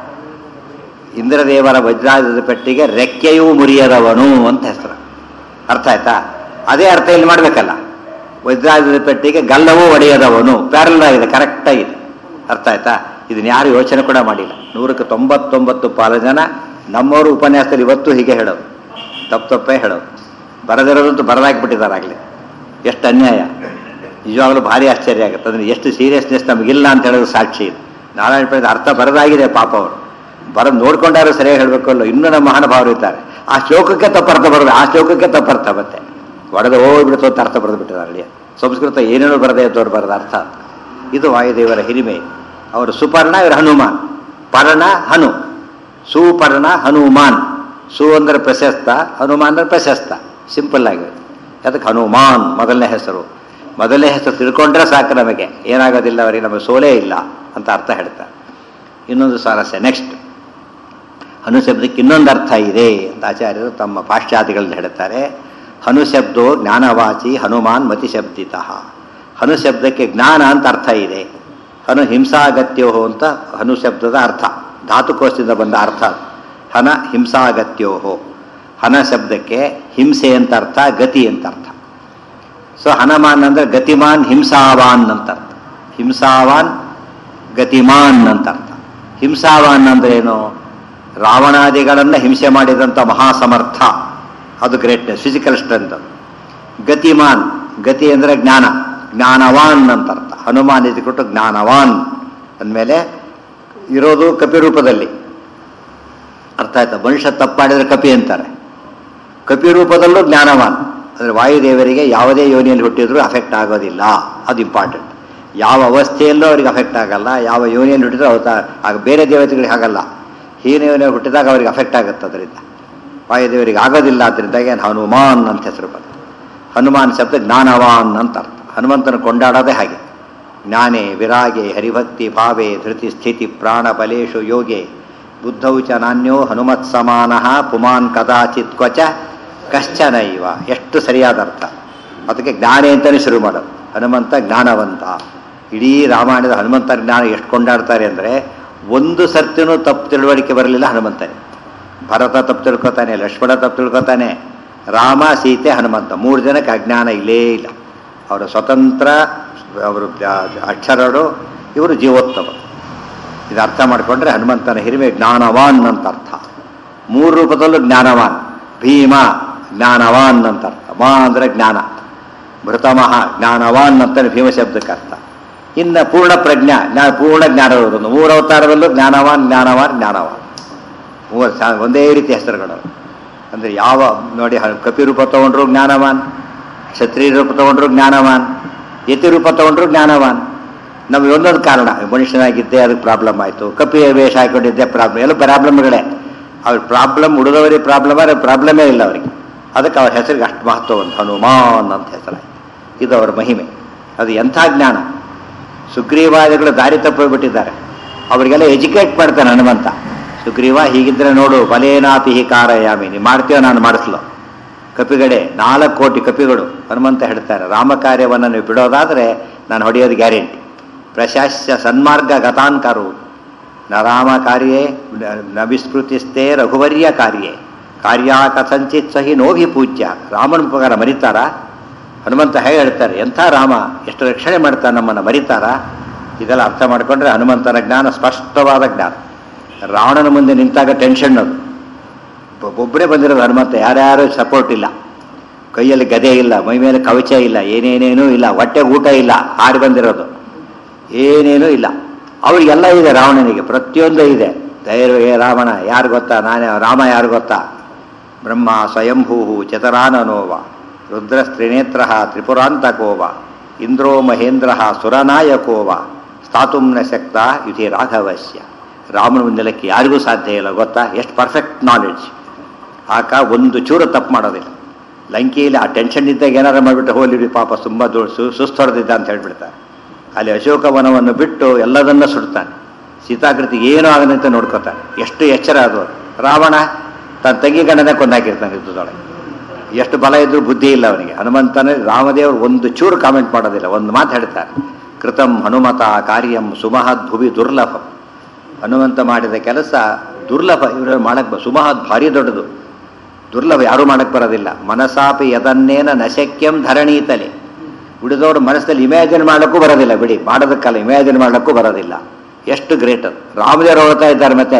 ಇಂದ್ರದೇವರ ವಜ್ರಾಯುಧದ ಪೆಟ್ಟಿಗೆ ರೆಕ್ಕೆಯೂ ಮುರಿಯದವನು ಅಂತ ಹೆಸರು ಅರ್ಥ ಆಯ್ತಾ ಅದೇ ಅರ್ಥ ಇಲ್ಲಿ ಮಾಡಬೇಕಲ್ಲ ವಜ್ರಾಯುಧದ ಪೆಟ್ಟಿಗೆ ಗಲ್ಲವೂ ಒಡೆಯದವನು ಪ್ಯಾರಲ್ ಆಗಿದೆ ಕರೆಕ್ಟಾಗಿದೆ ಅರ್ಥ ಆಯ್ತಾ ಇದನ್ನ ಯಾರು ಯೋಚನೆ ಕೂಡ ಮಾಡಿಲ್ಲ ನೂರಕ್ಕೆ ತೊಂಬತ್ತೊಂಬತ್ತು ಪಾಲು ಜನ ನಮ್ಮವರು ಉಪನ್ಯಾಸದಲ್ಲಿ ಇವತ್ತು ಹೀಗೆ ಹೇಳೋದು ತಪ್ಪು ತಪ್ಪೇ ಹೇಳೋದು ಬರದಿರೋದಂತೂ ಬರದಾಕ್ಬಿಟ್ಟಿದ್ದಾರೆ ಆಗಲಿ ಎಷ್ಟು ಅನ್ಯಾಯ ನಿಜವಾಗ್ಲೂ ಭಾರಿ ಆಶ್ಚರ್ಯ ಆಗುತ್ತೆ ಅದನ್ನು ಎಷ್ಟು ಸೀರಿಯಸ್ನೆಸ್ ನಮಗಿಲ್ಲ ಅಂತ ಹೇಳೋದು ಸಾಕ್ಷಿ ಇದು ನಾರಾಯಣ ಪಂಡಿತ ಅರ್ಥ ಬರದಾಗಿದೆ ಪಾಪ ಅವರು ಬರೋದು ನೋಡ್ಕೊಂಡಾರು ಸರಿಯಾಗಿ ಹೇಳಬೇಕು ಅಲ್ಲ ಇನ್ನೂ ನಮ್ಮ ಮಹಾನುಭಾವರು ಇದ್ದಾರೆ ಆ ಶ್ಲೋಕಕ್ಕೆ ತಪ್ಪರ್ಥ ಬರೋದು ಆ ಶ್ಲೋಕಕ್ಕೆ ತಪ್ಪರ್ಥ ಮತ್ತೆ ಒಡೆದು ಹೋಗ್ಬಿಡ್ತು ಅಂತ ಅರ್ಥ ಬರೆದು ಬಿಟ್ಟಿದ್ದಾರೆ ಅಲ್ಲಿ ಸಂಸ್ಕೃತ ಏನೇನೋ ಬರದೇ ಇದ್ದವ್ರು ಬರದ ಅರ್ಥ ಇದು ವಾಯುದೇವರ ಹಿರಿಮೆ ಅವರು ಸುಪರ್ಣ ಇವರು ಹನುಮಾನ್ ಪರ್ಣ ಹನು ಸುಪರ್ಣ ಹನುಮಾನ್ ಸು ಅಂದ್ರೆ ಪ್ರಶಸ್ತ ಹನುಮಾನ್ ಅಂದ್ರೆ ಪ್ರಶಸ್ತ ಸಿಂಪಲ್ ಆಗಿ ಅದಕ್ಕೆ ಹನುಮಾನ್ ಮೊದಲನೇ ಹೆಸರು ಮೊದಲನೇ ಹೆಸರು ತಿಳ್ಕೊಂಡ್ರೆ ಸಾಕು ನಮಗೆ ಏನಾಗೋದಿಲ್ಲ ಅವರಿಗೆ ನಮಗೆ ಸೋಲೇ ಇಲ್ಲ ಅಂತ ಅರ್ಥ ಹೇಳ್ತಾರೆ ಇನ್ನೊಂದು ಸ್ವಾರಸ್ಯ ನೆಕ್ಸ್ಟ್ ಹನು ಶಬ್ದಕ್ಕೆ ಇನ್ನೊಂದು ಅರ್ಥ ಇದೆ ಅಂತ ಆಚಾರ್ಯರು ತಮ್ಮ ಪಾಶ್ಚಾತ್ಯಗಳಲ್ಲಿ ಹೇಳ್ತಾರೆ ಹನು ಶಬ್ದೋ ಜ್ಞಾನವಾಚಿ ಹನುಮಾನ್ ಮತಿ ಶಬ್ದಿತ ಹನು ಶಬ್ದಕ್ಕೆ ಜ್ಞಾನ ಅಂತ ಅರ್ಥ ಇದೆ ಹನು ಹಿಂಸಾಗತ್ಯೋ ಅಂತ ಹನು ಶಬ್ದದ ಅರ್ಥ ಧಾತುಕೋಶದಿಂದ ಬಂದ ಅರ್ಥ ಹನ ಹಿಂಸಾಗತ್ಯೋ ಹನ ಶಬ್ದಕ್ಕೆ ಹಿಂಸೆ ಅಂತ ಅರ್ಥ ಗತಿ ಅಂತ ಅರ್ಥ ಸೊ ಹನುಮಾನ್ ಅಂದ್ರೆ ಗತಿಮಾನ್ ಹಿಂಸಾವಾನ್ ಅಂತ ಅರ್ಥ ಹಿಂಸಾವಾನ್ ಗತಿಮಾನ್ ಅಂತ ಅರ್ಥ ಹಿಂಸಾವಾನ್ ಅಂದ್ರೆ ಏನು ರಾವಣಾದಿಗಳನ್ನು ಹಿಂಸೆ ಮಾಡಿದಂಥ ಮಹಾಸಮರ್ಥ ಅದು ಗ್ರೇಟ್ನೆಸ್ ಫಿಸಿಕಲ್ ಸ್ಟ್ರೆಂತ್ ಗತಿಮಾನ್ ಗತಿ ಅಂದರೆ ಜ್ಞಾನ ಜ್ಞಾನವಾನ್ ಅಂತ ಅರ್ಥ ಹನುಮಾನ್ ಇದು ಕೊಟ್ಟು ಜ್ಞಾನವಾನ್ ಅಂದಮೇಲೆ ಇರೋದು ಕಪಿ ರೂಪದಲ್ಲಿ ಅರ್ಥ ಆಯ್ತಾ ಮನುಷ್ಯ ತಪ್ಪು ಮಾಡಿದರೆ ಕಪಿ ಅಂತಾರೆ ಕಪಿ ರೂಪದಲ್ಲೂ ಜ್ಞಾನವಾನ್ ಅಂದರೆ ವಾಯುದೇವರಿಗೆ ಯಾವುದೇ ಯೋನಿಯಲ್ಲಿ ಹುಟ್ಟಿದ್ರೂ ಅಫೆಕ್ಟ್ ಆಗೋದಿಲ್ಲ ಅದು ಇಂಪಾರ್ಟೆಂಟ್ ಯಾವ ಅವಸ್ಥೆಯಲ್ಲೂ ಅವ್ರಿಗೆ ಅಫೆಕ್ಟ್ ಆಗಲ್ಲ ಯಾವ ಯೋನಿಯಲ್ಲಿ ಹುಟ್ಟಿದ್ರೂ ಅವತ ಆಗ ಬೇರೆ ದೇವತೆಗಳಿಗೆ ಆಗಲ್ಲ ಹೀನ ಯೋನಿಯಲ್ಲಿ ಹುಟ್ಟಿದಾಗ ಅವ್ರಿಗೆ ಅಫೆಕ್ಟ್ ಆಗುತ್ತೆ ಅದರಿಂದ ವಾಯುದೇವರಿಗೆ ಆಗೋದಿಲ್ಲ ಅದರಿಂದಾಗಿ ಹನುಮಾನ್ ಅಂತ ಹೆಸರು ಬಂತು ಹನುಮಾನ್ ಶಬ್ದ ಜ್ಞಾನವಾನ್ ಅಂತ ಅರ್ಥ ಹನುಮಂತನ ಕೊಂಡಾಡೋದೇ ಹಾಗೆ ಜ್ಞಾನೇ ವಿರಾಗೆ ಹರಿಭಕ್ತಿ ಭಾವೆ ಧೃತಿ ಸ್ಥಿತಿ ಪ್ರಾಣ ಬಲೇಶು ಯೋಗೆ ಬುದ್ಧೌ ಚ ನಾನ್ಯೋ ಹನುಮತ್ ಸಮಾನ ಪುಮಾನ್ ಕದಾಚಿತ್ ಕ್ವಚ ಕಶ್ಚನ ಇವ ಎಷ್ಟು ಸರಿಯಾದ ಅರ್ಥ ಅದಕ್ಕೆ ಜ್ಞಾನೇ ಅಂತಲೇ ಶುರು ಮಾಡೋದು ಹನುಮಂತ ಜ್ಞಾನವಂತ ಇಡೀ ರಾಮಾಯಣದ ಹನುಮಂತ ಜ್ಞಾನ ಎಷ್ಟು ಕೊಂಡಾಡ್ತಾರೆ ಅಂದರೆ ಒಂದು ಸರ್ತಿನೂ ತಪ್ಪು ತಿಳುವಳಿಕೆ ಬರಲಿಲ್ಲ ಹನುಮಂತನೇ ಭರತ ತಪ್ಪು ತಿಳ್ಕೊತಾನೆ ಲಕ್ಷ್ಮಣ ತಪ್ಪು ತಿಳ್ಕೊತಾನೆ ರಾಮ ಸೀತೆ ಹನುಮಂತ ಮೂರು ಜನಕ್ಕೆ ಅಜ್ಞಾನ ಇಲ್ಲೇ ಇಲ್ಲ ಅವರ ಸ್ವತಂತ್ರ ಅವರು ಅಕ್ಷರರು ಇವರು ಜೀವೋತ್ತಮ ಇದು ಅರ್ಥ ಮಾಡಿಕೊಂಡ್ರೆ ಹನುಮಂತನ ಹಿರಿಮೆ ಜ್ಞಾನವಾನ್ ಅಂತ ಅರ್ಥ ಮೂರು ರೂಪದಲ್ಲೂ ಜ್ಞಾನವಾನ್ ಭೀಮ ಜ್ಞಾನವಾನ್ ಅಂತ ಅರ್ಥ ಮಾ ಅಂದರೆ ಜ್ಞಾನ ಭೃತಮಃ ಜ್ಞಾನವಾನ್ ಅಂತಾನೆ ಭೀಮ ಶಬ್ದಕ್ಕೆ ಅರ್ಥ ಇನ್ನು ಪೂರ್ಣ ಪ್ರಜ್ಞಾ ಜ್ಞಾನ ಪೂರ್ಣ ಜ್ಞಾನ ಇರೋದು ಮೂರು ಅವತಾರದಲ್ಲೂ ಜ್ಞಾನವಾನ್ ಜ್ಞಾನವಾನ್ ಜ್ಞಾನವಾನ್ ಮೂವರು ಸಾ ಒಂದೇ ರೀತಿ ಹೆಸರುಗಳು ಅಂದರೆ ಯಾವ ನೋಡಿ ಹ- ಕಪಿ ರೂಪ ತಗೊಂಡ್ರು ಜ್ಞಾನವಾನ್ ಕ್ಷತ್ರಿಯ ರೂಪ ತಗೊಂಡ್ರು ಜ್ಞಾನವಾನ್ ಯತಿ ರೂಪ ತಗೊಂಡ್ರು ಜ್ಞಾನವಾನ್ ನಮಗೆ ಒಂದೊಂದು ಕಾರಣ ಮನುಷ್ಯನಾಗಿದ್ದೆ ಅದಕ್ಕೆ ಪ್ರಾಬ್ಲಮ್ ಆಯಿತು ಕಪಿ ವೇಷ ಹಾಕೊಂಡಿದ್ದೆ ಪ್ರಾಬ್ಲಮ್ ಎಲ್ಲ ಪ್ರಾಬ್ಲಮ್ಗಳೇ ಅವ್ರ ಪ್ರಾಬ್ಲಮ್ ಉಳಿದವರಿಗೆ ಪ್ರಾಬ್ಲಮ್ ಆದರೆ ಪ್ರಾಬ್ಲಮೇ ಇಲ್ಲ ಅವರಿಗೆ ಅದಕ್ಕೆ ಅವ್ರ ಹೆಸರಿಗೆ ಅಷ್ಟು ಮಹತ್ವ ಒಂದು ಹನುಮಾನ್ ಅಂತ ಹೆಸರಾಯಿತು ಇದು ಅವರ ಮಹಿಮೆ ಅದು ಎಂಥ ಜ್ಞಾನ ಸುಗ್ರೀವಾದಿಗಳು ದಾರಿ ತಪ್ಪೋಗ್ಬಿಟ್ಟಿದ್ದಾರೆ ಅವರಿಗೆಲ್ಲ ಎಜುಕೇಟ್ ಮಾಡ್ತಾನೆ ಹನುಮಂತ ಸುಗ್ರೀವ ಹೀಗಿದ್ರೆ ನೋಡು ಬಲೇನಾಪಿ ಹಿ ಕಾರಯಾಮಿ ನೀ ಮಾಡ್ತೀಯೋ ನಾನು ಮಾಡಿಸ್ಲೋ ಕಪಿಗಡೆ ನಾಲ್ಕು ಕೋಟಿ ಕಪಿಗಳು ಹನುಮಂತ ಹೇಳ್ತಾರೆ ರಾಮ ಕಾರ್ಯವನ್ನು ನೀವು ಬಿಡೋದಾದರೆ ನಾನು ಹೊಡೆಯೋದು ಗ್ಯಾರಂಟಿ ಪ್ರಶಾಸ್ಯ ಸನ್ಮಾರ್ಗ ಗತಾನ್ಕರು ನ ರಾಮ ಕಾರ್ಯೇ ನ- ನ ವಿಸ್ಮೃತಿಸ್ತೆ ರಘುವರ್ಯ ಕಾರ್ಯೇ ಕಾರ್ಯ ಕಥಂಚಿತ್ ಸಹಿ ನೋಭಿ ಪೂಜ್ಯ ರಾಮನ ಪ್ರಕಾರ ಮರಿತಾರ ಹನುಮಂತ ಹೇಗೆ ಹೇಳ್ತಾರೆ ಎಂಥ ರಾಮ ಎಷ್ಟು ರಕ್ಷಣೆ ಮಾಡ್ತಾನೆ ನಮ್ಮನ್ನು ಮರಿತಾರ ಇದೆಲ್ಲ ಅರ್ಥ ಮಾಡಿಕೊಂಡ್ರೆ ಹನುಮಂತನ ಜ್ಞಾನ ಸ್ಪಷ್ಟವಾದ ಜ್ಞಾನ ರಾವಣನ ಮುಂದೆ ನಿಂತಾಗ ಟೆನ್ಷನ್ ಅದು ಒಬ್ಬ- ಒಬ್ಬರೇ ಬಂದಿರೋದು ಹನುಮಂತ ಯಾರ್ಯಾರು ಸಪೋರ್ಟ್ ಇಲ್ಲ ಕೈಯಲ್ಲಿ ಗದೆ ಇಲ್ಲ ಮೈ ಮೇಲೆ ಕವಚ ಇಲ್ಲ ಏನೇನೇನೂ ಇಲ್ಲ ಹೊಟ್ಟೆಗೆ ಊಟ ಇಲ್ಲ ಹಾರಿ ಬಂದಿರೋದು ಏನೇನೂ ಇಲ್ಲ ಅವ್ರಿಗೆಲ್ಲ ಇದೆ ರಾವಣನಿಗೆ ಪ್ರತಿಯೊಂದು ಇದೆ ಧೈರ್ಯ ಏ ರಾವಣ ಯಾರು ಗೊತ್ತಾ ನಾನೇ ರಾಮ ಯಾರು ಗೊತ್ತಾ ಬ್ರಹ್ಮ ಸ್ವಯಂಭೂ ಚತರಾನನೋವ ರುದ್ರಸ್ತ್ರಿನೇತ್ರ ತ್ರಿಪುರಾಂತಕೋವ ಇಂದ್ರೋ ಮಹೇಂದ್ರ ಸುರನಾಯಕೋವ ಸ್ಥಾತುಂ ನ ಶಕ್ತ ಯುಧಿ ರಾಘವಸ್ಯ ರಾಮನ ಮುಂದೆಲಕ್ಕೆ ಯಾರಿಗೂ ಸಾಧ್ಯ ಇಲ್ಲ ಗೊತ್ತಾ ಎಷ್ಟು ಪರ್ಫೆಕ್ಟ್ ನಾಲೆಡ್ಜ್ ಆಕ ಒಂದು ಚೂರು ತಪ್ಪು ಮಾಡೋದಿಲ್ಲ ಲಂಕಿಯಲ್ಲಿ ಆ ಟೆನ್ಷನ್ ಇದ್ದಾಗ ಏನಾರು ಮಾಡಿಬಿಟ್ಟು ಹೋಲಿ ಪಾಪ ತುಂಬ ಸು ಸುಸ್ತೊಡೆದಿದ್ದ ಅಂತ ಹೇಳ್ಬಿಡ್ತಾರೆ ಅಲ್ಲಿ ಅಶೋಕವನವನ್ನು ಬಿಟ್ಟು ಎಲ್ಲದನ್ನ ಸುಡ್ತಾನೆ ಸೀತಾಕೃತಿ ಏನೂ ಆಗದಂತೆ ನೋಡ್ಕೋತಾನೆ ಎಷ್ಟು ಎಚ್ಚರ ಅದು ರಾವಣ ತನ್ನ ತಂಗಿ ಗಂಡನೇ ಕೊಂದಾಕಿರ್ತಾನೆ ಯುದ್ಧದೊಳಗೆ ಎಷ್ಟು ಬಲ ಇದ್ರೂ ಬುದ್ಧಿ ಇಲ್ಲ ಅವನಿಗೆ ಹನುಮಂತನ ರಾಮದೇವರು ಒಂದು ಚೂರು ಕಾಮೆಂಟ್ ಮಾಡೋದಿಲ್ಲ ಒಂದು ಮಾತು ಹೇಳ್ತಾರೆ ಕೃತಂ ಹನುಮತ ಕಾರ್ಯಂ ಸುಮಹದ್ ಭುವಿ ದುರ್ಲಭಂ ಹನುಮಂತ ಮಾಡಿದ ಕೆಲಸ ದುರ್ಲಭ ಇವರು ಮಾಡಕ್ಕೆ ಸುಮಹದ್ ಭಾರಿ ದೊಡ್ಡದು ದುರ್ಲಭ ಯಾರೂ ಮಾಡಕ್ಕೆ ಬರೋದಿಲ್ಲ ಮನಸಾಪಿ ಯದನ್ನೇನ ನಶಕ್ಯಂ ಧರಣೀತಲೆ ಉಳಿದವರು ಮನಸ್ಸಲ್ಲಿ ಇಮ್ಯಾಜಿನ್ ಮಾಡೋಕ್ಕೂ ಬರೋದಿಲ್ಲ ಬಿಡಿ ಮಾಡೋದಕ್ಕಲ್ಲ ಇಮ್ಯಾಜಿನ್ ಮಾಡೋಕ್ಕೂ ಬರೋದಿಲ್ಲ ಎಷ್ಟು ಗ್ರೇಟ್ ಅದು ರಾಮದೇವರು ಹೊರತಾ ಇದ್ದಾರೆ ಮತ್ತೆ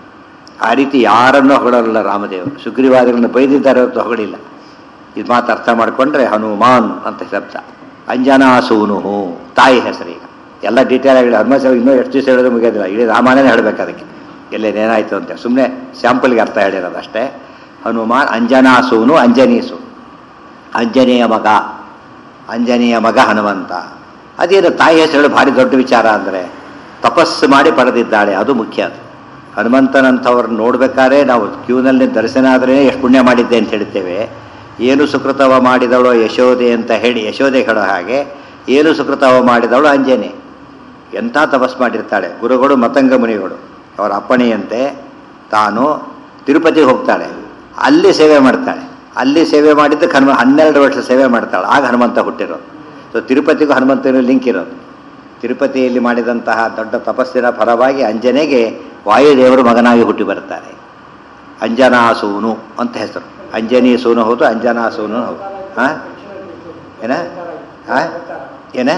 ಆ ರೀತಿ ಯಾರನ್ನೂ ಹೊಗಳಲ್ಲ ರಾಮದೇವರು ಸುಗ್ರೀವಾದಿಗಳನ್ನು ಬೈದಿದ್ದಾರೆ ಹೊರತು ಹೊಗಳಿಲ್ಲ ಇದು ಮಾತು ಅರ್ಥ ಮಾಡಿಕೊಂಡ್ರೆ ಹನುಮಾನ್ ಅಂತ ಶಬ್ದ ಅಂಜನಾಸೂನು ತಾಯಿ ಹೆಸರು ಈಗ ಎಲ್ಲ ಡೀಟೇಲ್ ಆಗಿ ಹನುಮಂತ ಇನ್ನೂ ಎಷ್ಟು ದಿವಸ ಹೇಳಿದ್ರು ಮುಗಿಯೋದಿಲ್ಲ ಇಡೀ ರಾಮಾಯಣನೇ ಹೇಳಬೇಕು ಅದಕ್ಕೆ ಎಲ್ಲೇನೇನಾಯಿತು ಅಂತ ಸುಮ್ಮನೆ ಸ್ಯಾಂಪಲ್ಗೆ ಅರ್ಥ ಹೇಳಿರೋದು ಅಷ್ಟೇ ಹನುಮಾನ್ ಅಂಜನಾಸೂನು ಅಂಜನೀಸು ಅಂಜನೇಯ ಮಗ ಅಂಜನೇಯ ಮಗ ಹನುಮಂತ ಅದೇನು ತಾಯಿ ಹೆಸರು ಭಾರಿ ದೊಡ್ಡ ವಿಚಾರ ಅಂದರೆ ತಪಸ್ಸು ಮಾಡಿ ಪಡೆದಿದ್ದಾಳೆ ಅದು ಮುಖ್ಯ ಅದು ಹನುಮಂತನಂಥವ್ರನ್ನ ನೋಡ್ಬೇಕಾದ್ರೆ ನಾವು ಕ್ಯೂನಲ್ಲಿ ದರ್ಶನ ಆದರೆ ಎಷ್ಟು ಪುಣ್ಯ ಮಾಡಿದ್ದೆ ಅಂತ ಹೇಳ್ತೇವೆ ಏನು ಸುಕೃತವ ಮಾಡಿದವಳು ಯಶೋದೆ ಅಂತ ಹೇಳಿ ಯಶೋದೆ ಹೇಳೋ ಹಾಗೆ ಏನು ಸುಕೃತವ ಮಾಡಿದವಳು ಅಂಜನೆ ಎಂಥ ತಪಸ್ ಮಾಡಿರ್ತಾಳೆ ಗುರುಗಳು ಮತಂಗ ಮುನಿಗಳು ಅವರ ಅಪ್ಪಣೆಯಂತೆ ತಾನು ತಿರುಪತಿಗೆ ಹೋಗ್ತಾಳೆ ಅಲ್ಲಿ ಸೇವೆ ಮಾಡ್ತಾಳೆ ಅಲ್ಲಿ ಸೇವೆ ಮಾಡಿದ್ದಕ್ಕೆ ಹನುಮ ಹನ್ನೆರಡು ವರ್ಷ ಸೇವೆ ಮಾಡ್ತಾಳೆ ಆಗ ಹನುಮಂತ ಹುಟ್ಟಿರೋದು ಸೊ ತಿರುಪತಿಗೂ ಹನುಮಂತನ ಲಿಂಕ್ ಇರೋದು ತಿರುಪತಿಯಲ್ಲಿ ಮಾಡಿದಂತಹ ದೊಡ್ಡ ತಪಸ್ಸಿನ ಫಲವಾಗಿ ಅಂಜನೆಗೆ ವಾಯುದೇವರು ಮಗನಾಗಿ ಹುಟ್ಟಿ ಬರ್ತಾರೆ ಅಂಜನಾಸೂನು ಅಂತ ಹೆಸರು ಅಂಜನಿ ಸೂನು ಹೌದು ಅಂಜನಾಸೂನು ಹೌದು ಹಾಂ ಏನ ಹಾಂ ಏನ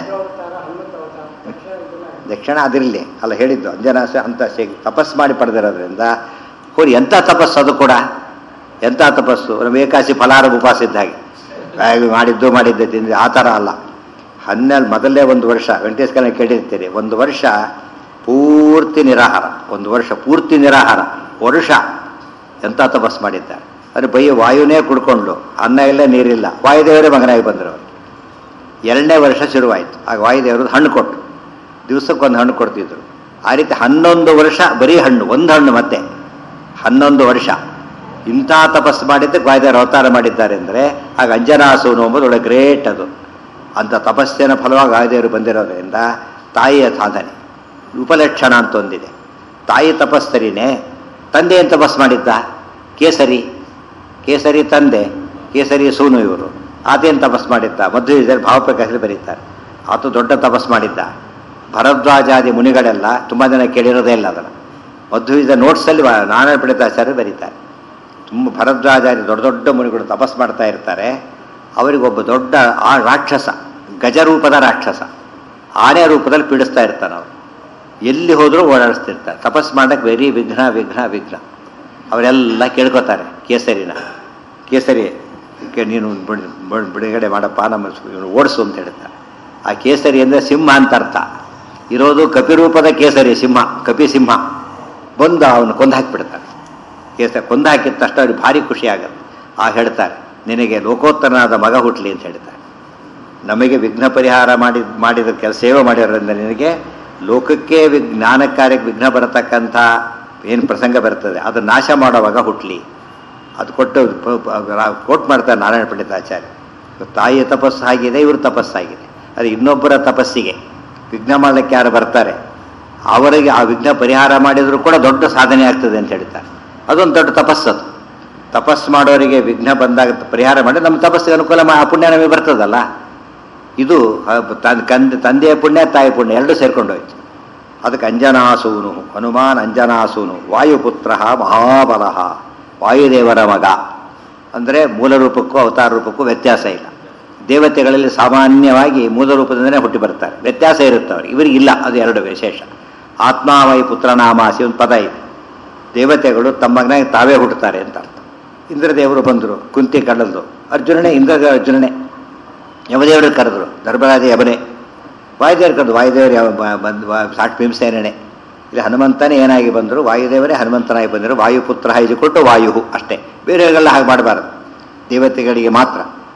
ದಕ್ಷಿಣ ಅದಿರಲಿ ಅಲ್ಲ ಹೇಳಿದ್ದು ಅಂಜನಾಸ ಅಂತ ಶೇ ತಪಸ್ ಮಾಡಿ ಪಡೆದಿರೋದ್ರಿಂದ ಹೋರಿ ಎಂಥ ತಪಸ್ಸು ಅದು ಕೂಡ ಎಂಥ ತಪಸ್ಸು ನಮ್ಮ ಏಕಾಸಿ ಫಲಾರ ಉಪವಾಸ ಇದ್ದ ಹಾಗೆ ಬಾಯಿಗೆ ಮಾಡಿದ್ದು ಮಾಡಿದ್ದೆ ತಿಂದು ಆ ಥರ ಅಲ್ಲ ಹನ್ನೆರಡು ಮೊದಲೇ ಒಂದು ವರ್ಷ ವೆಂಕಟೇಶ್ ಕಲ್ಯಾಣ ಕೇಳಿರ್ತೀರಿ ಒಂದು ವರ್ಷ ಪೂರ್ತಿ ನಿರಾಹಾರ ಒಂದು ವರ್ಷ ಪೂರ್ತಿ ನಿರಾಹಾರ ವರ್ಷ ಎಂಥ ತಪಸ್ ಮಾಡಿದ್ದಾರೆ ಅದು ಬೈ ವಾಯುನೇ ಕುಡ್ಕೊಂಡು ಅನ್ನ ಇಲ್ಲ ನೀರಿಲ್ಲ ವಾಯುದೇವರೇ ಮಗನಾಗಿ ಬಂದರು ಅವರು ಎರಡನೇ ವರ್ಷ ಶುರುವಾಯಿತು ಆಗ ವಾಯುದೇವರು ಹಣ್ಣು ಕೊಟ್ಟು ದಿವಸಕ್ಕೊಂದು ಹಣ್ಣು ಕೊಡ್ತಿದ್ರು ಆ ರೀತಿ ಹನ್ನೊಂದು ವರ್ಷ ಬರೀ ಹಣ್ಣು ಒಂದು ಹಣ್ಣು ಮತ್ತೆ ಹನ್ನೊಂದು ವರ್ಷ ಇಂಥ ತಪಸ್ಸು ಮಾಡಿದ್ದಕ್ಕೆ ವಾಯುದೇವರು ಅವತಾರ ಮಾಡಿದ್ದಾರೆ ಅಂದರೆ ಆಗ ಅಂಜನಾಸೂನು ಎಂಬುದು ಒಳ್ಳೆ ಗ್ರೇಟ್ ಅದು ಅಂಥ ತಪಸ್ಸಿನ ಫಲವಾಗಿ ವಾಯುದೇವರು ಬಂದಿರೋದ್ರಿಂದ ತಾಯಿಯ ಸಾಧನೆ ಉಪಲಕ್ಷಣ ಅಂತ ಒಂದಿದೆ ತಾಯಿ ತಪಸ್ಸರಿನೇ ತಂದೆ ಏನು ತಪಸ್ ಮಾಡಿದ್ದ ಕೇಸರಿ ಕೇಸರಿ ತಂದೆ ಕೇಸರಿ ಸೂನು ಇವರು ಆತೇನು ತಪಸ್ ಮಾಡಿದ್ದ ಮಧ್ವದಲ್ಲಿ ಭಾವಪ್ರಕಾಶದಲ್ಲಿ ಬರೀತಾರೆ ಆತ ದೊಡ್ಡ ತಪಸ್ ಮಾಡಿದ್ದ ಭರದ್ವಾಜಾದಿ ಮುನಿಗಳೆಲ್ಲ ತುಂಬ ಜನ ಕೇಳಿರೋದೇ ಇಲ್ಲ ಅದನ್ನು ಮಧ್ವೀಜ ನೋಟ್ಸಲ್ಲಿ ನಾರಾಯಣ ಪಂಡಿತಾಚಾರ್ಯ ಬರೀತಾರೆ ತುಂಬ ಭರದ್ವಾಜಾದಿ ದೊಡ್ಡ ದೊಡ್ಡ ಮುನಿಗಳು ತಪಸ್ ಮಾಡ್ತಾ ಇರ್ತಾರೆ ಅವರಿಗೊಬ್ಬ ದೊಡ್ಡ ಆ ರಾಕ್ಷಸ ಗಜರೂಪದ ರಾಕ್ಷಸ ಆನೆ ರೂಪದಲ್ಲಿ ಪೀಡಿಸ್ತಾ ಇರ್ತಾನೆ ಅವರು ಎಲ್ಲಿ ಹೋದರೂ ಓಡಾಡಿಸ್ತಿರ್ತಾರೆ ತಪಸ್ ಮಾಡಕ್ಕೆ ವೆರಿ ವಿಘ್ನ ವಿಘ್ನ ವಿಘ್ನ ಅವರೆಲ್ಲ ಕೇಳ್ಕೊತಾರೆ ಕೇಸರಿನ ಕೇಸರಿ ಕೆ- ನೀನು ಬಿಡ್- ಬಿಡ್- ಬಿಡುಗಡೆ ಮಾಡಪ್ಪ ನಮ್ಮ ಇವ್ನು ಓಡಿಸು ಅಂತ ಹೇಳ್ತಾರೆ ಆ ಕೇಸರಿ ಅಂದರೆ ಸಿಂಹ ಅಂತ ಅರ್ಥ ಇರೋದು ಕಪಿರೂಪದ ಕೇಸರಿ ಸಿಂಹ ಕಪಿ ಸಿಂಹ ಬಂದು ಅವನು ಕೊಂದು ಹಾಕಿಬಿಡ್ತಾನೆ ಕೇಸರಿ ಕೊಂದು ಹಾಕಿದ ತಕ್ಷಣ ಅವ್ರಿಗೆ ಭಾರಿ ಖುಷಿ ಆಗುತ್ತೆ ಆ ಹೇಳ್ತಾರೆ ನಿನಗೆ ಲೋಕೋತ್ತರನಾದ ಮಗ ಹುಟ್ಟಲಿ ಅಂತ ಹೇಳ್ತಾರೆ ನಮಗೆ ವಿಘ್ನ ಪರಿಹಾರ ಮಾಡಿ ಮಾಡಿದ ಕೆಲಸ ಸೇವೆ ಮಾಡಿರೋದ್ರಿಂದ ನಿನಗೆ ಲೋಕಕ್ಕೆ ವಿಗ್ ಜ್ಞಾನ ಕಾರ್ಯಕ್ಕೆ ವಿಘ್ನ ಬರತಕ್ಕಂಥ ಏನು ಪ್ರಸಂಗ ಬರ್ತದೆ ಅದು ನಾಶ ಮಾಡುವಾಗ ಹುಟ್ಟಲಿ ಅದು ಕೊಟ್ಟು ಕೋಟ್ ಮಾಡ್ತಾರೆ ನಾರಾಯಣ ಪಂಡಿತಾಚಾರ್ಯ ತಾಯಿಯ ತಪಸ್ಸು ಆಗಿದೆ ಇವ್ರ ತಪಸ್ಸಾಗಿದೆ ಅದು ಇನ್ನೊಬ್ಬರ ತಪಸ್ಸಿಗೆ ವಿಘ್ನ ಮಾಡಲಿಕ್ಕೆ ಯಾರು ಬರ್ತಾರೆ ಅವರಿಗೆ ಆ ವಿಘ್ನ ಪರಿಹಾರ ಮಾಡಿದರೂ ಕೂಡ ದೊಡ್ಡ ಸಾಧನೆ ಆಗ್ತದೆ ಅಂತ ಹೇಳ್ತಾರೆ ಅದೊಂದು ದೊಡ್ಡ ತಪಸ್ಸದು ತಪಸ್ಸು ಮಾಡೋರಿಗೆ ವಿಘ್ನ ಬಂದಾಗ ಪರಿಹಾರ ಮಾಡಿ ನಮ್ಮ ತಪಸ್ಸಿಗೆ ಅನುಕೂಲ ಮಾ ಆ ಪುಣ್ಯ ನಮಗೆ ಬರ್ತದಲ್ಲ ಇದು ಆ, ತನ್- ಕಂದ ತಂದೆಯ ಪುಣ್ಯ ತಾಯಿ ಪುಣ್ಯ ಎರಡು ಸೇರ್ಕೊಂಡು ಹೋಯ್ತು ಅದಕ್ಕೆ ಅಂಜನಾಸೂನು ಹನುಮಾನ್ ಅಂಜನಾಸೂನು ವಾಯುಪುತ್ರ ಮಹಾಬಲ ವಾಯುದೇವರ ಮಗ ಅಂದರೆ ಮೂಲ ರೂಪಕ್ಕೂ ಅವತಾರ ರೂಪಕ್ಕೂ ವ್ಯತ್ಯಾಸ ಇಲ್ಲ ದೇವತೆಗಳಲ್ಲಿ ಸಾಮಾನ್ಯವಾಗಿ ಮೂಲ ರೂಪದಿಂದಲೇ ಹುಟ್ಟಿ ಬರ್ತಾರೆ ವ್ಯತ್ಯಾಸ ಇರುತ್ತೆ ಅವ್ರಿಗೆ ಇವರಿಗಿಲ್ಲ ಅದು ಎರಡು ವಿಶೇಷ ಆತ್ಮಾವೈ ಪುತ್ರನಾಮಾಸಿ ಒಂದು ಪದ ಇದೆ ದೇವತೆಗಳು ತಮ್ಮ ಮಗನಾಗಿ ತಾವೇ ಹುಟ್ಟುತ್ತಾರೆ ಅಂತ ಅರ್ಥ ಇಂದ್ರದೇವರು ಬಂದರು ಕುಂತಿ ಕಡಲ್ದು ಅರ್ಜುನನೇ ಇಂದ್ರ ಅರ್ಜುನನೇ ಯಮದೇವರು ಕರೆದ್ರು ಧರ್ಮರಾಜ ಯಮನೆ ವಾಯುದೇವರು ಕರೆದು ವಾಯುದೇವರು ಯಾವ ಬ- ಬಂದು ವಾ- ಸಾಕ್ಷಿ ಭೀಮಸೇನೇ ಇಲ್ಲಿ ಹನುಮಂತನೇ ಏನಾಗಿ ಬಂದರು ವಾಯುದೇವರೇ ಹನುಮಂತನಾಗಿ ಬಂದರು ವಾಯುಪುತ್ರ ಕೊಟ್ಟು ವಾಯು ಅಷ್ಟೇ ಬೇರೆಯವರಿಗೆಲ್ಲ ಹಾಗೆ ಮಾಡಬಾರದು ದೇವತೆಗಳಿಗೆ ಮಾತ್ರ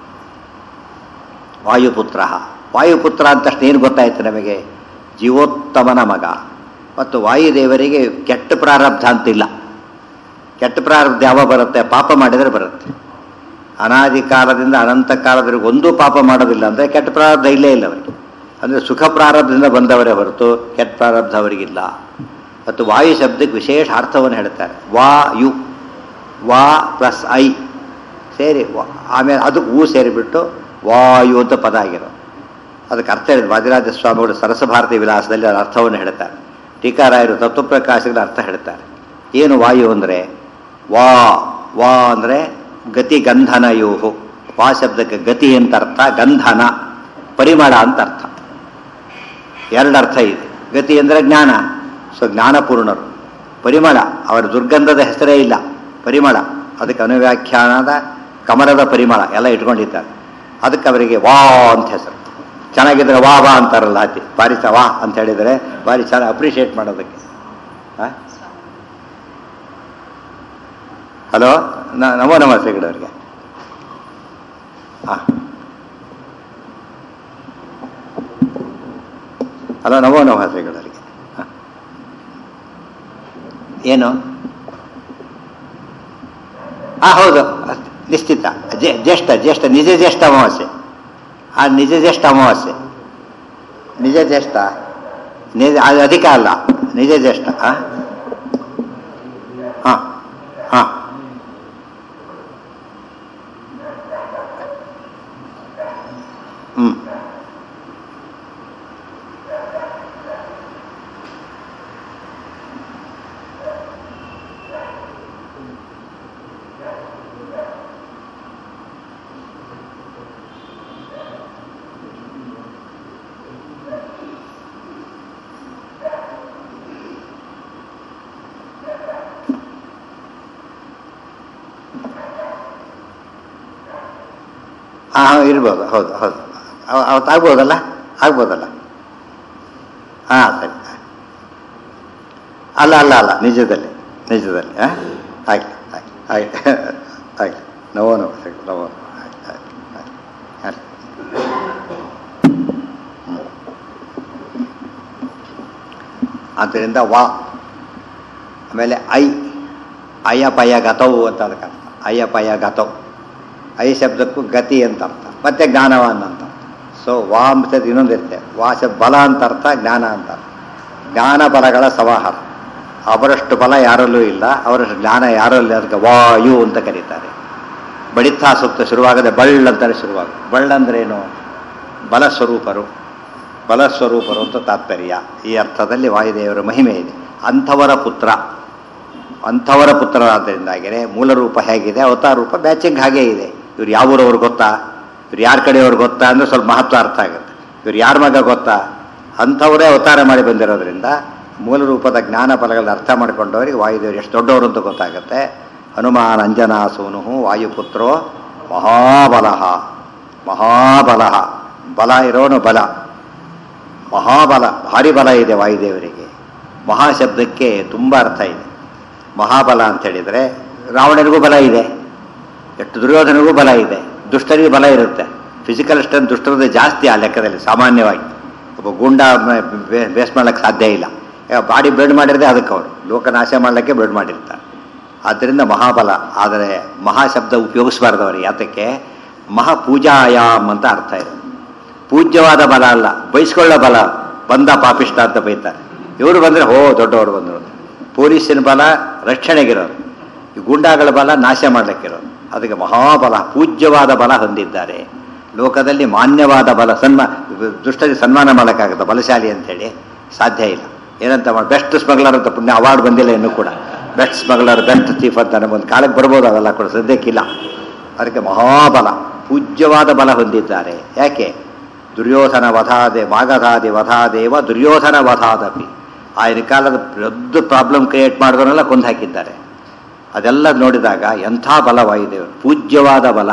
ವಾಯುಪುತ್ರ ವಾಯುಪುತ್ರ ಅಂತ ತಕ್ಷಣ ಏನು ಗೊತ್ತಾಯ್ತು ನಮಗೆ ಜೀವೋತ್ತಮನ ಮಗ ಮತ್ತು ವಾಯುದೇವರಿಗೆ ಕೆಟ್ಟ ಪ್ರಾರಬ್ಧ ಅಂತಿಲ್ಲ ಕೆಟ್ಟ ಪ್ರಾರಬ್ಧ ಯಾವ ಬರುತ್ತೆ ಪಾಪ ಮಾಡಿದರೆ ಬರುತ್ತೆ ಅನಾದಿ ಕಾಲದಿಂದ ಅನಂತ ಕಾಲದವರೆಗೆ ಒಂದೂ ಪಾಪ ಮಾಡೋದಿಲ್ಲ ಅಂದರೆ ಕೆಟ್ಟ ಪ್ರಾರಬ್ಧ ಇಲ್ಲೇ ಇಲ್ಲ ಅವರಿಗೆ ಅಂದರೆ ಸುಖ ಪ್ರಾರಬ್ಧದಿಂದ ಬಂದವರೇ ಹೊರತು ಕೆಟ್ಟ ಪ್ರಾರಬ್ಧ ಅವರಿಗಿಲ್ಲ ಮತ್ತು ವಾಯು ಶಬ್ದಕ್ಕೆ ವಿಶೇಷ ಅರ್ಥವನ್ನು ಹೇಳ್ತಾರೆ ವಾ ಯು ವಾ ಪ್ಲಸ್ ಐ ಸೇರಿ ವ- ಆಮೇಲೆ ಅದಕ್ಕೆ ಹೂ ಸೇರಿಬಿಟ್ಟು ವಾಯು ಅಂತ ಪದ ಆಗಿರೋ ಅದಕ್ಕೆ ಅರ್ಥ ಹೇಳಿದ್ರು ವಾದಿರಾಜ ಸ್ವಾಮಿಗಳು ಸರಸ ಭಾರತಿ ವಿಲಾಸದಲ್ಲಿ ಅದರ ಅರ್ಥವನ್ನು ಹೇಳ್ತಾರೆ ಟೀಕಾರಾಯರು ತತ್ವಪ್ರಕಾಶಗಳ ಅರ್ಥ ಹೇಳ್ತಾರೆ ಏನು ವಾಯು ಅಂದರೆ ವಾ ವಾ ಅಂದರೆ ಗತಿ ಗಂಧನ ಯೋಹು ವಾ ಶಬ್ದಕ್ಕೆ ಗತಿ ಅಂತ ಅರ್ಥ ಗಂಧನ ಪರಿಮಳ ಅಂತ ಅರ್ಥ ಎರಡು ಅರ್ಥ ಇದೆ ಗತಿ ಅಂದರೆ ಜ್ಞಾನ ಸೊ ಜ್ಞಾನಪೂರ್ಣರು ಪರಿಮಳ ಅವರ ದುರ್ಗಂಧದ ಹೆಸರೇ ಇಲ್ಲ ಪರಿಮಳ ಅದಕ್ಕೆ ಅನುವ್ಯಾಖ್ಯಾನದ ಕಮಲದ ಪರಿಮಳ ಎಲ್ಲ ಇಟ್ಕೊಂಡಿದ್ದಾರೆ ಅದಕ್ಕೆ ಅವರಿಗೆ ವಾ ಅಂತ ಹೆಸರು ಚೆನ್ನಾಗಿದ್ರೆ ವಾ ವಾ ಅಂತಾರಲ್ಲ ಅತಿ ಭಾರಿ ಸ ವಾ ಅಂತ ಹೇಳಿದರೆ ಭಾರಿ ಚೆನ್ನಾಗಿ ಅಪ್ರಿಷಿಯೇಟ್ ಮಾಡೋದಕ್ಕೆ ಹಲೋ ನಮೋ ನಮಸ್ತೆ ಅವರಿಗೆ ಹಾಂ ಅಲ್ಲ ನವೋ ನವಹಾಸಗಳಿಗೆ ಹ. ಏನು ಆ ಹೌದು ಅದ್ ನಿಶ್ಚಿತ ಜೇ- ಜ್ಯೇಷ್ಠ ಜ್ಯೇಷ್ಠ ನಿಜ ಜ್ಯೇಷ್ಠ ಅಮಾವಾಸ್ಯೆ ಆ ನಿಜ ಜ್ಯೇಷ್ಠ ಅಮಾವಾಸ್ಯೆ ನಿಜ ಜ್ಯೇಷ್ಠ ನಿಜ ಅದು ಅಧಿಕ ಅಲ್ಲ ನಿಜ ಜ್ಯೇಷ್ಠ ಹಾಂ ಹಾಂ ಹಾಂ ಹ್ಞೂ ಹಾಂ ಹಾಂ ಇರ್ಬೋದು ಹೌದು ಹೌದು ಅವ- ಅವತ್ತು ಆಗ್ಬೋದಲ್ಲ ಆಗ್ಬೋದಲ್ಲ ಹಾಂ ಸರಿ ಅಲ್ಲ ಅಲ್ಲ ಅಲ್ಲ ನಿಜದಲ್ಲಿ ನಿಜದಲ್ಲಿ ಹಾಂ ಆಯ್ತು ಆಯ್ತು ಆಯ್ತು ಆಯ್ತು ನವೋ ನವ ಸರಿ ನವೋ ನವ. ಆಯ್ತು ಆಯ್ತು ಆಯ್ತು ಆಯ್ತು ಹ್ಮ್. ಆದ್ದರಿಂದ ವಾ ಆಮೇಲೆ ಐ ಅಯ್ಯಪಯ ಗತವು ಅಂತ ಅದಕ್ಕೆ ಅರ್ಥ ಅಯ್ಯಪಯ ಗತವು ಐ ಶಬ್ದಕ್ಕೂ ಗತಿ ಅಂತ ಅರ್ಥ ಮತ್ತೆ ಜ್ಞಾನವಾನ್ ಅಂತ ಅರ್ಥ ಸೊ ವಾ ಅಂಶದ ಇನ್ನೊಂದಿರುತ್ತೆ ವಾ ಶಬ್ದ ಬಲ ಅಂತ ಅರ್ಥ ಜ್ಞಾನ ಅಂತ ಅರ್ಥ ಜ್ಞಾನ ಬಲಗಳ ಸವಾಹಾರ ಅವರಷ್ಟು ಬಲ ಯಾರಲ್ಲೂ ಇಲ್ಲ ಅವರಷ್ಟು ಜ್ಞಾನ ಯಾರಲ್ಲೂ ಅದಕ್ಕೆ ವಾಯು ಅಂತ ಕರೀತಾರೆ ಬಡಿತಾ ಸೂಕ್ತ ಶುರುವಾಗದೆ ಬಳ್ಳ ಅಂತಾರೆ ಶುರುವಾಗ ಬಳ್ಳ ಅಂದ್ರೇನು ಬಲಸ್ವರೂಪರು ಬಲಸ್ವರೂಪರು ಅಂತ ತಾತ್ಪರ್ಯ ಈ ಅರ್ಥದಲ್ಲಿ ವಾಯುದೇವರ ಮಹಿಮೆ ಇದೆ ಅಂಥವರ ಪುತ್ರ ಅಂಥವರ ಪುತ್ರರಾದ್ದರಿಂದಾಗಿಯೇ ಮೂಲ ರೂಪ ಹೇಗಿದೆ ಅವತಾರ ರೂಪ ಮ್ಯಾಚಿಂಗ್ ಹಾಗೇ ಇದೆ ಇವ್ರು ಯಾವ ಊರವ್ರು ಗೊತ್ತಾ ಇವ್ರು ಯಾರ ಕಡೆಯವ್ರು ಗೊತ್ತಾ ಅಂದರೆ ಸ್ವಲ್ಪ ಮಹತ್ವ ಅರ್ಥ ಆಗುತ್ತೆ ಇವ್ರು ಯಾರ ಮಗ ಗೊತ್ತಾ ಅಂಥವರೇ ಅವತಾರ ಮಾಡಿ ಬಂದಿರೋದ್ರಿಂದ ಮೂಲ ರೂಪದ ಜ್ಞಾನ ಫಲಗಳನ್ನ ಅರ್ಥ ಮಾಡಿಕೊಂಡವರಿಗೆ ವಾಯುದೇವರು ಎಷ್ಟು ದೊಡ್ಡವರು ಅಂತ ಗೊತ್ತಾಗುತ್ತೆ ಹನುಮಾನ್ ಅಂಜನಾಸೂನು ವಾಯುಪುತ್ರೋ ಮಹಾಬಲ ಮಹಾಬಲ ಬಲ ಇರೋನು ಬಲ ಮಹಾಬಲ ಭಾರಿ ಬಲ ಇದೆ ವಾಯುದೇವರಿಗೆ ಮಹಾಶಬ್ದಕ್ಕೆ ತುಂಬ ಅರ್ಥ ಇದೆ ಮಹಾಬಲ ಅಂತ ಹೇಳಿದರೆ ರಾವಣನಿಗೂ ಬಲ ಇದೆ ಎಷ್ಟು ದುರ್ಯೋಧನಿಗೂ ಬಲ ಇದೆ ದುಷ್ಟನಿಗೂ ಬಲ ಇರುತ್ತೆ ಫಿಸಿಕಲ್ ಸ್ಟ್ರೆಂತ್ ದುಷ್ಟರದ್ದು ಜಾಸ್ತಿ ಆ ಲೆಕ್ಕದಲ್ಲಿ ಸಾಮಾನ್ಯವಾಗಿ ಒಬ್ಬ ಗುಂಡ ಬೇಸ್ ಮಾಡೋಕ್ಕೆ ಸಾಧ್ಯ ಇಲ್ಲ ಬಾಡಿ ಬ್ಲಡ್ ಮಾಡಿರದೆ ಅದಕ್ಕೆ ಅವರು ಲೋಕನಾಶ ಮಾಡಲಿಕ್ಕೆ ಬ್ಲಡ್ ಮಾಡಿರ್ತಾರೆ ಆದ್ದರಿಂದ ಮಹಾಬಲ ಆದರೆ ಮಹಾಶಬ್ದ ಉಪಯೋಗಿಸಬಾರ್ದು ಅವರು ಯಾತಕ್ಕೆ ಮಹಾಪೂಜಾಯಾಮ್ ಅಂತ ಅರ್ಥ ಇದೆ ಪೂಜ್ಯವಾದ ಬಲ ಅಲ್ಲ ಬಯಸ್ಕೊಳ್ಳೋ ಬಲ ಬಂದ ಪಾಪಿಷ್ಟ ಅಂತ ಬೈತಾರೆ ಇವರು ಬಂದರೆ ಹೋ ದೊಡ್ಡವರು ಬಂದರು ಪೊಲೀಸಿನ ಬಲ ರಕ್ಷಣೆಗಿರೋರು ಈ ಗುಂಡಾಗಳ ಬಲ ನಾಶ ಮಾಡಲಿಕ್ಕಿರೋರು ಅದಕ್ಕೆ ಮಹಾಬಲ ಪೂಜ್ಯವಾದ ಬಲ ಹೊಂದಿದ್ದಾರೆ ಲೋಕದಲ್ಲಿ ಮಾನ್ಯವಾದ ಬಲ ಸನ್ಮಾ ದುಷ್ಟರಿಗೆ ಸನ್ಮಾನ ಮಾಡೋಕ್ಕಾಗುತ್ತೆ ಬಲಶಾಲಿ ಅಂತೇಳಿ ಸಾಧ್ಯ ಇಲ್ಲ ಏನಂತ ಮಾಡಿ ಬೆಸ್ಟ್ ಸ್ಮಗ್ಲರ್ ಅಂತ ಪುಣ್ಯ ಅವಾರ್ಡ್ ಬಂದಿಲ್ಲ ಇನ್ನೂ ಕೂಡ ಬೆಸ್ಟ್ ಸ್ಮಗ್ಲರ್ ಬೆಸ್ಟ್ ಚೀಫ್ ಅಂತ ನಮಗೊಂದು ಕಾಲಕ್ಕೆ ಬರ್ಬೋದು ಅವೆಲ್ಲ ಕೂಡ ಸದ್ಯಕ್ಕಿಲ್ಲ ಅದಕ್ಕೆ ಮಹಾಬಲ ಪೂಜ್ಯವಾದ ಬಲ ಹೊಂದಿದ್ದಾರೆ ಯಾಕೆ ದುರ್ಯೋಧನ ವಧಾದೆ ಮಾಗಧಾದಿ ವಧಾದೇವ ದುರ್ಯೋಧನ ವಧಾದಪಿ ಆಗಿನ ಕಾಲದ ದೊಡ್ಡ ಪ್ರಾಬ್ಲಮ್ ಕ್ರಿಯೇಟ್ ಮಾಡಿದವನ್ನೆಲ್ಲ ಕೊಂದು ಹಾಕಿದ್ದಾರೆ ಅದೆಲ್ಲ ನೋಡಿದಾಗ ಎಂಥ ಬಲ ವಾಯುದೇವರು ಪೂಜ್ಯವಾದ ಬಲ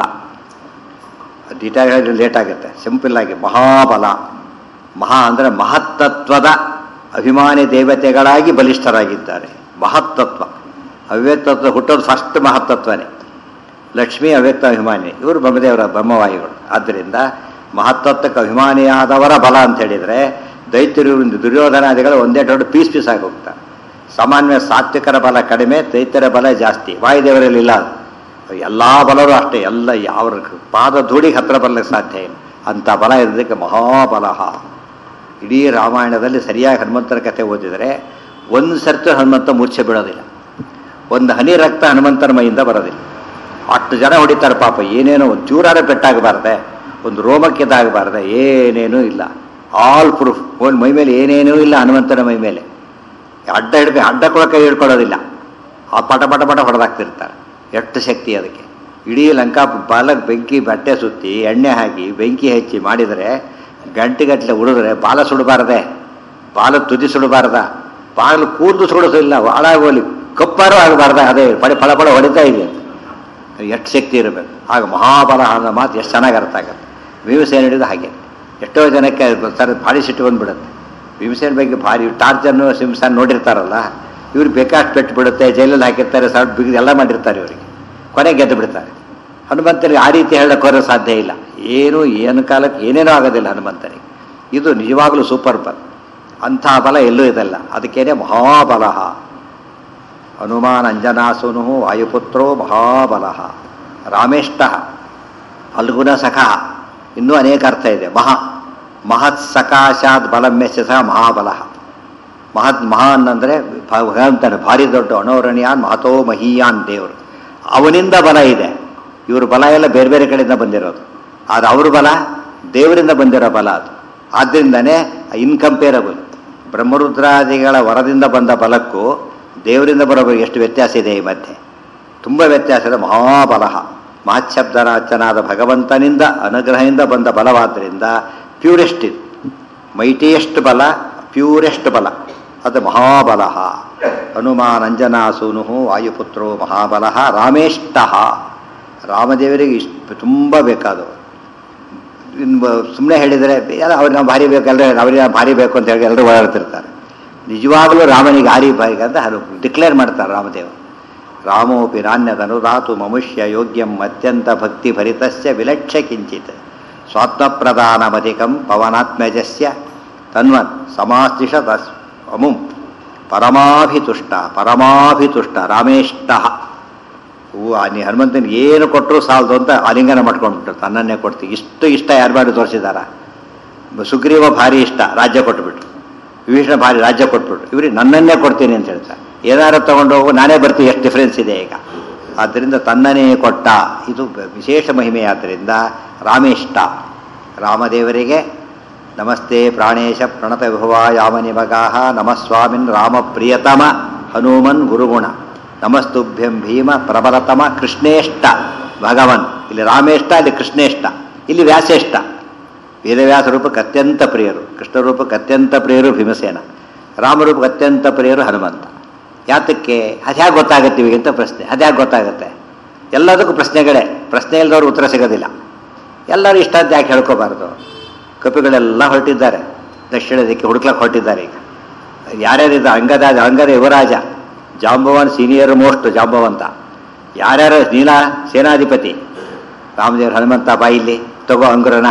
ಡೀಟೇಲ್ ಹೇಳಿದ್ರೆ ಲೇಟ್ ಆಗುತ್ತೆ ಸಿಂಪಲ್ ಆಗಿ ಮಹಾಬಲ ಮಹಾ ಅಂದರೆ ಮಹತ್ತತ್ವದ ಅಭಿಮಾನಿ ದೇವತೆಗಳಾಗಿ ಬಲಿಷ್ಠರಾಗಿದ್ದಾರೆ ಮಹತ್ತತ್ವ ಅವ್ಯಕ್ತತ್ವ ಹುಟ್ಟೋದು ಫಸ್ಟ್ ಮಹತ್ತತ್ವನೇ ಲಕ್ಷ್ಮೀ ಅವ್ಯಕ್ತ ಅಭಿಮಾನಿ ಇವರು ಬ್ರಹ್ಮದೇವರ ಬ್ರಹ್ಮವಾಯುಗಳು ಆದ್ದರಿಂದ ಮಹತ್ತತ್ವಕ್ಕೆ ಅಭಿಮಾನಿಯಾದವರ ಬಲ ಅಂತ ಹೇಳಿದರೆ ದೈತ್ಯರು ದುರ್ಯೋಧನಾದಿಗಳು ಒಂದೇ ದೊಡ್ಡ ಪೀಸ್ ಪೀಸ್ ಆಗಿ ಹೋಗ್ತಾರೆ ಸಾಮಾನ್ಯ ಸಾತ್ವಿಕರ ಬಲ ಕಡಿಮೆ ದೈತ್ಯರ ಬಲ ಜಾಸ್ತಿ ವಾಯುದೇವರಲ್ಲಿ ಇಲ್ಲ ಅದು ಎಲ್ಲ ಬಲರು ಅಷ್ಟೇ ಎಲ್ಲ ಯಾವ ಪಾದ ಧೂಳಿಗೆ ಹತ್ರ ಬರ್ಲಿಕ್ಕೆ ಸಾಧ್ಯ ಇಲ್ಲ ಅಂಥ ಬಲ ಇರೋದಕ್ಕೆ ಮಹಾಬಲ ಇಡೀ ರಾಮಾಯಣದಲ್ಲಿ ಸರಿಯಾಗಿ ಹನುಮಂತನ ಕಥೆ ಓದಿದರೆ ಒಂದು ಸರ್ತಿ ಹನುಮಂತ ಮೂರ್ಛೆ ಬೀಳೋದಿಲ್ಲ ಒಂದು ಹನಿ ರಕ್ತ ಹನುಮಂತನ ಮೈಯಿಂದ ಬರೋದಿಲ್ಲ ಅಷ್ಟು ಜನ ಹೊಡಿತಾರೆ ಪಾಪ ಏನೇನೋ ಒಂದು ಚೂರಾರ ಪೆಟ್ಟಾಗಬಾರ್ದೆ ಒಂದು ರೋಮಕ್ಕಿದಾಗಬಾರ್ದೆ ಏನೇನೂ ಇಲ್ಲ ಆಲ್ ಪ್ರೂಫ್ ಒಂದು ಮೈ ಮೇಲೆ ಏನೇನೂ ಇಲ್ಲ ಹನುಮಂತನ ಮೈ ಮೇಲೆ ಅಡ್ಡ ಹಿಡ್ದು ಅಡ್ಡ ಕೂಡ ಕೈ ಹಿಡ್ಕೊಳ್ಳೋದಿಲ್ಲ ಆ ಪಟ ಪಟ ಪಟ ಹೊಡೆದಾಕ್ತಿರ್ತಾರೆ ಎಷ್ಟು ಶಕ್ತಿ ಅದಕ್ಕೆ ಇಡೀ ಲಂಕಾ ಬಾಲಕ್ಕೆ ಬೆಂಕಿ ಬಟ್ಟೆ ಸುತ್ತಿ ಎಣ್ಣೆ ಹಾಕಿ ಬೆಂಕಿ ಹಚ್ಚಿ ಮಾಡಿದರೆ ಗಂಟೆಗಟ್ಟಲೆ ಉಳಿದ್ರೆ ಬಾಲ ಸುಡಬಾರ್ದೆ ಬಾಲ ತುದಿ ಸುಡಬಾರ್ದ ಬಾಗಿಲು ಕೂದಲು ಸುಡೋದಿಲ್ಲ ಹಾಳಾಗೋಲಿ ಕಪ್ಪಾರು ಆಗಬಾರ್ದ ಅದೇ ಪಡೆ ಫಳ ಫಳ ಹೊಡಿತಾ ಇದೆ ಎಷ್ಟು ಶಕ್ತಿ ಇರಬೇಕು ಆಗ ಮಹಾಬಲ ಅನ್ನೋ ಮಾತು ಎಷ್ಟು ಚೆನ್ನಾಗಿ ಅರ್ಥ ಆಗುತ್ತೆ ಭೀಮಸೇನ ಹಿಡಿದು ಹಾಗೆ ಎಷ್ಟೋ ಜನಕ್ಕೆ ಸರ್ ಭಾರಿ ಸಿಟ್ಟು ಬಂದ್ಬಿಡುತ್ತೆ ಭೀಮಸೇನ ಬಗ್ಗೆ ಭಾರಿ ಟಾರ್ಚನ್ನು ಸಿಂಸನ ನೋಡಿರ್ತಾರಲ್ಲ ಇವ್ರು ಬೇಕಾಷ್ಟು ಪೆಟ್ಟು ಬಿಡುತ್ತೆ ಜೈಲಲ್ಲಿ ಹಾಕಿರ್ತಾರೆ ಸರ್ ಬಿಗಿದು ಎಲ್ಲ ಮಾಡಿರ್ತಾರೆ ಇವರಿಗೆ ಕೊನೆಗೆ ಗೆದ್ದು ಬಿಡ್ತಾರೆ ಹನುಮಂತನಿಗೆ ಆ ರೀತಿ ಹೇಳಕ್ಕೆ ಹೊರ ಸಾಧ್ಯ ಇಲ್ಲ ಏನು ಏನು ಕಾಲಕ್ಕೆ ಏನೇನೂ ಆಗೋದಿಲ್ಲ ಹನುಮಂತನಿಗೆ ಇದು ನಿಜವಾಗಲೂ ಸೂಪರ್ ಬಲ್ ಅಂಥ ಬಲ ಎಲ್ಲೂ ಇದಲ್ಲ ಅದಕ್ಕೇನೆ ಮಹಾಬಲ ಹನುಮಾನ್ ಅಂಜನಾಸುನು ವಾಯುಪುತ್ರೋ ಮಹಾಬಲ ರಾಮೇಷ್ಟ ಫಲ್ಗುಣ ಸಖ ಇನ್ನೂ ಅನೇಕ ಅರ್ಥ ಇದೆ ಮಹಾ ಮಹತ್ ಸಕಾಶಾತ್ ಬಲಮ್ಯಸ್ಯ ಸಹ ಮಹಾಬಲ ಮಹತ್ ಮಹಾನ್ ಅಂದರೆ ಭಗವಂತನ ಭಾರಿ ದೊಡ್ಡ ಅಣೋರಣೀಯಾನ್ ಮಹತೋ ಮಹೀಯಾನ್ ದೇವರು ಅವನಿಂದ ಬಲ ಇದೆ ಇವ್ರ ಬಲ ಎಲ್ಲ ಬೇರೆ ಬೇರೆ ಕಡೆಯಿಂದ ಬಂದಿರೋದು ಆದರೆ ಅವ್ರ ಬಲ ದೇವರಿಂದ ಬಂದಿರೋ ಬಲ ಅದು ಆದ್ದರಿಂದನೇ ಇನ್ಕಂಪೇರಬಲ್ ಬ್ರಹ್ಮರುದ್ರಾದಿಗಳ ವರದಿಂದ ಬಂದ ಬಲಕ್ಕೂ ದೇವರಿಂದ ಬರೋ ಬಲಕ್ಕೂ ಎಷ್ಟು ವ್ಯತ್ಯಾಸ ಇದೆ ಈ ಮಧ್ಯೆ ತುಂಬ ವ್ಯತ್ಯಾಸ ಇದೆ ಮಹಾಬಲ ಮಹಚ್ಛಬ್ದರಾಚನಾದ ಭಗವಂತನಿಂದ ಅನುಗ್ರಹದಿಂದ ಬಂದ ಬಲವಾದ್ದರಿಂದ ಪ್ಯೂರೆಸ್ಟ್ ಇದು ಮೈಟಿಯೆಸ್ಟ್ ಬಲ ಪ್ಯೂರೆಸ್ಟ್ ಬಲ ಅದು ಮಹಾಬಲ ಹನುಮಾನ್ ಅಂಜನಾಸೂನು ವಾಯುಪುತ್ರೋ ಮಹಾಬಲ ರಾಮೇಷ್ಟ ರಾಮದೇವರಿಗೆ ಇಷ್ಟು ತುಂಬ ಬೇಕಾದವು ಇನ್ನು ಸುಮ್ಮನೆ ಹೇಳಿದರೆ ಎಲ್ಲ ಅವ್ರಿಗೆ ನಾವು ಭಾರಿ ಬೇಕಲ್ಲರೆ ಅವ್ರಿಗೆ ನಾವು ಭಾರಿ ಬೇಕು ಅಂತ ಹೇಳಿ ಎಲ್ಲರೂ ಓಡಾಡ್ತಿರ್ತಾರೆ ನಿಜವಾಗಲೂ ರಾಮನಿಗೆ ಆರಿ ಭಾರಿ ಅಂತ ಅದು ಡಿಕ್ಲೇರ್ ಮಾಡ್ತಾರೆ ರಾಮದೇವ ರಾಮೋಪಿ ನಾಣ್ಯದನುರಾತು ಮನುಷ್ಯ ಯೋಗ್ಯಂ ಅತ್ಯಂತ ಭಕ್ತಿ ಭರಿತಸ್ಯ ವಿಲಕ್ಷ್ಯ ಕಿಂಚಿತ್ ಸ್ವಾತ್ಮಪ್ರಧಾನಮಧಿಕಂ ಪವನಾತ್ಮಜಸ್ಯ ತನ್ವನ್ ಸಮಾಸ್ತಿಷ ತಸ್ ಅಮುಂ ಪರಮಾಭಿತುಷ್ಟ ಪರಮಾಭಿತುಷ್ಟ ರಾಮೇಷ್ಟ ಹೂ ನೀ ಹನುಮಂತನಿಗೆ ಏನು ಕೊಟ್ಟರು ಸಾಲದು ಅಂತ ಆಲಿಂಗನ ಮಾಡ್ಕೊಂಡ್ಬಿಟ್ರು ತನ್ನನ್ನೇ ಕೊಡ್ತೀವಿ ಇಷ್ಟು ಇಷ್ಟ ಯಾರು ಮಾಡಿ ತೋರಿಸಿದಾರ ಸುಗ್ರೀವ ಭಾರಿ ಇಷ್ಟ ರಾಜ್ಯ ಕೊಟ್ಬಿಟ್ರು ವಿಭೀಷಣ ಭಾರಿ ರಾಜ್ಯ ಕೊಟ್ಬಿಟ್ರು ಇವ್ರಿಗೆ ನನ್ನನ್ನೇ ಕೊಡ್ತೀನಿ ಅಂತ ಹೇಳ್ತಾರೆ ಏನಾರು ತಗೊಂಡು ಹೋಗು ನಾನೇ ಬರ್ತೀನಿ ಎಷ್ಟು ಡಿಫ್ರೆನ್ಸ್ ಇದೆ ಈಗ ಆದ್ದರಿಂದ ತನ್ನನೇ ಕೊಟ್ಟ ಇದು ವಿಶೇಷ ಮಹಿಮೆ ಆದ್ದರಿಂದ ರಾಮೇಷ್ಟ ರಾಮದೇವರಿಗೆ ನಮಸ್ತೆ ಪ್ರಾಣೇಶ ಪ್ರಣತ ವಿಭವ ಯಾಮನಿಮಗಾಹ ನಮಸ್ವಾಮಿನ್ ರಾಮ ಪ್ರಿಯತಮ ಹನುಮನ್ ಗುರುಗುಣ ನಮಸ್ತುಭ್ಯಂ ಭೀಮ ಪ್ರಬಲತಮ ಕೃಷ್ಣೇಷ್ಟ ಭಗವನ್ ಇಲ್ಲಿ ರಾಮೇಷ್ಟ ಇಲ್ಲಿ ಕೃಷ್ಣೇಷ್ಟ ಇಲ್ಲಿ ವ್ಯಾಸೇಷ್ಟ ವೇದವ್ಯಾಸ ರೂಪಕ್ಕೆ ಅತ್ಯಂತ ಪ್ರಿಯರು ಕೃಷ್ಣ ರೂಪಕ್ಕೆ ಅತ್ಯಂತ ಪ್ರಿಯರು ಭೀಮಸೇನ ರಾಮರೂಪಕ್ಕೆ ಅತ್ಯಂತ ಪ್ರಿಯರು ಹನುಮಂತ ಯಾತಕ್ಕೆ ಅದು ಹೇಗೆ ಗೊತ್ತಾಗುತ್ತೆ ಇವಾಗ ಅಂತ ಪ್ರಶ್ನೆ ಅದು ಹೇಗೆ ಗೊತ್ತಾಗುತ್ತೆ ಎಲ್ಲದಕ್ಕೂ ಪ್ರಶ್ನೆಗಳೇ ಪ್ರಶ್ನೆ ಇಲ್ಲದವ್ರು ಉತ್ತರ ಸಿಗೋದಿಲ್ಲ ಎಲ್ಲರೂ ಇಷ್ಟ ಅಂತ ಯಾಕೆ ಹೇಳ್ಕೋಬಾರ್ದು ಕಪಿಗಳೆಲ್ಲ ಹೊರಟಿದ್ದಾರೆ ದಕ್ಷಿಣ ದಿಕ್ಕೆ ಹುಡುಕ್ಲಕ್ಕೆ ಹೊರಟಿದ್ದಾರೆ ಈಗ ಯಾರ್ಯಾರಿದ್ದ ಅಂಗದ ಅಂಗದ ಯುವರಾಜ ಜಾಂಬವನ್ ಸೀನಿಯರ್ ಮೋಸ್ಟ್ ಜಾಂಬವಂತ ಯಾರ್ಯಾರು ನೀಲ ಸೇನಾಧಿಪತಿ ರಾಮದೇವ್ರ ಹನುಮಂತ ಬಾಯಿಲಿ ತಗೋ ಅಂಗುರನ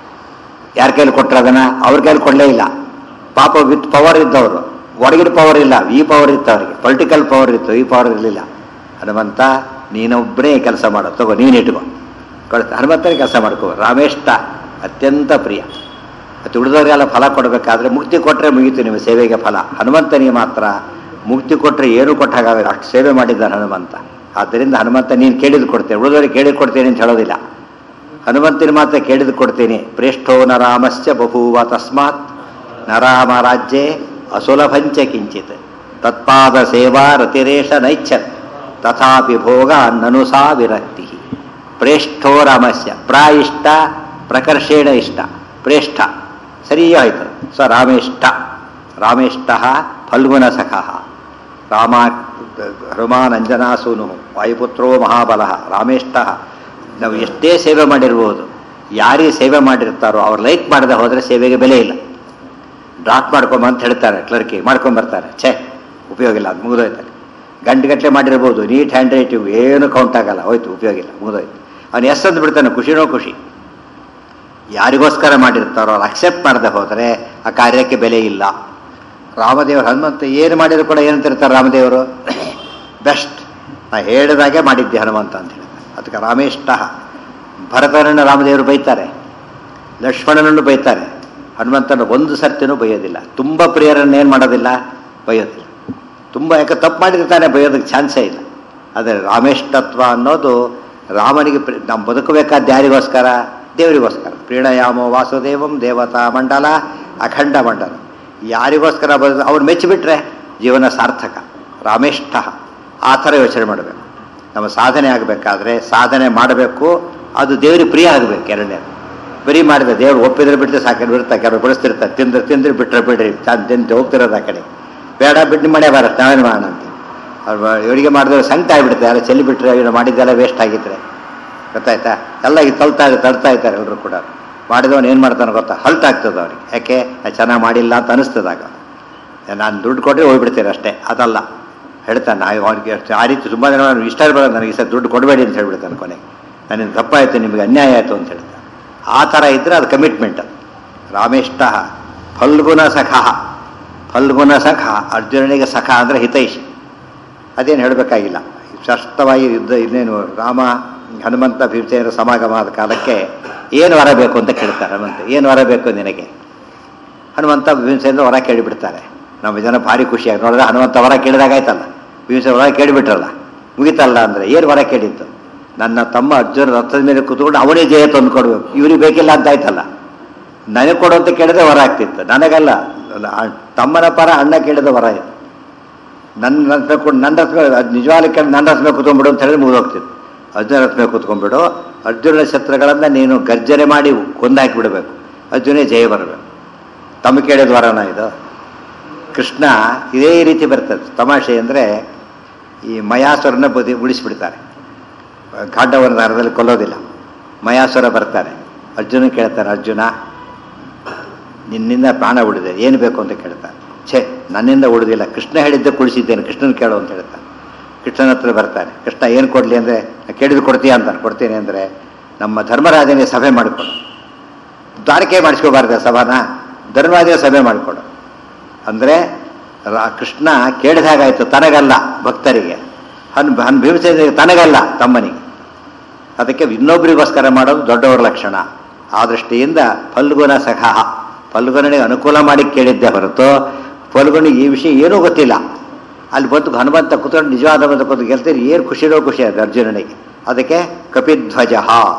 ಯಾರ ಕೈಲಿ ಕೊಟ್ಟರು ಅದನ್ನ ಅವ್ರ ಕೈಲಿ ಕೊಡಲೇ ಇಲ್ಲ ಪಾಪ ವಿತ್ ಪವರ್ ಇದ್ದವರು ಒಡಗಿನ ಪವರ್ ಇಲ್ಲ ಈ ಪವರ್ ಇತ್ತು ಅವರಿಗೆ ಪೊಲಿಟಿಕಲ್ ಪವರ್ ಇತ್ತು ಈ ಪವರ್ ಇರಲಿಲ್ಲ ಹನುಮಂತ ನೀನೊಬ್ಬನೇ ಕೆಲಸ ಮಾಡೋ ತಗೋ ನೀನು ಇಟ್ಕೋ ಕಳಿಸ ಹನುಮಂತನೇ ಕೆಲಸ ಮಾಡ್ಕೋ ರಾಮೇಷ್ಟ ಅತ್ಯಂತ ಪ್ರಿಯ ಮತ್ತು ಉಳಿದವರಿಗೆಲ್ಲ ಫಲ ಕೊಡಬೇಕಾದ್ರೆ ಮುಕ್ತಿ ಕೊಟ್ಟರೆ ಮುಗೀತು ನಿಮ್ಮ ಸೇವೆಗೆ ಫಲ ಹನುಮಂತನಿಗೆ ಮಾತ್ರ ಮುಕ್ತಿ ಕೊಟ್ಟರೆ ಏನು ಕೊಟ್ಟಾಗಬೇಕು ಅಷ್ಟು ಸೇವೆ ಮಾಡಿದ್ದಾನೆ ಹನುಮಂತ ಆದ್ದರಿಂದ ಹನುಮಂತ ನೀನು ಕೇಳಿದ್ದು ಕೊಡ್ತೇನೆ ಉಳಿದವರಿಗೆ ಕೇಳಿದ್ದು ಕೊಡ್ತೇನೆ ಅಂತ ಹೇಳೋದಿಲ್ಲ ಹನುಮಂತನ ಮಾತ್ರ ಕೇಳಿದ್ದು ಕೊಡ್ತೀನಿ ಪ್ರೇಷ್ಠೋ ನ ರಾಮಸ್ಯ ಬಭೂವ ತಸ್ಮಾತ್ ನ ರಾಮ ರಾಜ್ಯೇ ಅಸುಲಭಂಚ ಕಿಂಚಿತ್ ತತ್ಪಾದ ಸೇವಾ ರತಿರೇಶ ನೈಚ್ಛತ್ ತಥಾಪಿ ಭೋಗ ನನು ಸಾ ವಿರಕ್ತಿ ಪ್ರೇಷ್ಠೋ ರಾಮಸ್ಯ ಪ್ರಾ ಇಷ್ಟ ಪ್ರಕರ್ಷೇಣ ಇಷ್ಟ ಪ್ರೇಷ್ಠ ಸರಿ ಆಯಿತು ಸ ರಾಮೇಷ್ಟ ರಾಮೇಷ್ಟ ಫಲ್ಗುಣ ಸಖ ರಾಮ ಹನುಮಾನ್ ಅಂಜನಾಸೂನು ವಾಯುಪುತ್ರೋ ಮಹಾಬಲ ರಾಮೇಷ್ಟ ನಾವು ಎಷ್ಟೇ ಸೇವೆ ಮಾಡಿರ್ಬೋದು ಯಾರಿಗೆ ಸೇವೆ ಮಾಡಿರ್ತಾರೋ ಅವ್ರು ಲೈಕ್ ಮಾಡದೆ ಹೋದರೆ ಸೇವೆಗೆ ಬೆಲೆ ಇಲ್ಲ ಡ್ರಾಪ್ ಮಾಡ್ಕೊಂಬ ಅಂತ ಹೇಳ್ತಾರೆ ಕ್ಲರ್ಕಿ ಮಾಡ್ಕೊಂಬರ್ತಾರೆ ಛೇ ಉಪಯೋಗ ಇಲ್ಲ ಅದು ಮುಗಿದೋಯ್ತಾರೆ ಗಂಟೆಗಟ್ಟಲೆ ಮಾಡಿರ್ಬೋದು ನೀಟ್ ಹ್ಯಾಂಡ್ ರೈಟಿಂಗ್ ಏನು ಕೌಂಟ್ ಆಗಲ್ಲ ಹೋಯ್ತು ಉಪಯೋಗ ಇಲ್ಲ ಮುಗಿದೋಯ್ತು ಅವನು ಎಸ್ ಅಂದು ಬಿಡ್ತಾನೆ ಖುಷಿನೋ ಖುಷಿ ಯಾರಿಗೋಸ್ಕರ ಮಾಡಿರ್ತಾರೋ ಅವ್ರು ಅಕ್ಸೆಪ್ಟ್ ಮಾಡದೆ ಹೋದರೆ ಆ ಕಾರ್ಯಕ್ಕೆ ಬೆಲೆ ಇಲ್ಲ ರಾಮದೇವರು ಹನುಮಂತ ಏನು ಮಾಡಿದ್ರು ಕೂಡ ಏನಂತಿರ್ತಾರೆ ರಾಮದೇವರು ಬೆಸ್ಟ್ ನಾ ಹೇಳಿದಾಗೆ ಮಾಡಿದ್ದೆ ಹನುಮಂತ ಅಂತ ಹೇಳ್ತಾರೆ ಅದಕ್ಕೆ ರಾಮೇಷ್ಟ ಭರತನನ್ನು ರಾಮದೇವರು ಬೈತಾರೆ ಲಕ್ಷ್ಮಣನನ್ನು ಬೈತಾರೆ ಹನುಮಂತನ ಒಂದು ಸರ್ತಿನೂ ಬೈಯೋದಿಲ್ಲ ತುಂಬ ಪ್ರಿಯರನ್ನು ಏನು ಮಾಡೋದಿಲ್ಲ ಬೈಯೋದಿಲ್ಲ ತುಂಬ ಯಾಕೆ ತಪ್ಪು ಮಾಡಿರ್ತಾನೆ ಬೈಯೋದಕ್ಕೆ ಚಾನ್ಸೇ ಇಲ್ಲ ಆದರೆ ರಾಮೇಷ್ಟತ್ವ ಅನ್ನೋದು ರಾಮನಿಗೆ ಪ್ರಿ- ನಾವು ಬದುಕಬೇಕಾದ ಯಾರಿಗೋಸ್ಕರ ದೇವರಿಗೋಸ್ಕರ ಪ್ರೀಣಯಾಮೋ ವಾಸುದೇವಂ ದೇವತಾ ಮಂಡಲ ಅಖಂಡ ಮಂಡಲ ಯಾರಿಗೋಸ್ಕರ ಬದು ಅವ್ರು ಮೆಚ್ಚಿಬಿಟ್ರೆ ಜೀವನ ಸಾರ್ಥಕ ರಾಮೇಷ್ಟ ಆ ಥರ ಯೋಚನೆ ಮಾಡಬೇಕು ನಮ್ಮ ಸಾಧನೆ ಆಗಬೇಕಾದ್ರೆ ಸಾಧನೆ ಮಾಡಬೇಕು ಅದು ದೇವರಿಗೆ ಪ್ರಿಯ ಆಗಬೇಕು ಎರಡನೇದು ಬರೀ ಮಾಡಿದೆ ದೇವ್ರು ಒಪ್ಪಿದ್ರೆ ಬಿಟ್ಟರೆ ಸಾಕು ಬಿಡ್ತಾ ಕೆಲವರು ಬಿಡಿಸ್ತಿರ್ತಾರೆ ತಿಂದ್ರೆ ತಿಂದ್ರೆ ಬಿಟ್ಟರೆ ಬಿಡ್ರಿ ತಾನು ತಿಂದು ಹೋಗ್ತಿರೋದು ಆ ಕಡೆ ಬೇಡ ಬಿಟ್ಟು ಮನೆ ಬರುತ್ತೆ ನಾವೇನು ಮಾಡೋಣ ಅಂತ ಅವ್ರು ಇವರಿಗೆ ಮಾಡಿದ್ರೆ ಸಂಕಟ ಆಗಿಬಿಡುತ್ತೆ ಯಾರು ಚೆಲ್ಲಿ ಬಿಟ್ಟರೆ ಇವ್ರು ಮಾಡಿದ್ದೆಲ್ಲ ವೇಸ್ಟ್ ಆಗಿದ್ರೆ ಗೊತ್ತಾಯ್ತಾ ಎಲ್ಲ ಈಗ ತಳ್ತಾ ತಳ್ತಾ ಇದ್ದಾರೆ ಎಲ್ಲರೂ ಕೂಡ ಮಾಡಿದವನು ಏನು ಮಾಡ್ತಾನೆ ಗೊತ್ತಾ ಹಲ್ಟ್ ಆಗ್ತದೆ ಅವ್ರಿಗೆ ಯಾಕೆ ನಾನು ಚೆನ್ನಾಗಿ ಮಾಡಿಲ್ಲ ಅಂತ ಅನಿಸ್ತದಾಗ ನಾನು ದುಡ್ಡು ಕೊಟ್ಟರೆ ಹೋಗ್ಬಿಡ್ತೀನಿ ಅಷ್ಟೇ ಅದಲ್ಲ ಹೇಳ್ತಾನೆ ನಾವು ಅವ್ರಿಗೆ ಅಷ್ಟು ಆ ರೀತಿ ತುಂಬ ಜನ ಇಷ್ಟ ಇರ್ಬೋದು ನನಗೆ ಈ ಸಲ ದುಡ್ಡು ಕೊಡಬೇಡಿ ಅಂತ ಹೇಳ್ಬಿಡ್ತಾನೆ ಕೊನೆಗೆ ನನ್ನಿಂದ ತಪ್ಪಾಯಿತು ನಿಮಗೆ ಅನ್ಯಾಯ ಆಯಿತು ಅಂತ ಹೇಳ್ತಾನೆ ಆ ಥರ ಇದ್ದರೆ ಅದು ಕಮಿಟ್ಮೆಂಟ್ ರಾಮೇಷ್ಟ ಫಲ್ಗುಣ ಸಖ ಫಲ್ಗುಣ ಸಖ ಅರ್ಜುನನಿಗೆ ಸಖ ಅಂದರೆ ಹಿತೈಷಿ ಅದೇನು ಹೇಳಬೇಕಾಗಿಲ್ಲ ಸ್ಪಷ್ಟವಾಗಿ ಯುದ್ಧ ಇನ್ನೇನು ರಾಮ ಹನುಮಂತ ಭೀಮಸೇನರ ಸಮಾಗಮ ಆದ ಕಾಲಕ್ಕೆ ಏನು ವರ ಬೇಕು ಅಂತ ಕೇಳ್ತಾರೆ ಹನುಮಂತ ಏನು ವರ ಬೇಕು ನಿನಗೆ ಹನುಮಂತ ಭೀಮಸೇನ ವರ ಕೇಳಿಬಿಡ್ತಾರೆ ನಮ್ಮ ಜನ ಭಾರಿ ಖುಷಿಯಾಗಿ ನೋಡಿದ್ರೆ ಹನುಮಂತ ವರ ಕೇಳಿದಾಗ ಆಯ್ತಲ್ಲ ಭೀಮಸೇನ ವರ ಕೇಳಿಬಿಟ್ರಲ್ಲ ಮುಗಿತಲ್ಲ ಅಂದರೆ ಏನು ವರ ಕೇಳಿದ್ದು ನನ್ನ ತಮ್ಮ ಅರ್ಜುನ ರಥದ ಮೇಲೆ ಕೂತ್ಕೊಂಡು ಅವನೇ ಜಯ ತಂದು ಕೊಡಬೇಕು ಇವ್ರಿಗೆ ಬೇಕಿಲ್ಲ ಅಂತ ಆಯ್ತಲ್ಲ ನನಗೆ ಕೊಡು ಅಂತ ಕೇಳಿದ್ರೆ ವರ ಆಗ್ತಿತ್ತು ನನಗಲ್ಲ ಅ- ತಮ್ಮನ ಪರ ಅಣ್ಣ ಕೇಳಿದ ವರ ಇದು ನನ್ನ ರಥ ಮೇಲೆ ಕೊಡು ನನ್ನ ರಥ ಮೇಲೆ ಅದು ನಿಜವಾಗ್ಲೂ ಕೇಳಿ ನನ್ನ ರಥ ಮೇಲೆ ಕೂತ್ಕೊಂಡ್ಬಿಡು ಅಂತ ಹೇಳಿದ್ರೆ ಮುಗಿದೋಗ್ತಿತ್ತು ಅರ್ಜುನ ರಥ ಮೇಲೆ ಕೂತ್ಕೊಂಡ್ಬಿಡು ಅರ್ಜುನನ ಶತ್ರುಗಳನ್ನು ನೀನು ಗರ್ಜನೆ ಮಾಡಿ ಕೊಂದಾಕಿ ಬಿಡಬೇಕು ಅರ್ಜುನೇ ಜಯ ಬರಬೇಕು ತಮ್ಮ ಕೇಳಿದ ವರನ ಇದು ಕೃಷ್ಣ ಇದೇ ರೀತಿ ಬರ್ತದೆ ತಮಾಷೆ ಅಂದರೆ ಈ ಮಯಾಸುರನ ಬದಿ ಉಳಿಸ್ಬಿಡ್ತಾರೆ ಖಾಂಡವನ ನರದಲ್ಲಿ ಕೊಲ್ಲೋದಿಲ್ಲ ಮಯಾಸುರ ಬರ್ತಾರೆ ಅರ್ಜುನ ಕೇಳ್ತಾರೆ ಅರ್ಜುನ ನಿನ್ನಿಂದ ಪ್ರಾಣ ಉಳಿದೆ ಏನು ಬೇಕು ಅಂತ ಕೇಳ್ತಾರೆ ಛೇ ನನ್ನಿಂದ ಉಳಿದಿಲ್ಲ ಕೃಷ್ಣ ಹೇಳಿದ್ದೆ ಕುಳಿಸಿದ್ದೇನೆ ಕೃಷ್ಣನ ಕೇಳು ಅಂತ ಹೇಳ್ತಾನೆ ಕೃಷ್ಣನ ಹತ್ರ ಬರ್ತಾನೆ ಕೃಷ್ಣ ಏನು ಕೊಡಲಿ ಅಂದರೆ ಕೇಳಿದ್ರು ಕೊಡ್ತೀಯ ಅಂತಾನೆ ಕೊಡ್ತೀನಿ ಅಂದರೆ ನಮ್ಮ ಧರ್ಮರಾಜನಿಗೆ ಸಭೆ ಮಾಡಿಕೊಡು ದ್ವಾರಕೆ ಮಾಡಿಸ್ಕೋಬಾರ್ದ ಸಭಾನ ಧರ್ಮರಾಜನಿಗೆ ಸಭೆ ಮಾಡಿಕೊಡು ಅಂದರೆ ರಾ ಕೃಷ್ಣ ಕೇಳಿದಾಗಾಯ್ತು ತನಗಲ್ಲ ಭಕ್ತರಿಗೆ ಹನ್ ಹನ್ ಭೀಮಸೇನಿಗೆ ತನಗಲ್ಲ ತಮ್ಮನಿಗೆ ಅದಕ್ಕೆ ಇನ್ನೊಬ್ಬರಿಗೋಸ್ಕರ ಮಾಡೋದು ದೊಡ್ಡವರ ಲಕ್ಷಣ ಆ ದೃಷ್ಟಿಯಿಂದ ಫಲ್ಗುಣ ಸಖಃ ಫಲ್ಗುಣನಿಗೆ ಅನುಕೂಲ ಮಾಡಿ ಕೇಳಿದ್ದೆ ಹೊರತು ಫಲ್ಗುಣಿಗೆ ಈ ವಿಷಯ ಏನೂ ಗೊತ್ತಿಲ್ಲ ಅಲ್ಲಿ ಬಂದು ಹನುಮಂತ ಕೂತ್ಕೊಂಡು ನಿಜವಾದ ಬಂದು ಕೂತು ಗೆಲ್ತೀರಿ ಏನು ಖುಷಿರೋ ಖುಷಿ ಅದು ಅರ್ಜುನನಿಗೆ ಅದಕ್ಕೆ ಕಪಿಧ್ವಜ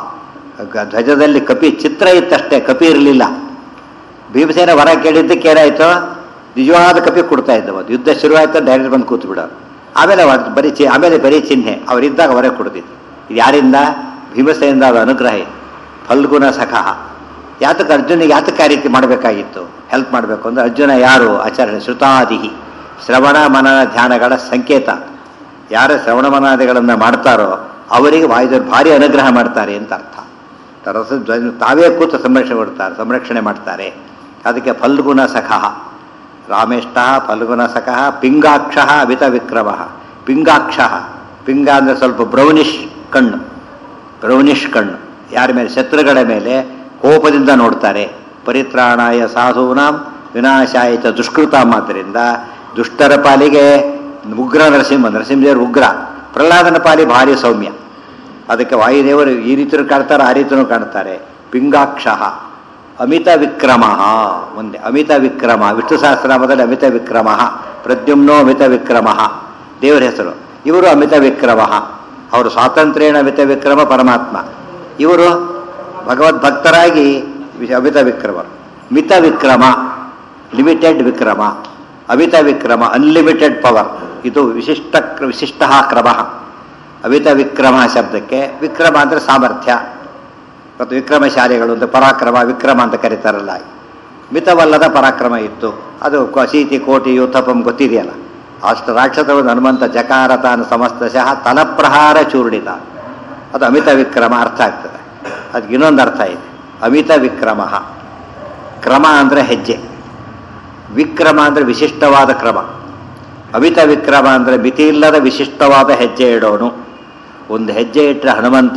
ಗ- ಧ್ವಜದಲ್ಲಿ ಕಪಿ ಚಿತ್ರ ಇತ್ತಷ್ಟೇ ಕಪಿ ಇರಲಿಲ್ಲ ಭೀಮಸೇನ ವರ ಕೇಳಿದ್ದಕ್ಕೆ ಏನಾಯ್ತು ನಿಜವಾದ ಕಪಿ ಕೊಡ್ತಾ ಇದ್ದವ ಅದು ಯುದ್ಧ ಶುರುವಾಯ್ತು ಡೈರೆಕ್ಟ್ ಬಂದು ಕೂತು ಬಿಡೋರು ಆಮೇಲೆ ಅವ ಬರೀ ಚಿ ಆಮೇಲೆ ಬರೀ ಚಿಹ್ನೆ ಅವರಿದ್ದಾಗ ಅವರೇ ಕೊಡ್ತಿದ್ದು ಇದು ಯಾರಿಂದ ಭೀಮಸೇನಿಂದ ಅದು ಅನುಗ್ರಹ ಇದೆ. ಫಲ್ಗುಣ ಸಖಃ ಯಾತಕ್ಕೆ ಅರ್ಜುನಿಗೆ ಯಾತಕ್ಕೆ ಆ ರೀತಿ ಮಾಡಬೇಕಾಗಿತ್ತು ಹೆಲ್ಪ್ ಮಾಡಬೇಕು ಅಂದರೆ ಅರ್ಜುನ ಯಾರು ಆಚರಣೆ ಶ್ರುತಾದಿಹಿ ಶ್ರವಣ ಮನನ ಧ್ಯಾನಗಳ ಸಂಕೇತ ಯಾರು ಶ್ರವಣ ಮನಾದಿಗಳನ್ನು ಮಾಡ್ತಾರೋ ಅವರಿಗೆ ವಾಯುದೇವರು ಭಾರಿ ಅನುಗ್ರಹ ಮಾಡ್ತಾರೆ ಅಂತ ಅರ್ಥ ರಸ ಧ್ವಜ- ತಾವೇ ಕೂತು ಸಂರಕ್ಷಣೆ ಕೊಡ್ತಾರೆ ಸಂರಕ್ಷಣೆ ಮಾಡ್ತಾರೆ ಅದಕ್ಕೆ ಫಲ್ಗುಣ ಸಖಃ ರಾಮೇಷ್ಟ ಫಲ್ಗುಣ ಸಖಃ ಪಿಂಗಾಕ್ಷ ಅಮಿತ ವಿಕ್ರಮ ಪಿಂಗಾಕ್ಷ ಪಿಂಗ ಅಂದರೆ ಸ್ವಲ್ಪ ಬ್ರೌನಿಶ್ ಕಣ್ಣು ಬ್ರೌನಿಶ್ ಕಣ್ಣು ಯಾರ ಮೇಲೆ ಶತ್ರುಗಳ ಮೇಲೆ ಕೋಪದಿಂದ ನೋಡ್ತಾರೆ ಪರಿತ್ರಾಣಾಯ ಸಾಧೂನಾಂ ವಿನಾಶಾಯ ಚ ದುಷ್ಕೃತ ಮಾತ್ರದಿಂದ ದುಷ್ಟರ ಪಾಲಿಗೆ ಉಗ್ರ ನರಸಿಂಹ ನರಸಿಂಹದೇವರು ಉಗ್ರ ಪ್ರಹ್ಲಾದನ ಪಾಲಿ ಭಾರಿ ಸೌಮ್ಯ ಅದಕ್ಕೆ ವಾಯುದೇವರು ಈ ರೀತಿಯೂ ಕಾಣ್ತಾರೆ ಆ ರೀತಿಯೂ ಕಾಣ್ತಾರೆ ಪಿಂಗಾಕ್ಷ ಅಮಿತ ವಿಕ್ರಮ ಮುಂದೆ ಅಮಿತ ವಿಕ್ರಮ ವಿಷ್ಣು ಸಹಸ್ರನಾಮದಲ್ಲಿ ಅಮಿತ ವಿಕ್ರಮ ಪ್ರದ್ಯುಮ್ನೋ ಅಮಿತ ವಿಕ್ರಮ ದೇವರ ಹೆಸರು ಇವರು ಅಮಿತ ವಿಕ್ರಮ ಅವರು ಸ್ವಾತಂತ್ರ್ಯೇಣ ಅಮಿತ ವಿಕ್ರಮ ಪರಮಾತ್ಮ ಇವರು ಭಗವದ್ಭಕ್ತರಾಗಿ ವಿ- ಅಮಿತ ವಿಕ್ರಮರು ಮಿತ ವಿಕ್ರಮ ಲಿಮಿಟೆಡ್ ವಿಕ್ರಮ ಅಮಿತ ವಿಕ್ರಮ ಅನ್ಲಿಮಿಟೆಡ್ ಪವರ್ ಇದು ವಿಶಿಷ್ಟ ವಿಶಿಷ್ಟ ಕ್ರಮ ಅಮಿತ ವಿಕ್ರಮ ಶಬ್ದಕ್ಕೆ ವಿಕ್ರಮ ಅಂದರೆ ಸಾಮರ್ಥ್ಯ ಮತ್ತು ವಿಕ್ರಮಶಾಲಿಗಳು ಅಂತ ಪರಾಕ್ರಮ ವಿಕ್ರಮ ಅಂತ ಕರೀತಾರಲ್ಲ ಮಿತವಲ್ಲದ ಪರಾಕ್ರಮ ಇತ್ತು ಅದು ಕ- ಶೀತಿ ಕೋಟಿ ಯೂಥಪಂ ಗೊತ್ತಿದೆಯಲ್ಲ ಅಷ್ಟು ರಾಕ್ಷಸವನ್ನು ಹನುಮಂತ ಜಕಾರ ತಾನು ಸಮಸ್ತಶಃ ತಲಪ್ರಹಾರ ಚೂರ್ಣಿತ ಅದು ಅಮಿತ ವಿಕ್ರಮ ಅರ್ಥ ಆಗ್ತದೆ ಅದಕ್ಕೆ ಇನ್ನೊಂದು ಅರ್ಥ ಇದೆ ಅಮಿತ ವಿಕ್ರಮ ಕ್ರಮ ಅಂದರೆ ಹೆಜ್ಜೆ ವಿಕ್ರಮ ಅಂದರೆ ವಿಶಿಷ್ಟವಾದ ಕ್ರಮ ಅಮಿತ ವಿಕ್ರಮ ಅಂದರೆ ಮಿತಿಯಿಲ್ಲದ ವಿಶಿಷ್ಟವಾದ ಹೆಜ್ಜೆ ಇಡೋನು ಒಂದು ಹೆಜ್ಜೆ ಇಟ್ಟರೆ ಹನುಮಂತ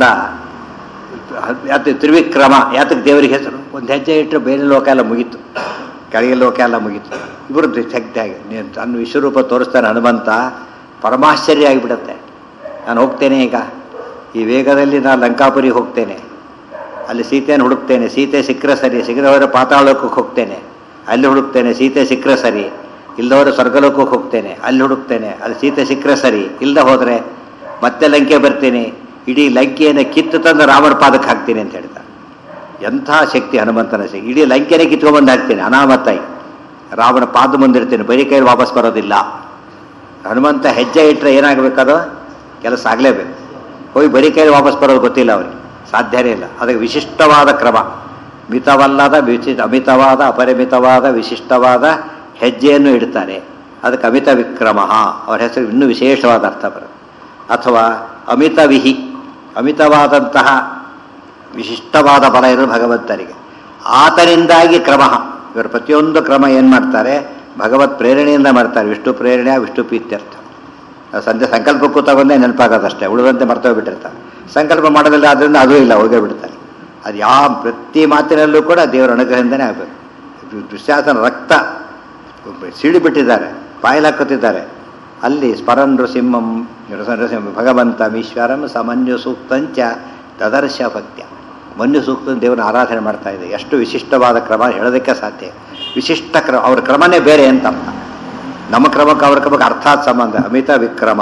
ಯಾತ ತ್ರಿವಿಕ್ರಮ ಯಾತಕ್ಕೆ ದೇವರಿಗೆ ಹೆಸರು ಒಂದು ಹೆಜ್ಜೆ ಇಟ್ಟರೆ ಬೇರೆ ಲೋಕ ಎಲ್ಲ ಮುಗೀತು ಕೆಳಗೆ ಲೋಕ ಎಲ್ಲ ಮುಗೀತು ಇಬ್ಬರದ್ದು ಶಕ್ತಿ ಆಗಿ ನೀನು ತನ್ನ ವಿಶ್ವರೂಪ ತೋರಿಸ್ತಾನೆ ಹನುಮಂತ ಪರಮಾಶ್ಚರ್ಯ ಆಗಿಬಿಡುತ್ತೆ ನಾನು ಹೋಗ್ತೇನೆ ಈಗ ಈ ವೇಗದಲ್ಲಿ ನಾನು ಲಂಕಾಪುರಿಗೆ ಹೋಗ್ತೇನೆ ಅಲ್ಲಿ ಸೀತೆಯನ್ನು ಹುಡುಕ್ತೇನೆ ಸೀತೆ ಸಿಕ್ಕರೆ ಸರಿ ಸಿಗದೆ ಹೋದರೆ ಪಾತಾಳೋಕಕ್ಕೆ ಹೋಗ್ತೇನೆ ಅಲ್ಲಿ ಹುಡುಕ್ತೇನೆ ಸೀತೆ ಸಿಕ್ಕರೆ ಸರಿ ಇಲ್ಲದವರು ಸ್ವರ್ಗಲೋಕಕ್ಕೆ ಹೋಗ್ತೇನೆ ಅಲ್ಲಿ ಹುಡುಕ್ತೇನೆ ಅಲ್ಲಿ ಸೀತೆ ಸಿಕ್ಕರೆ ಸರಿ ಇಲ್ಲದೆ ಹೋದರೆ ಮತ್ತೆ ಲಂಕೆ ಬರ್ತೀನಿ ಇಡೀ ಲಂಕೆಯನ್ನು ಕಿತ್ತು ತಂದು ರಾಮನ ಪಾದಕ್ಕೆ ಹಾಕ್ತೀನಿ ಅಂತ ಹೇಳ್ತಾರೆ ಎಂಥ ಶಕ್ತಿ ಹನುಮಂತನ ಶಕ್ತಿ ಇಡೀ ಲಂಕೆನೇ ಕಿತ್ಕೊಂಡ್ಬಂದು ಹಾಕ್ತೀನಿ ಅನಾಮತ್ತಾಗಿ ರಾಮನ ಪಾದ ಮುಂದಿರ್ತೀನಿ ಬರೀ ಕೈಯಲ್ಲಿ ವಾಪಸ್ ಬರೋದಿಲ್ಲ ಹನುಮಂತ ಹೆಜ್ಜೆ ಇಟ್ಟರೆ ಏನಾಗಬೇಕದು ಕೆಲಸ ಆಗಲೇಬೇಕು ಹೋಗಿ ಬರೀ ಕೈಯಲ್ಲಿ ವಾಪಸ್ ಬರೋದು ಗೊತ್ತಿಲ್ಲ ಅವ್ರಿಗೆ ಸಾಧ್ಯನೇ ಇಲ್ಲ ಅದಕ್ಕೆ ವಿಶಿಷ್ಟವಾದ ಕ್ರಮ ಮಿತವಲ್ಲದ ವಿಚಿ ಅಮಿತವಾದ ಅಪರಿಮಿತವಾದ ವಿಶಿಷ್ಟವಾದ ಹೆಜ್ಜೆಯನ್ನು ಇಡ್ತಾರೆ ಅದಕ್ಕೆ ಅಮಿತ ವಿಕ್ರಮ ಅವರ ಹೆಸರು ಇನ್ನೂ ವಿಶೇಷವಾದ ಅರ್ಥ ಬರುತ್ತೆ ಅಥವಾ ಅಮಿತ ವಿಹಿ ಅಮಿತವಾದಂತಹ ವಿಶಿಷ್ಟವಾದ ಬಲ ಇರೋದು ಭಗವಂತನಿಗೆ ಆತನಿಂದಾಗಿ ಕ್ರಮ ಇವರು ಪ್ರತಿಯೊಂದು ಕ್ರಮ ಏನು ಮಾಡ್ತಾರೆ ಭಗವತ್ ಪ್ರೇರಣೆಯಿಂದ ಮಾಡ್ತಾರೆ ವಿಷ್ಣು ಪ್ರೇರಣೆ ವಿಷ್ಣು ಪ್ರೀತ್ಯರ್ಥ ಸಂಜೆ ಸಂಕಲ್ಪಕ್ಕೂ ತಗೊಂಡೇ ನೆನಪಾಗೋದಷ್ಟೇ ಉಳಿದಂತೆ ಮರ್ತೋಗ್ಬಿಟ್ಟಿರ್ತಾರೆ ಸಂಕಲ್ಪ ಮಾಡೋದಿಲ್ಲ ಆದ್ದರಿಂದ ಅದೂ ಇಲ್ಲ ಹೋಗೇ ಬಿಡ್ತಾರೆ ಅದು ಯಾವ ಪ್ರತಿ ಮಾತಿನಲ್ಲೂ ಕೂಡ ದೇವರ ಅನುಗ್ರಹದಿಂದನೇ ಆಗಬೇಕು ದುಶ್ಯಾಸನ ರಕ್ತ ಸಿಡಿ ಬಿಟ್ಟಿದ್ದಾರೆ ಬಾಯಲ್ಲಿ ಹಾಕುತ್ತಿದ್ದಾರೆ ಅಲ್ಲಿ ಸ್ಮರನ್ ನೃಸಿಂಹಂ ನೃಸಿಂಹ ಭಗವಂತ ಈಶ್ವರಂ ಸಮನ್ಯು ಸೂಕ್ತಂಚ ತದರ್ಶ ಭಕ್ತ್ಯ ಮನ್ಯು ಸೂಕ್ತ ದೇವರ ಆರಾಧನೆ ಮಾಡ್ತಾ ಇದೆ ಎಷ್ಟು ವಿಶಿಷ್ಟವಾದ ಕ್ರಮ ಹೇಳೋದಕ್ಕೆ ಸಾಧ್ಯ ವಿಶಿಷ್ಟ ಕ್ರಮ ಅವ್ರ ಕ್ರಮನೇ ಬೇರೆ ಅಂತ ಅರ್ಥ ನಮ್ಮ ಕ್ರಮಕ್ಕೆ ಅವ್ರ ಕ್ರಮಕ್ಕೆ ಅರ್ಥಾತ್ ಸಂಬಂಧ ಅಮಿತ ವಿಕ್ರಮ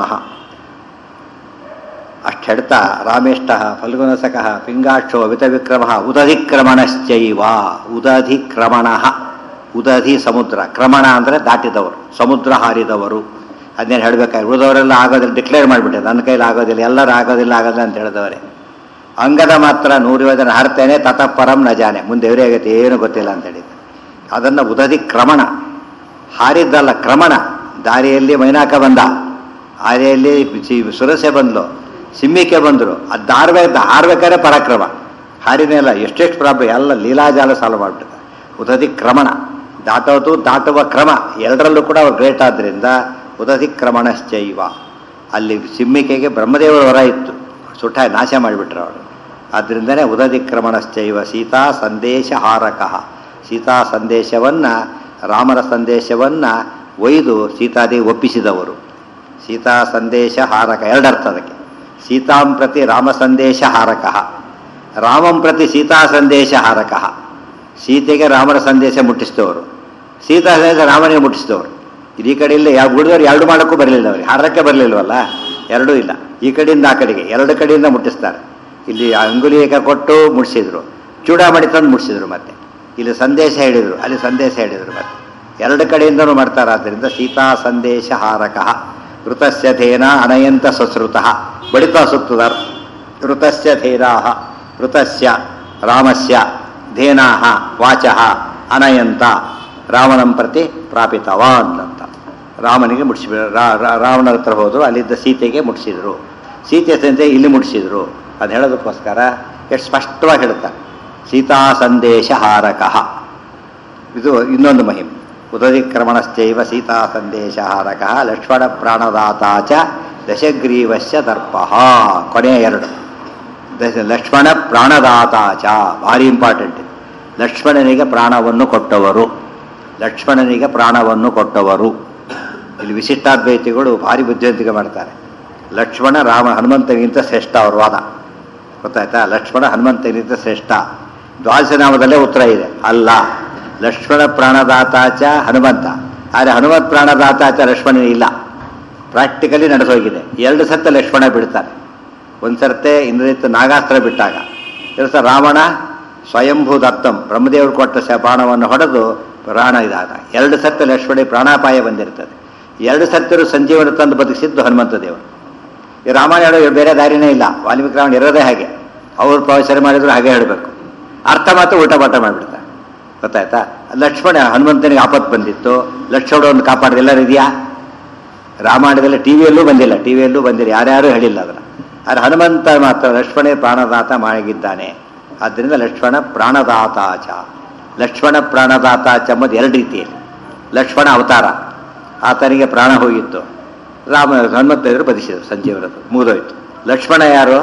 ಅಷ್ಟು ಹೇಳ್ತಾ ರಾಮೇಷ್ಟ ಫಲ್ಗುಣಸಕಃ ಪಿಂಗಾಕ್ಷೋ ಅಮಿತ ವಿಕ್ರಮ ಉದಧಿಕ್ರಮಣಶ್ಚೈವ ಉದಧಿಕ್ರಮಣ ಉದಧಿ ಸಮುದ್ರ ಕ್ರಮಣ ಅಂದರೆ ದಾಟಿದವರು ಸಮುದ್ರ ಹಾರಿದವರು ಅದನ್ನೇನು ಹೇಳಬೇಕಾಗಿ ಉಳಿದವರೆಲ್ಲ ಆಗೋದಿಲ್ಲ ಡಿಕ್ಲೇರ್ ಮಾಡಿಬಿಟ್ಟೆ ನನ್ನ ಕೈಲಿ ಆಗೋದಿಲ್ಲ ಎಲ್ಲರೂ ಆಗೋದಿಲ್ಲ ಆಗೋದಿಲ್ಲ ಅಂತ ಹೇಳಿದವರೇ ಅಂಗದ ಮಾತ್ರ ನೂರು ಜನ ಹಾರ್ತೇನೆ ತತಪರಂ ನ ಜಾನೆ ಮುಂದೆ ಎವರೇ ಆಗತ್ತೆ ಏನು ಗೊತ್ತಿಲ್ಲ ಅಂತ ಹೇಳಿದ್ದೆ ಅದನ್ನು ಉದಧಿ ಕ್ರಮಣ ಹಾರಿದ್ದಲ್ಲ ಕ್ರಮಣ ದಾರಿಯಲ್ಲಿ ಮೈನಾಕ ಬಂದ ಹಾರಿಯಲ್ಲಿ ಚಿ- ಸುರಸೆ ಬಂದ್ಲು ಸಿಮ್ಮಿಕೆ ಬಂದರು ಅದು ದಾರ್ಬೇಕು ಹಾರ್ಬೇಕಾದ್ರೆ ಪರಾಕ್ರಮ ಹಾರಿನೆಲ್ಲ ಎಷ್ಟೆಷ್ಟು ಪ್ರಾಬ್ಲಮ್ ಎಲ್ಲ ಲೀಲಾಜಾಲ ಸಾಲ್ವ್ ಮಾಡಿಬಿಡ್ತಾರೆ ಉದಧಿ ಕ್ರಮಣ ದಾಟೋದು ದಾಟುವ ಕ್ರಮ ಎರಡರಲ್ಲೂ ಕೂಡ ಅವ್ರು ಗ್ರೇಟ್ ಆದ್ದರಿಂದ ಉದಧಿ ಕ್ರಮಣಶ್ಚೈವ ಅಲ್ಲಿ ಸಿಮ್ಮಿಕೆಗೆ ಬ್ರಹ್ಮದೇವರ ವರ ಇತ್ತು ಸುಟ್ಟ ನಾಶ ಮಾಡಿಬಿಟ್ರು ಅವರು ಆದ್ದರಿಂದನೇ ಉದಧಿ ಕ್ರಮಣಶ್ಚೈವ ಸೀತಾ ಸಂದೇಶ ಹಾರಕಃ ಸೀತಾ ಸಂದೇಶವನ್ನು ರಾಮನ ಸಂದೇಶವನ್ನು ಒಯ್ದು ಸೀತಾದೇವಿ ಒಪ್ಪಿಸಿದವರು ಸೀತಾ ಸಂದೇಶ ಹಾರಕ ಎರಡರ್ಥ ಅದಕ್ಕೆ ಸೀತಾಂ ಪ್ರತಿ ರಾಮ ಸಂದೇಶ ಹಾರಕಃ ರಾಮಂ ಪ್ರತಿ ಸೀತಾ ಸಂದೇಶ ಹಾರಕಃ ಸೀತೆಗೆ ರಾಮನ ಸಂದೇಶ ಮುಟ್ಟಿಸಿದವರು ಸೀತಾ ಸಂದೇಶ ರಾಮನಿಗೆ ಮುಟ್ಟಿಸಿದವರು ಇದು ಈ ಕಡೆಯಿಂದ ಯಾವ ಉಳಿದವರು ಎರಡು ಮಾಡೋಕ್ಕೂ ಬರಲಿಲ್ಲ ಅವರಿಗೆ ಹಾರಕ್ಕೆ ಬರಲಿಲ್ವಲ್ಲ ಎರಡೂ ಇಲ್ಲ ಈ ಕಡೆಯಿಂದ ಆ ಕಡೆಗೆ ಎರಡು ಕಡೆಯಿಂದ ಮುಟ್ಟಿಸ್ತಾರೆ ಇಲ್ಲಿ ಅಂಗುಲಿಕ ಕೊಟ್ಟು ಮುಟ್ಟಿಸಿದ್ರು ಚೂಡಾಮಣಿ ತಂದು ಮುಟ್ಟಿಸಿದ್ರು ಮತ್ತೆ ಇಲ್ಲಿ ಸಂದೇಶ ಹೇಳಿದರು ಅಲ್ಲಿ ಸಂದೇಶ ಹೇಳಿದರು ಮತ್ತೆ ಎರಡು ಕಡೆಯಿಂದನೂ ಮಾಡ್ತಾರೆ ಆದ್ದರಿಂದ ಸೀತಾ ಸಂದೇಶ ಹಾರಕಃ ಋತಸ್ಯ ಧೇನ ಅನಯಂತ ಸಸ್ರುತಃ ಬಡಿತಾ ಸುತ್ತುದಾರ್ ಋತಸ್ಯ ಧೇನಾಹ ಋತಸ್ಯ ರಾಮಸ್ಯ ಧೇನಾಹ ವಾಚಃ ಅನಯಂತ ರಾವಣಂ ಪ್ರತಿ ಪ್ರಾಪಿತವಾನ್ ಅಂತ ರಾಮನಿಗೆ ಮುಟ್ಟಿಸಿ ರಾವಣ ಹತ್ರ ಹೋದರು ಅಲ್ಲಿದ್ದ ಸೀತೆಗೆ ಮುಟ್ಟಿಸಿದ್ರು ಸೀತೆ ಸಂತೆ ಇಲ್ಲಿ ಮುಟ್ಟಿಸಿದ್ರು ಅದು ಹೇಳೋದಕ್ಕೋಸ್ಕರ ಎಷ್ಟು ಸ್ಪಷ್ಟವಾಗಿ ಹೇಳ್ತಾರೆ ಸೀತಾ ಸಂದೇಶ ಹಾರಕಃ ಇದು ಇನ್ನೊಂದು ಮಹಿಮೆ ಉದಧಿಕ್ರಮಣಶ್ಚೈವ ಸೀತಾ ಸಂದೇಶ ಹಾರಕಃ ಲಕ್ಷ್ಮಣ ಪ್ರಾಣದಾತ ಚ ದಶಗ್ರೀವಸ್ಯ ದರ್ಪ ಕೊನೆಯ ಎರಡು ದಶ ಲಕ್ಷ್ಮಣ ಪ್ರಾಣದಾತ ಚ ಭಾರಿ ಇಂಪಾರ್ಟೆಂಟ್ ಲಕ್ಷ್ಮಣನಿಗೆ ಪ್ರಾಣವನ್ನು ಕೊಟ್ಟವರು ಲಕ್ಷ್ಮಣನಿಗೆ ಪ್ರಾಣವನ್ನು ಕೊಟ್ಟವರು ಇಲ್ಲಿ ವಿಶಿಷ್ಟಾದ್ವೈತಿಗಳು ಭಾರಿ ಬುದ್ಧಿವಂತಿಕೆ ಮಾಡ್ತಾರೆ ಲಕ್ಷ್ಮಣ ರಾಮ ಹನುಮಂತನಿಗಿಂತ ಶ್ರೇಷ್ಠ ಅವ್ರ ವಾದ ಗೊತ್ತಾಯ್ತಾ ಲಕ್ಷ್ಮಣ ಹನುಮಂತನಿಗಿಂತ ಶ್ರೇಷ್ಠ ದ್ವಾದಶನಾಮದಲ್ಲೇ ಉತ್ತರ ಇದೆ ಅಲ್ಲ ಲಕ್ಷ್ಮಣ ಪ್ರಾಣದಾತಾಚ ಹನುಮಂತ ಆದರೆ ಹನುಮತ್ ಪ್ರಾಣದಾತಾಚ ಲಕ್ಷ್ಮಣನೇ ಇಲ್ಲ ಪ್ರಾಕ್ಟಿಕಲಿ ನಡೆಸೋಗಿದೆ ಎರಡು ಸತ್ತ ಲಕ್ಷ್ಮಣ ಬಿಡ್ತಾರೆ ಒಂದು ಸರ್ತೆ ಇಂದ್ರಜಿತ್ ನಾಗಾಸ್ತ್ರ ಬಿಟ್ಟಾಗ ಎರಡು ಸಲ ರಾವಣ ಸ್ವಯಂಭೂ ದತ್ತಂ ಬ್ರಹ್ಮದೇವರು ಕೊಟ್ಟ ಶ ಬಾಣವನ್ನು ಹೊಡೆದು ಪ್ರಾಣ ಇದಾದ ಎರಡು ಸತ್ತ ಲಕ್ಷ್ಮಣ ಪ್ರಾಣಾಪಾಯ ಬಂದಿರ್ತದೆ ಎರಡು ಸತ್ತರು ಸಂಜೀವನ ತಂದು ಬದುಕಿಸಿದ್ದು ಹನುಮಂತ ದೇವರು ಈ ರಾಮಾಯಣ ಬೇರೆ ದಾರಿನೇ ಇಲ್ಲ ವಾಲ್ಮೀಕಿ ರಾಮಾಯಣ ಇರೋದೇ ಹಾಗೆ ಅವ್ರು ಪ್ರವಚನ ಮಾಡಿದ್ರು ಹಾಗೆ ಹೇಳಬೇಕು ಅರ್ಥ ಮಾತ್ರ ಊಟ ಪಾಠ ಮಾಡಿಬಿಡ್ತಾರೆ ಗೊತ್ತಾಯ್ತಾ ಲಕ್ಷ್ಮಣ ಹನುಮಂತನಿಗೆ ಆಪತ್ತು ಬಂದಿತ್ತು ಲಕ್ಷ್ಮಣವನ್ನು ಕಾಪಾಡಿದ ಎಲ್ಲರೂ ಇದೆಯಾ ರಾಮಾಯಣದಲ್ಲಿ ಟಿ ವಿಯಲ್ಲೂ ಬಂದಿಲ್ಲ ಟಿ ವಿಯಲ್ಲೂ ಬಂದಿಲ್ಲ ಯಾರ್ಯಾರೂ ಹೇಳಿಲ್ಲ ಅದನ್ನು ಆದರೆ ಹನುಮಂತ ಮಾತ್ರ ಲಕ್ಷ್ಮಣೇ ಪ್ರಾಣದಾತ ಮಾಡಿದ್ದಾನೆ ಆದ್ದರಿಂದ ಲಕ್ಷ್ಮಣ ಪ್ರಾಣದಾತಾಚ ಲಕ್ಷ್ಮಣ ಪ್ರಾಣದಾತಾಚ ಎಂಬುದು ಎರಡು ರೀತಿಯಲ್ಲಿ ಲಕ್ಷ್ಮಣ ಅವತಾರ ಆತನಿಗೆ ಪ್ರಾಣ ಹೋಗಿತ್ತು ರಾಮ ಹನುಮಂತ ಎದುರು ಬದಿಸಿದರು ಸಂಜೀವನದ್ದು ಮುಗಿದೋಯ್ತು ಲಕ್ಷ್ಮಣ ಯಾರು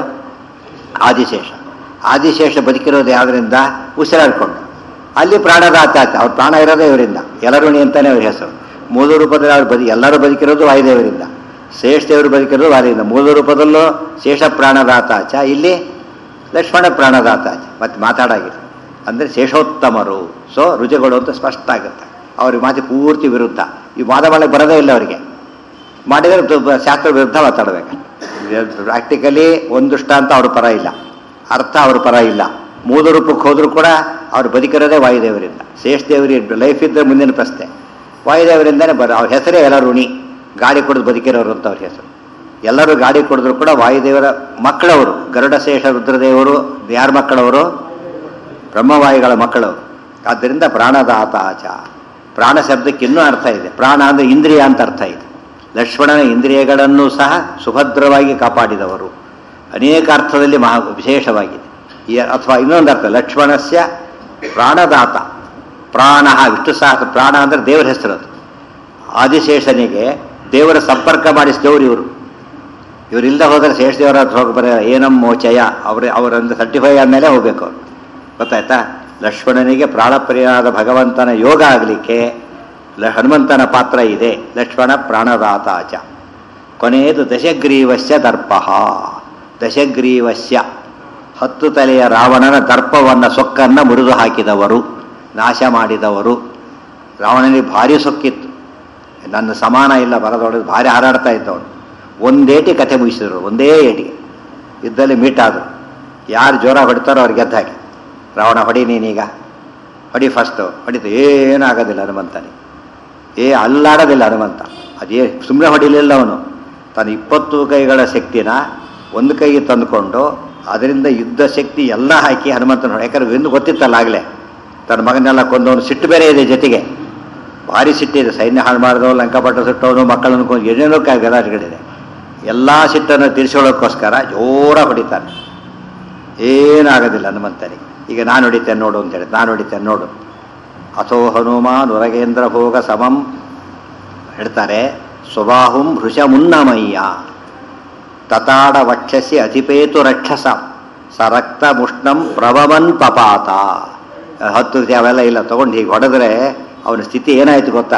ಆದಿಶೇಷ ಆದಿಶೇಷ ಬದುಕಿರೋದು ಯಾವುದರಿಂದ ಉಸಿರಾಡ್ಕೊಂಡು ಅಲ್ಲಿ ಪ್ರಾಣದಾತ ಆತ ಅವ್ರ ಪ್ರಾಣ ಇರೋದೇ ಇವರಿಂದ ಎಲ್ಲರುಣಿ ಅಂತಾನೆ ಅವ್ರ ಹೆಸರು ಮೂಲ ರೂಪದಲ್ಲಿ ಅವ್ರು ಬದಿ ಎಲ್ಲರೂ ಬದುಕಿರೋದು ವಾಯುದೇವರಿಂದ ಶೇಷ ದೇವರು ಬದುಕಿರೋದು ವಾಯುದಿಂದ ಮೂಲ ರೂಪದಲ್ಲೂ ಶೇಷ ಪ್ರಾಣದಾತಾಚ ಇಲ್ಲಿ ಲಕ್ಷ್ಮಣ ಪ್ರಾಣದಾತಾಚ ಮತ್ತೆ ಮಾತಾಡಾಗಿಲ್ಲ ಅಂದರೆ ಶೇಷೋತ್ತಮರು ಸೊ ರುಜುಗಳು ಅಂತ ಸ್ಪಷ್ಟ ಆಗುತ್ತೆ ಅವ್ರಿಗೆ ಮಾತಿ ಪೂರ್ತಿ ವಿರುದ್ಧ ಈ ವಾದ ಮಾಡಕ್ಕೆ ಬರೋದೇ ಇಲ್ಲ ಅವರಿಗೆ ಮಾಡಿದರೆ ದು- ಶಾಸ್ತ್ರ ವಿರುದ್ಧ ಮಾತಾಡಬೇಕು ಪ್ರಾಕ್ಟಿಕಲಿ ಒಂದುಷ್ಟ ಅಂತ ಅವ್ರ ಪರ ಇಲ್ಲ ಅರ್ಥ ಅವ್ರ ಪರ ಇಲ್ಲ ಮೂಲ ರೂಪಕ್ಕೆ ಹೋದರೂ ಕೂಡ ಅವ್ರು ಬದುಕಿರೋದೇ ವಾಯುದೇವರಿಂದ ಶೇಷ ದೇವರಿ ಲೈಫ್ ಇದ್ದರೆ ಮುಂದಿನ ಪ್ರಶ್ನೆ ವಾಯುದೇವರಿಂದನೇ ಬರ ಅವ್ರ ಹೆಸರೇ ಎಲ್ಲ ಋಣಿ ಗಾಡಿ ಕುಡಿದು ಬದುಕಿರೋರು ಅಂತ ಅವ್ರ ಹೆಸರು ಎಲ್ಲರೂ ಗಾಡಿ ಕುಡಿದ್ರು ಕೂಡ ವಾಯುದೇವರ ಮಕ್ಕಳವರು ಗರುಡಶೇಷ ರುದ್ರದೇವರು ಯಾರ ಮಕ್ಕಳವರು ಬ್ರಹ್ಮವಾಯುಗಳ ಮಕ್ಕಳವರು ಆದ್ದರಿಂದ ಪ್ರಾಣದಾತ ಆಚ ಪ್ರಾಣ ಶಬ್ದಕ್ಕೆ ಇನ್ನೂ ಅರ್ಥ ಇದೆ ಪ್ರಾಣ ಅಂದರೆ ಇಂದ್ರಿಯ ಅಂತ ಅರ್ಥ ಇದೆ ಲಕ್ಷ್ಮಣನ ಇಂದ್ರಿಯಗಳನ್ನು ಸಹ ಸುಭದ್ರವಾಗಿ ಕಾಪಾಡಿದವರು ಅನೇಕ ಅರ್ಥದಲ್ಲಿ ಮಹಾ ವಿಶೇಷವಾಗಿದೆ ಈ ಅಥವಾ ಇನ್ನೊಂದು ಅರ್ಥ ಲಕ್ಷ್ಮಣಸ್ಯ ಪ್ರಾಣದಾತ ಪ್ರಾಣ ವಿಷ್ಣು ಸಹ ಪ್ರಾಣ ಅಂದರೆ ದೇವರ ಹೆಸರು ಅದು ಆದಿಶೇಷನಿಗೆ ದೇವರ ಸಂಪರ್ಕ ಮಾಡಿಸಿದವರು ಇವರು ಇವರಿಲ್ಲದೆ ಹೋದರೆ ಶೇಷದೇವರ ಹತ್ರ ಹೋಗಿ ಬರ ಏನಂ ಮೋಚಯ ಅವ್ರ ಅವರೊಂದು ಸರ್ಟಿಫೈ ಆದಮೇಲೆ ಹೋಗ್ಬೇಕು ಅವರು ಗೊತ್ತಾಯ್ತಾ ಲಕ್ಷ್ಮಣನಿಗೆ ಪ್ರಾಣಪ್ರಿಯನಾದ ಭಗವಂತನ ಯೋಗ ಆಗಲಿಕ್ಕೆ ಲ- ಹನುಮಂತನ ಪಾತ್ರ ಇದೆ ಲಕ್ಷ್ಮಣ ಪ್ರಾಣದಾತಾಚ ಕೊನೆಯದು ದಶಗ್ರೀವಸ್ಯ ದರ್ಪ ದಶಗ್ರೀವಸ್ಯ ಹತ್ತು ತಲೆಯ ರಾವಣನ ದರ್ಪವನ್ನು ಸೊಕ್ಕನ್ನು ಮುರಿದು ಹಾಕಿದವರು ನಾಶ ಮಾಡಿದವರು ರಾವಣನಿಗೆ ಭಾರಿ ಸೊಕ್ಕಿತ್ತು ನನ್ನ ಸಮಾನ ಇಲ್ಲ ಬರದೊಳಗೆ ಭಾರಿ ಹಾರಾಡ್ತಾ ಇದ್ದವನು ಒಂದೇಟಿ ಕತೆ ಮುಗಿಸಿದ್ರು ಒಂದೇ ಏಟಿಗೆ ಇದ್ದಲ್ಲಿ ಮೀಟ್ ಆದರು ಯಾರು ಜೋರ ಹೊಡಿತಾರೋ ಅವ್ರಿಗೆ ಗೆದ್ದು ಹಾಕಿ ರಾವಣ ಹೊಡಿ ನೀನೀಗ ಹೊಡಿ ಫಸ್ಟು ಹೊಡಿತು ಏನಾಗೋದಿಲ್ಲ ಹನುಮಂತನಿಗೆ ಏ ಅಲ್ಲಾಡೋದಿಲ್ಲ ಹನುಮಂತ ಅದೇ ಸುಮ್ಮನೆ ಹೊಡಿಲಿಲ್ಲ ಅವನು ತನ್ನ ಇಪ್ಪತ್ತು ಕೈಗಳ ಶಕ್ತಿನ ಒಂದು ಕೈಗೆ ತಂದುಕೊಂಡು ಅದರಿಂದ ಯುದ್ಧ ಶಕ್ತಿ ಎಲ್ಲ ಹಾಕಿ ಹನುಮಂತನ ಯಾಕಂದ್ರೆ ಎಂದು ಗೊತ್ತಿತ್ತಲ್ಲ ಆಗಲೇ ತನ್ನ ಮಗನೆಲ್ಲ ಕೊಂದವನು ಸಿಟ್ಟು ಬೇರೆ ಇದೆ ಜೊತೆಗೆ ಭಾರಿ ಸಿಟ್ಟಿದೆ ಸೈನ್ಯ ಹಾಳು ಮಾಡಿದವನು ಲಂಕಾಪಟ್ಟ ಸುಟ್ಟವನು ಮಕ್ಕಳನ್ನು ಕೊಂದು ಏನೇನೋ ಗಲಾಟೆಗಳಿದೆ ಎಲ್ಲ ಸಿಟ್ಟನ್ನು ತಿಳಿಸೋಳಕ್ಕೋಸ್ಕರ ಜೋರ ಹೊಡಿತಾನೆ ಏನಾಗೋದಿಲ್ಲ ಹನುಮಂತನಿಗೆ ಈಗ ನಾನು ಹೊಡಿತೇನೆ ನೋಡು ಅಂತ ಹೇಳಿ ನಾನು ಹೊಡಿತೇನೆ ನೋಡು ಅಥೋ ಹನುಮಾನ್ ಉರಗೇಂದ್ರ ಭೋಗ ಸಮಂ ಹೇಳ್ತಾರೆ ಸ್ವಬಾಹುಂ ಹೃಷ ಮುನ್ನಮಯ್ಯ ತತಾಡ ವಕ್ಷಸಿ ಅಧಿಪೇತು ರಕ್ಷಸ ಸರಕ್ತ ಮುಷ್ಣಂ ಪ್ರಭಮನ್ ಪಪಾತ ಹತ್ತು ರೀತಿ ಅವೆಲ್ಲ ಇಲ್ಲ ತಗೊಂಡು ಹೀಗೆ ಹೊಡೆದ್ರೆ ಅವನ ಸ್ಥಿತಿ ಏನಾಯ್ತು ಗೊತ್ತಾ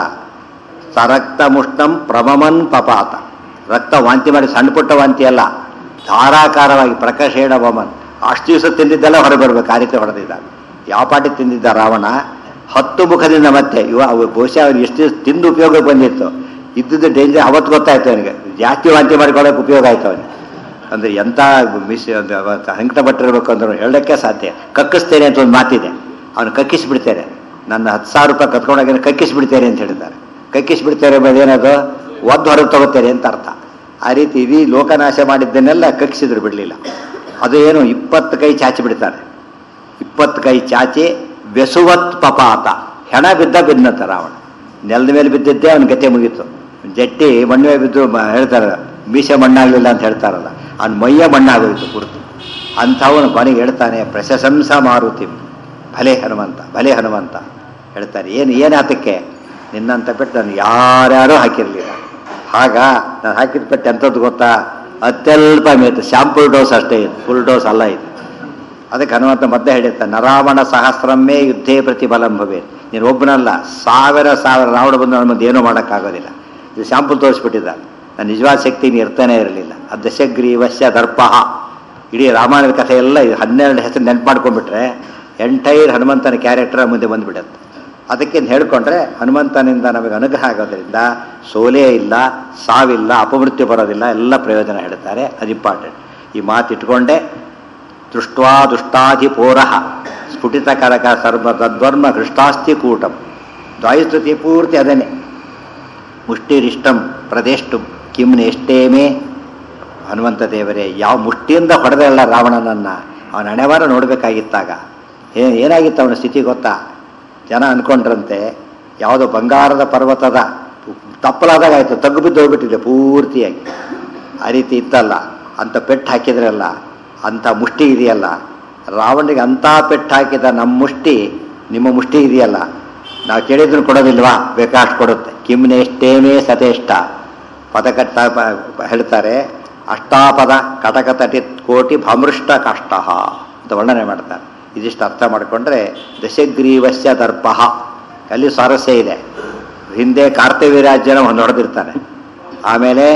ಸರಕ್ತ ಮುಷ್ಣಂ ಪ್ರಭಮನ್ ಪಪಾತ ರಕ್ತ ವಾಂತಿ ಮಾಡಿ ಸಣ್ಣ ಪುಟ್ಟ ವಾಂತಿ ಅಲ್ಲ ಧಾರಾಕಾರವಾಗಿ ಪ್ರಕಾಶೇಣ ಬಮನ್ ಅಷ್ಟು ದಿವಸ ತಿಂದಿದ್ದೆಲ್ಲ ಹೊರಬರ್ಬೇಕು ಆ ರೀತಿ ಹೊಡೆದಿದ್ದ ಯಾವ ಪಾಟಿ ತಿಂದಿದ್ದ ರಾವಣ ಹತ್ತು ಮುಖದಿಂದ ಮತ್ತೆ ಇವ ಅವು ಬಹುಶಃ ಅವ್ನು ಎಷ್ಟು ದಿವಸ ತಿಂದು ಉಪಯೋಗ ಬಂದಿತ್ತು ಇದ್ದದ್ದು ಡೇಂಜರ್ ಅವತ್ತು ಗೊತ್ತಾಯ್ತು ಅವನಿಗೆ ಜಾಸ್ತಿ ವಾಂತಿ ಮಾಡಿಕೊಳ್ಳೋಕೆ ಉಪಯೋಗ ಆಯ್ತು ಅವನಿಗೆ ಅಂದರೆ ಎಂಥ ಮಿಸ್ ಸಂಕಟ ಪಟ್ಟಿರ್ಬೇಕು ಅಂದ್ರೆ ಹೇಳೋಕ್ಕೆ ಸಾಧ್ಯ ಕಕ್ಕಿಸ್ತೇನೆ ಅಂತ ಒಂದು ಮಾತಿದೆ ಅವನು ಕಕ್ಕಿಸ್ಬಿಡ್ತೇನೆ ನನ್ನ ಹತ್ತು ಸಾವಿರ ರೂಪಾಯಿ ಕತ್ಕೊಂಡೋಗಿ ಕಕ್ಕಿಸ್ಬಿಡ್ತೇನೆ ಅಂತ ಹೇಳ್ತಾರೆ ಕಕ್ಕಿಸ್ಬಿಡ್ತೇನೆ ಎಂಬುದು ಏನದು ಒದ್ದು ಹೊರಗೆ ತಗೋತೇನೆ ಅಂತ ಅರ್ಥ ಆ ರೀತಿ ಇಡೀ ಲೋಕನಾಶ ಮಾಡಿದ್ದನ್ನೆಲ್ಲ ಕಕ್ಕಿಸಿದ್ರು ಬಿಡಲಿಲ್ಲ ಅದು ಏನು ಇಪ್ಪತ್ತು ಕೈ ಚಾಚಿ ಬಿಡ್ತಾರೆ ಇಪ್ಪತ್ತು ಕೈ ಚಾಚಿ ಬೆಸುವತ್ ಪಪಾತ ಹೆಣ ಬಿದ್ದ ಬಿದ್ನಂತ ರಾವಣ ನೆಲದ ಮೇಲೆ ಬಿದ್ದಿದ್ದೇ ಅವನ ಗತೆ ಮುಗೀತು ಜಟ್ಟಿ ಮಣ್ಣು ಮೇಲೆ ಬಿದ್ದು ಮ- ಹೇಳ್ತಾರೆ ಮೀಸೆ ಮಣ್ಣಾಗಲಿಲ್ಲ ಅಂತ ಹೇಳ್ತಾರಲ್ಲ ಅವ್ನ ಮೈಯ ಮಣ್ಣಾಗೋಯ್ತು ಪೂರ್ತಿ ಅಂಥವನು ಕೊನೆಗೆ ಹೇಳ್ತಾನೆ ಪ್ರಶಂಸ ಮಾರುತಿ ಭಲೆ ಹನುಮಂತ ಭಲೆ ಹನುಮಂತ ಹೇಳ್ತಾರೆ ಏನು ಏನು ಆತಕ್ಕೆ ನಿನ್ನಂತ ಪೆಟ್ಟು ನಾನು ಯಾರ್ಯಾರೂ ಹಾಕಿರಲಿಲ್ಲ ಆಗ ನಾನು ಹಾಕಿದ ಪೆಟ್ಟು ಎಂಥದ್ದು ಗೊತ್ತಾ ಅತ್ಯಲ್ಪ ಮೇತು ಶಾಂಪುಲ್ ಡೋಸ್ ಅಷ್ಟೇ ಇದು ಫುಲ್ ಡೋಸ್ ಅಲ್ಲ ಇದು ಅದಕ್ಕೆ ಹನುಮಂತ ಮದ್ದೆ ಹೇಳಿರ್ತಾನೆ ನರಾವಣ ಸಹಸ್ರಮ್ಮೇ ಯುದ್ಧೇ ಪ್ರತಿಫಲಂ ಭವೆ ನೀನು ಒಬ್ಬನಲ್ಲ ಸಾವಿರ ಸಾವಿರ ರಾವಣ ಬಂದು ನನ್ನ ಮುಂದೆ ಏನೂ ಮಾಡೋಕ್ಕಾಗೋದಿಲ್ಲ ಇದು ಶಾಂಪುಲ್ ತೋರಿಸ್ಬಿಟ್ಟಿದ್ದ ನನ್ನ ನಿಜವಾದ ಶಕ್ತಿ ನೀನು ಇರ್ತಾನೆ ಇರಲಿಲ್ಲ ಆ ದಶಗ್ರೀವಶ್ಯ ದರ್ಪಃ ಇಡೀ ರಾಮಾಯಣದ ಕಥೆ ಎಲ್ಲ ಇದು ಹನ್ನೆರಡು ಹೆಸರು ನೆನ್ಪು ಮಾಡ್ಕೊಂಡ್ಬಿಟ್ರೆ ಎಂಟೈರ್ ಹನುಮಂತನ ಕ್ಯಾರೆಕ್ಟರ್ ಮುಂದೆ ಬಂದುಬಿಡುತ್ತೆ ಅದಕ್ಕೆ ಹೇಳ್ಕೊಂಡ್ರೆ ಹನುಮಂತನಿಂದ ನಮಗೆ ಅನುಗ್ರಹ ಆಗೋದ್ರಿಂದ ಸೋಲೇ ಇಲ್ಲ ಸಾವಿಲ್ಲ ಅಪಮೃತ್ಯು ಬರೋದಿಲ್ಲ ಎಲ್ಲ ಪ್ರಯೋಜನ ಹೇಳ್ತಾರೆ ಅದು ಇಂಪಾರ್ಟೆಂಟ್ ಈ ಮಾತು ಇಟ್ಕೊಂಡೆ ದೃಷ್ಟ್ವಾ ದುಷ್ಟಾಧಿಪೋರ ಸ್ಫುಟಿತ ಕರಕ ಸರ್ವ ತದ್ವರ್ಮ ಹೃಷ್ಟಾಸ್ತಿ ಕೂಟಂ ದ್ವಾಯುಸ್ತುತಿ ಪೂರ್ತಿ ಅದನ್ನೇ ಮುಷ್ಟಿರಿಷ್ಟಂ ಪ್ರದೇಷ್ಟು ಕಿಂ ನೆಷ್ಟೇಮೇ ಹನುಮಂತ ದೇವರೇ ಯಾವ ಮುಷ್ಟಿಯಿಂದ ಹೊಡೆದಲ್ಲ ರಾವಣನನ್ನ ಅವನ ಹಣೆವಾರ ನೋಡಬೇಕಾಗಿತ್ತಾಗ ಏ ಏನಾಗಿತ್ತು ಅವನ ಸ್ಥಿತಿ ಗೊತ್ತಾ ಜನ ಅನ್ಕೊಂಡ್ರಂತೆ ಯಾವುದೋ ಬಂಗಾರದ ಪರ್ವತದ ತಪ್ಪಲಾದಾಗ ಆಯಿತು ತಗ್ಗು ಬಿದ್ದು ಹೋಗ್ಬಿಟ್ಟಿದೆ ಪೂರ್ತಿಯಾಗಿ ಆ ರೀತಿ ಇತ್ತಲ್ಲ ಅಂಥ ಪೆಟ್ಟು ಹಾಕಿದ್ರಲ್ಲ ಅಂಥ ಮುಷ್ಟಿ ಇದೆಯಲ್ಲ ರಾವಣಿಗೆ ಅಂಥ ಪೆಟ್ಟು ಹಾಕಿದ ನಮ್ಮ ಮುಷ್ಟಿ ನಿಮ್ಮ ಮುಷ್ಟಿ ಇದೆಯಲ್ಲ ನಾವು ಕೇಳಿದ್ರು ಕೊಡೋದಿಲ್ವಾ ಬೇಕಾಷ್ಟು ಕೊಡುತ್ತೆ ಕಿಮ್ನೆಷ್ಟೇಮೇ ಸತೇಷ್ಟ ಪದಕಟ್ಟ ಪ- ಹೇಳ್ತಾರೆ ಅಷ್ಟಾಪದ ಕಟಕತಟಿ ಕೋಟಿ ಭಮೃಷ್ಟ ಕಷ್ಟ ಅಂತ ವರ್ಣನೆ ಮಾಡ್ತಾರೆ ಇದಿಷ್ಟು ಅರ್ಥ ಮಾಡಿಕೊಂಡ್ರೆ ದಶಗ್ರೀವಸ್ಯ ದರ್ಪ ಅಲ್ಲಿ ಸ್ವಾರಸ್ಯ ಇದೆ ಹಿಂದೆ ಕಾರ್ತವೀರಾಜ್ಯನ ಒಂದು ಹೊಡೆದಿರ್ತಾನೆ ಆಮೇಲೆ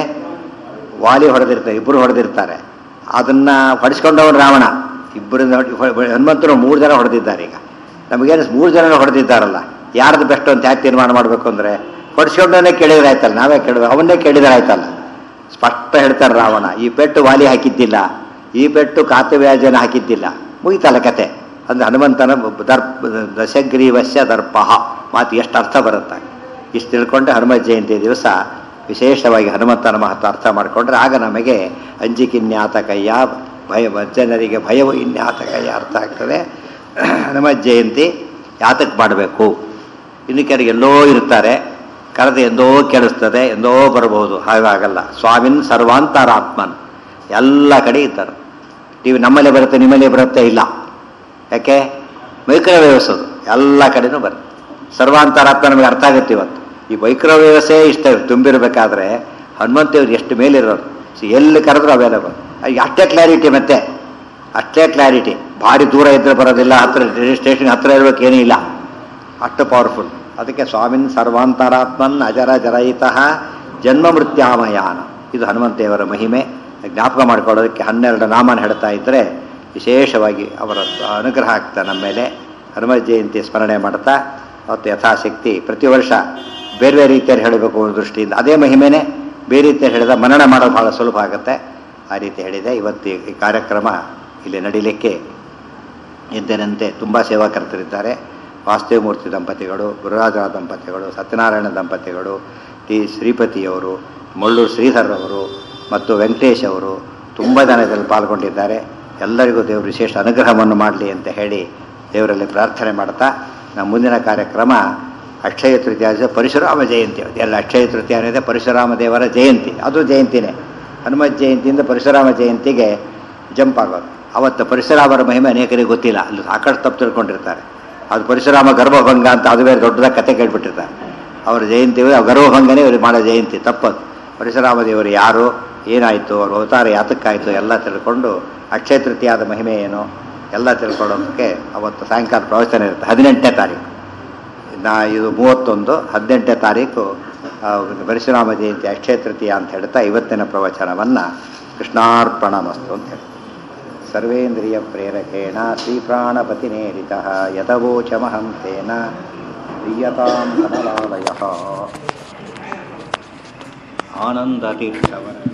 ವಾಲಿ ಹೊಡೆದಿರ್ತಾರೆ ಇಬ್ಬರು ಹೊಡೆದಿರ್ತಾರೆ ಅದನ್ನ ಹೊಡಿಸ್ಕೊಂಡವನು ರಾವಣ ಇಬ್ಬರಿಂದ ಹೊಡಿ- ಹೊ- ಹನುಮಂತರು ಮೂರು ಜನ ಹೊಡೆದಿದ್ದಾರೆ ಈಗ ನಮಗೇನು ಮೂರು ಜನ ಹೊಡೆದಿದ್ದಾರಲ್ಲ ಯಾರ್ದು ಬೆಸ್ಟ್ ಅಂತ ಯಾಕೆ ತೀರ್ಮಾನ ಮಾಡಬೇಕು ಅಂದರೆ ಹೊಡಿಸ್ಕೊಂಡವನ್ನೇ ಕೇಳಿದ್ರೆ ಆಯ್ತಲ್ಲ ನಾವೇ ಕೇಳಿದ್ರೆ ಅವನ್ನೇ ಕೇಳಿದ್ರೆ ಆಯ್ತಲ್ಲ ಸ್ಪಷ್ಟ ಹೇಳ್ತಾರೆ ರಾವಣ ಈ ಪೆಟ್ಟು ವಾಲಿ ಹಾಕಿದ್ದಿಲ್ಲ ಈ ಪೆಟ್ಟು ಕಾತವ್ಯಾಜನ ಹಾಕಿದ್ದಿಲ್ಲ ಮುಗಿತಲ್ಲ ಕತೆ ಅಂದ್ರೆ ಹನುಮಂತನ ದರ್ಪ ದಶಗ್ರೀವಸ್ಯ ದರ್ಪ ಮಾತು ಎಷ್ಟು ಅರ್ಥ ಬರುತ್ತೆ ಇಷ್ಟು ತಿಳ್ಕೊಂಡೆ ಹನುಮ ಜಯಂತಿ ದಿವಸ ವಿಶೇಷವಾಗಿ ಹನುಮಂತನ ಮಹತ್ವ ಅರ್ಥ ಮಾಡಿಕೊಂಡ್ರೆ ಆಗ ನಮಗೆ ಅಂಜಿಕಿನ್ಯಾತಕಯ್ಯ ಭಯ ಜನರಿಗೆ ಭಯವು ಇನ್ಯಾತಕಯ್ಯ ಅರ್ಥ ಆಗ್ತದೆ ಹನುಮ ಜಯಂತಿ ಯಾತಕ್ಕೆ ಮಾಡಬೇಕು ಇನ್ನು ಕೆಲವು ಎಲ್ಲೋ ಇರ್ತಾರೆ ಕರೆದು ಎಂದೋ ಕೆಡಿಸ್ತದೆ ಎಂದೋ ಬರಬಹುದು ಹಾಗಾಗಲ್ಲ ಸ್ವಾಮಿನ್ ಸರ್ವಾಂತರಾತ್ಮನ್ ಎಲ್ಲ ಕಡೆ ಇದ್ದಾರೆ ಟಿ ವಿ ನಮ್ಮಲ್ಲೇ ಬರುತ್ತೆ ನಿಮ್ಮಲ್ಲೇ ಬರುತ್ತೆ ಇಲ್ಲ ಯಾಕೆ ಮೈಕ್ರೋವೇವ್ಸದು ಎಲ್ಲ ಕಡೆನೂ ಬರುತ್ತೆ ಸರ್ವಾಂತರಾತ್ಮ ನಮಗೆ ಅರ್ಥ ಆಗುತ್ತೆ ಇವತ್ತು ಈ ಮೈಕ್ರೋವೇವ್ಸೇ ಇಷ್ಟ ತುಂಬಿರಬೇಕಾದ್ರೆ ಹನುಮಂತೇವ್ರು ಎಷ್ಟು ಮೇಲಿರೋರು ಸೊ ಎಲ್ಲಿ ಕರೆದ್ರು ಅವೈಲೇಬಲ್ ಅಷ್ಟೇ ಕ್ಲಾರಿಟಿ ಮತ್ತೆ ಅಷ್ಟೇ ಕ್ಲಾರಿಟಿ ಭಾರಿ ದೂರ ಇದ್ರೆ ಬರೋದಿಲ್ಲ ಹತ್ರ ಸ್ಟೇಷನ್ ಹತ್ರ ಇರ್ಬೇಕು ಏನೂ ಇಲ್ಲ ಅಷ್ಟು ಪವರ್ಫುಲ್ ಅದಕ್ಕೆ ಸ್ವಾಮಿನ್ ಸರ್ವಾಂತರಾತ್ಮನ್ ಅಜರ ಜರಯಿತಃ ಜನ್ಮ ಮೃತ್ಯಾಮಯಾನ ಇದು ಹನುಮಂತೇವರ ಮಹಿಮೆ ಜ್ಞಾಪಕ ಮಾಡ್ಕೊಳ್ಳೋದಕ್ಕೆ ಹನ್ನೆರಡು ನಾಮನ ಹೇಳ್ತಾ ಇದ್ದರೆ ವಿಶೇಷವಾಗಿ ಅವರ ಅನುಗ್ರಹ ಆಗ್ತಾ ನಮ್ಮ ಮೇಲೆ ಹನುಮ ಜಯಂತಿ ಸ್ಮರಣೆ ಮಾಡ್ತಾ ಅವತ್ತು ಯಥಾಶಕ್ತಿ ಪ್ರತಿ ವರ್ಷ ಬೇರೆ ಬೇರೆ ರೀತಿಯಲ್ಲಿ ಹೇಳಬೇಕು ಅನ್ನೋ ದೃಷ್ಟಿಯಿಂದ ಅದೇ ಮಹಿಮೆನೇ ಬೇರೆ ರೀತಿಯಲ್ಲಿ ಹೇಳಿದ ಮನನ ಮಾಡೋದು ಬಹಳ ಸುಲಭ ಆಗುತ್ತೆ ಆ ರೀತಿ ಹೇಳಿದೆ ಇವತ್ತು ಈ ಕಾರ್ಯಕ್ರಮ ಇಲ್ಲಿ ನಡೀಲಿಕ್ಕೆ ಇದ್ದರಂತೆ ತುಂಬ ಸೇವಾಕರ್ತರಿದ್ದಾರೆ ವಾಸ್ತವಮೂರ್ತಿ ದಂಪತಿಗಳು ಗುರುರಾಜ ದಂಪತಿಗಳು ಸತ್ಯನಾರಾಯಣ ದಂಪತಿಗಳು ಟಿ ಶ್ರೀಪತಿಯವರು ಮಳ್ಳೂರು ಶ್ರೀಧರ್ ಅವರು ಮತ್ತು ವೆಂಕಟೇಶ್ ಅವರು ತುಂಬ ಜನ ಇದರಲ್ಲಿ ಪಾಲ್ಗೊಂಡಿದ್ದಾರೆ ಎಲ್ಲರಿಗೂ ದೇವರು ವಿಶೇಷ ಅನುಗ್ರಹವನ್ನು ಮಾಡಲಿ ಅಂತ ಹೇಳಿ ದೇವರಲ್ಲಿ ಪ್ರಾರ್ಥನೆ ಮಾಡ್ತಾ ನಮ್ಮ ಮುಂದಿನ ಕಾರ್ಯಕ್ರಮ ಅಕ್ಷಯ ತೃತೀಯ ಪರಶುರಾಮ ಜಯಂತಿ ಎಲ್ಲ ಅಕ್ಷಯ ತೃತೀಯ ಅನ್ನೋದೇ ಪರಶುರಾಮ ದೇವರ ಜಯಂತಿ ಅದು ಜಯಂತಿನೇ ಹನುಮತ್ ಜಯಂತಿಯಿಂದ ಪರಶುರಾಮ ಜಯಂತಿಗೆ ಜಂಪ್ ಆಗೋದು ಅವತ್ತು ಪರಶುರಾಮರ ಮಹಿಮೆ ಅನೇಕರಿಗೆ ಗೊತ್ತಿಲ್ಲ ಅಲ್ಲಿ ಸಾಕಷ್ಟು ತಪ್ಪು ತಿಳ್ಕೊಂಡಿರ್ತಾರೆ ಅದು ಪರಶುರಾಮ ಗರ್ಭಭಂಗ ಅಂತ ಅದು ಬೇರೆ ದೊಡ್ಡದಾಗಿ ಕತೆ ಕೇಳ್ಬಿಟ್ಟಿರ್ತಾರೆ ಅವರ ಜಯಂತಿ ಗರ್ಭಭಂಗನೇ ಇವ್ರಿಗೆ ಮಾಡೋ ಜಯಂತಿ ತಪ್ಪದು ಪರಶುರಾಮ ದೇವರು ಯಾರು ಏನಾಯಿತು ಅವ್ರ ಅವತಾರ ಯಾತಕ್ಕಾಯಿತು ಎಲ್ಲ ತಿಳ್ಕೊಂಡು ಅಕ್ಷಯ ತೃತೀಯಾದ ಮಹಿಮೆ ಏನು ಎಲ್ಲ ತಿಳ್ಕೊಳ್ಳೋದಕ್ಕೆ ಅವತ್ತು ಸಾಯಂಕಾಲ ಪ್ರವಚನ ಇರುತ್ತೆ ಹದಿನೆಂಟನೇ ತಾರೀಕು ನಾ ಇದು ಮೂವತ್ತೊಂದು ಹದಿನೆಂಟನೇ ತಾರೀಕು ಆ, ಪರಶುರಾಮ ಜಯಂತಿ ಅಕ್ಷಯ ತೃತೀಯ ಅಂತ ಹೇಳ್ತಾ ಇವತ್ತಿನ ಪ್ರವಚನವನ್ನು ಕೃಷ್ಣಾರ್ಪಣಮಸ್ತು ಅಂತ ಹೇಳಿ ಸರ್ವೇಂದ್ರಿಯ ಪ್ರೇರಕೇಣ ಶ್ರೀಪ್ರಾಣಪತಿನೇರಿತ ಯತವೋಚಮಹಂ ತೇನ ಪ್ರಿಯತಾಂ ಕಮಲಾಲಯ ಆನಂದತೀರ್ಥವರ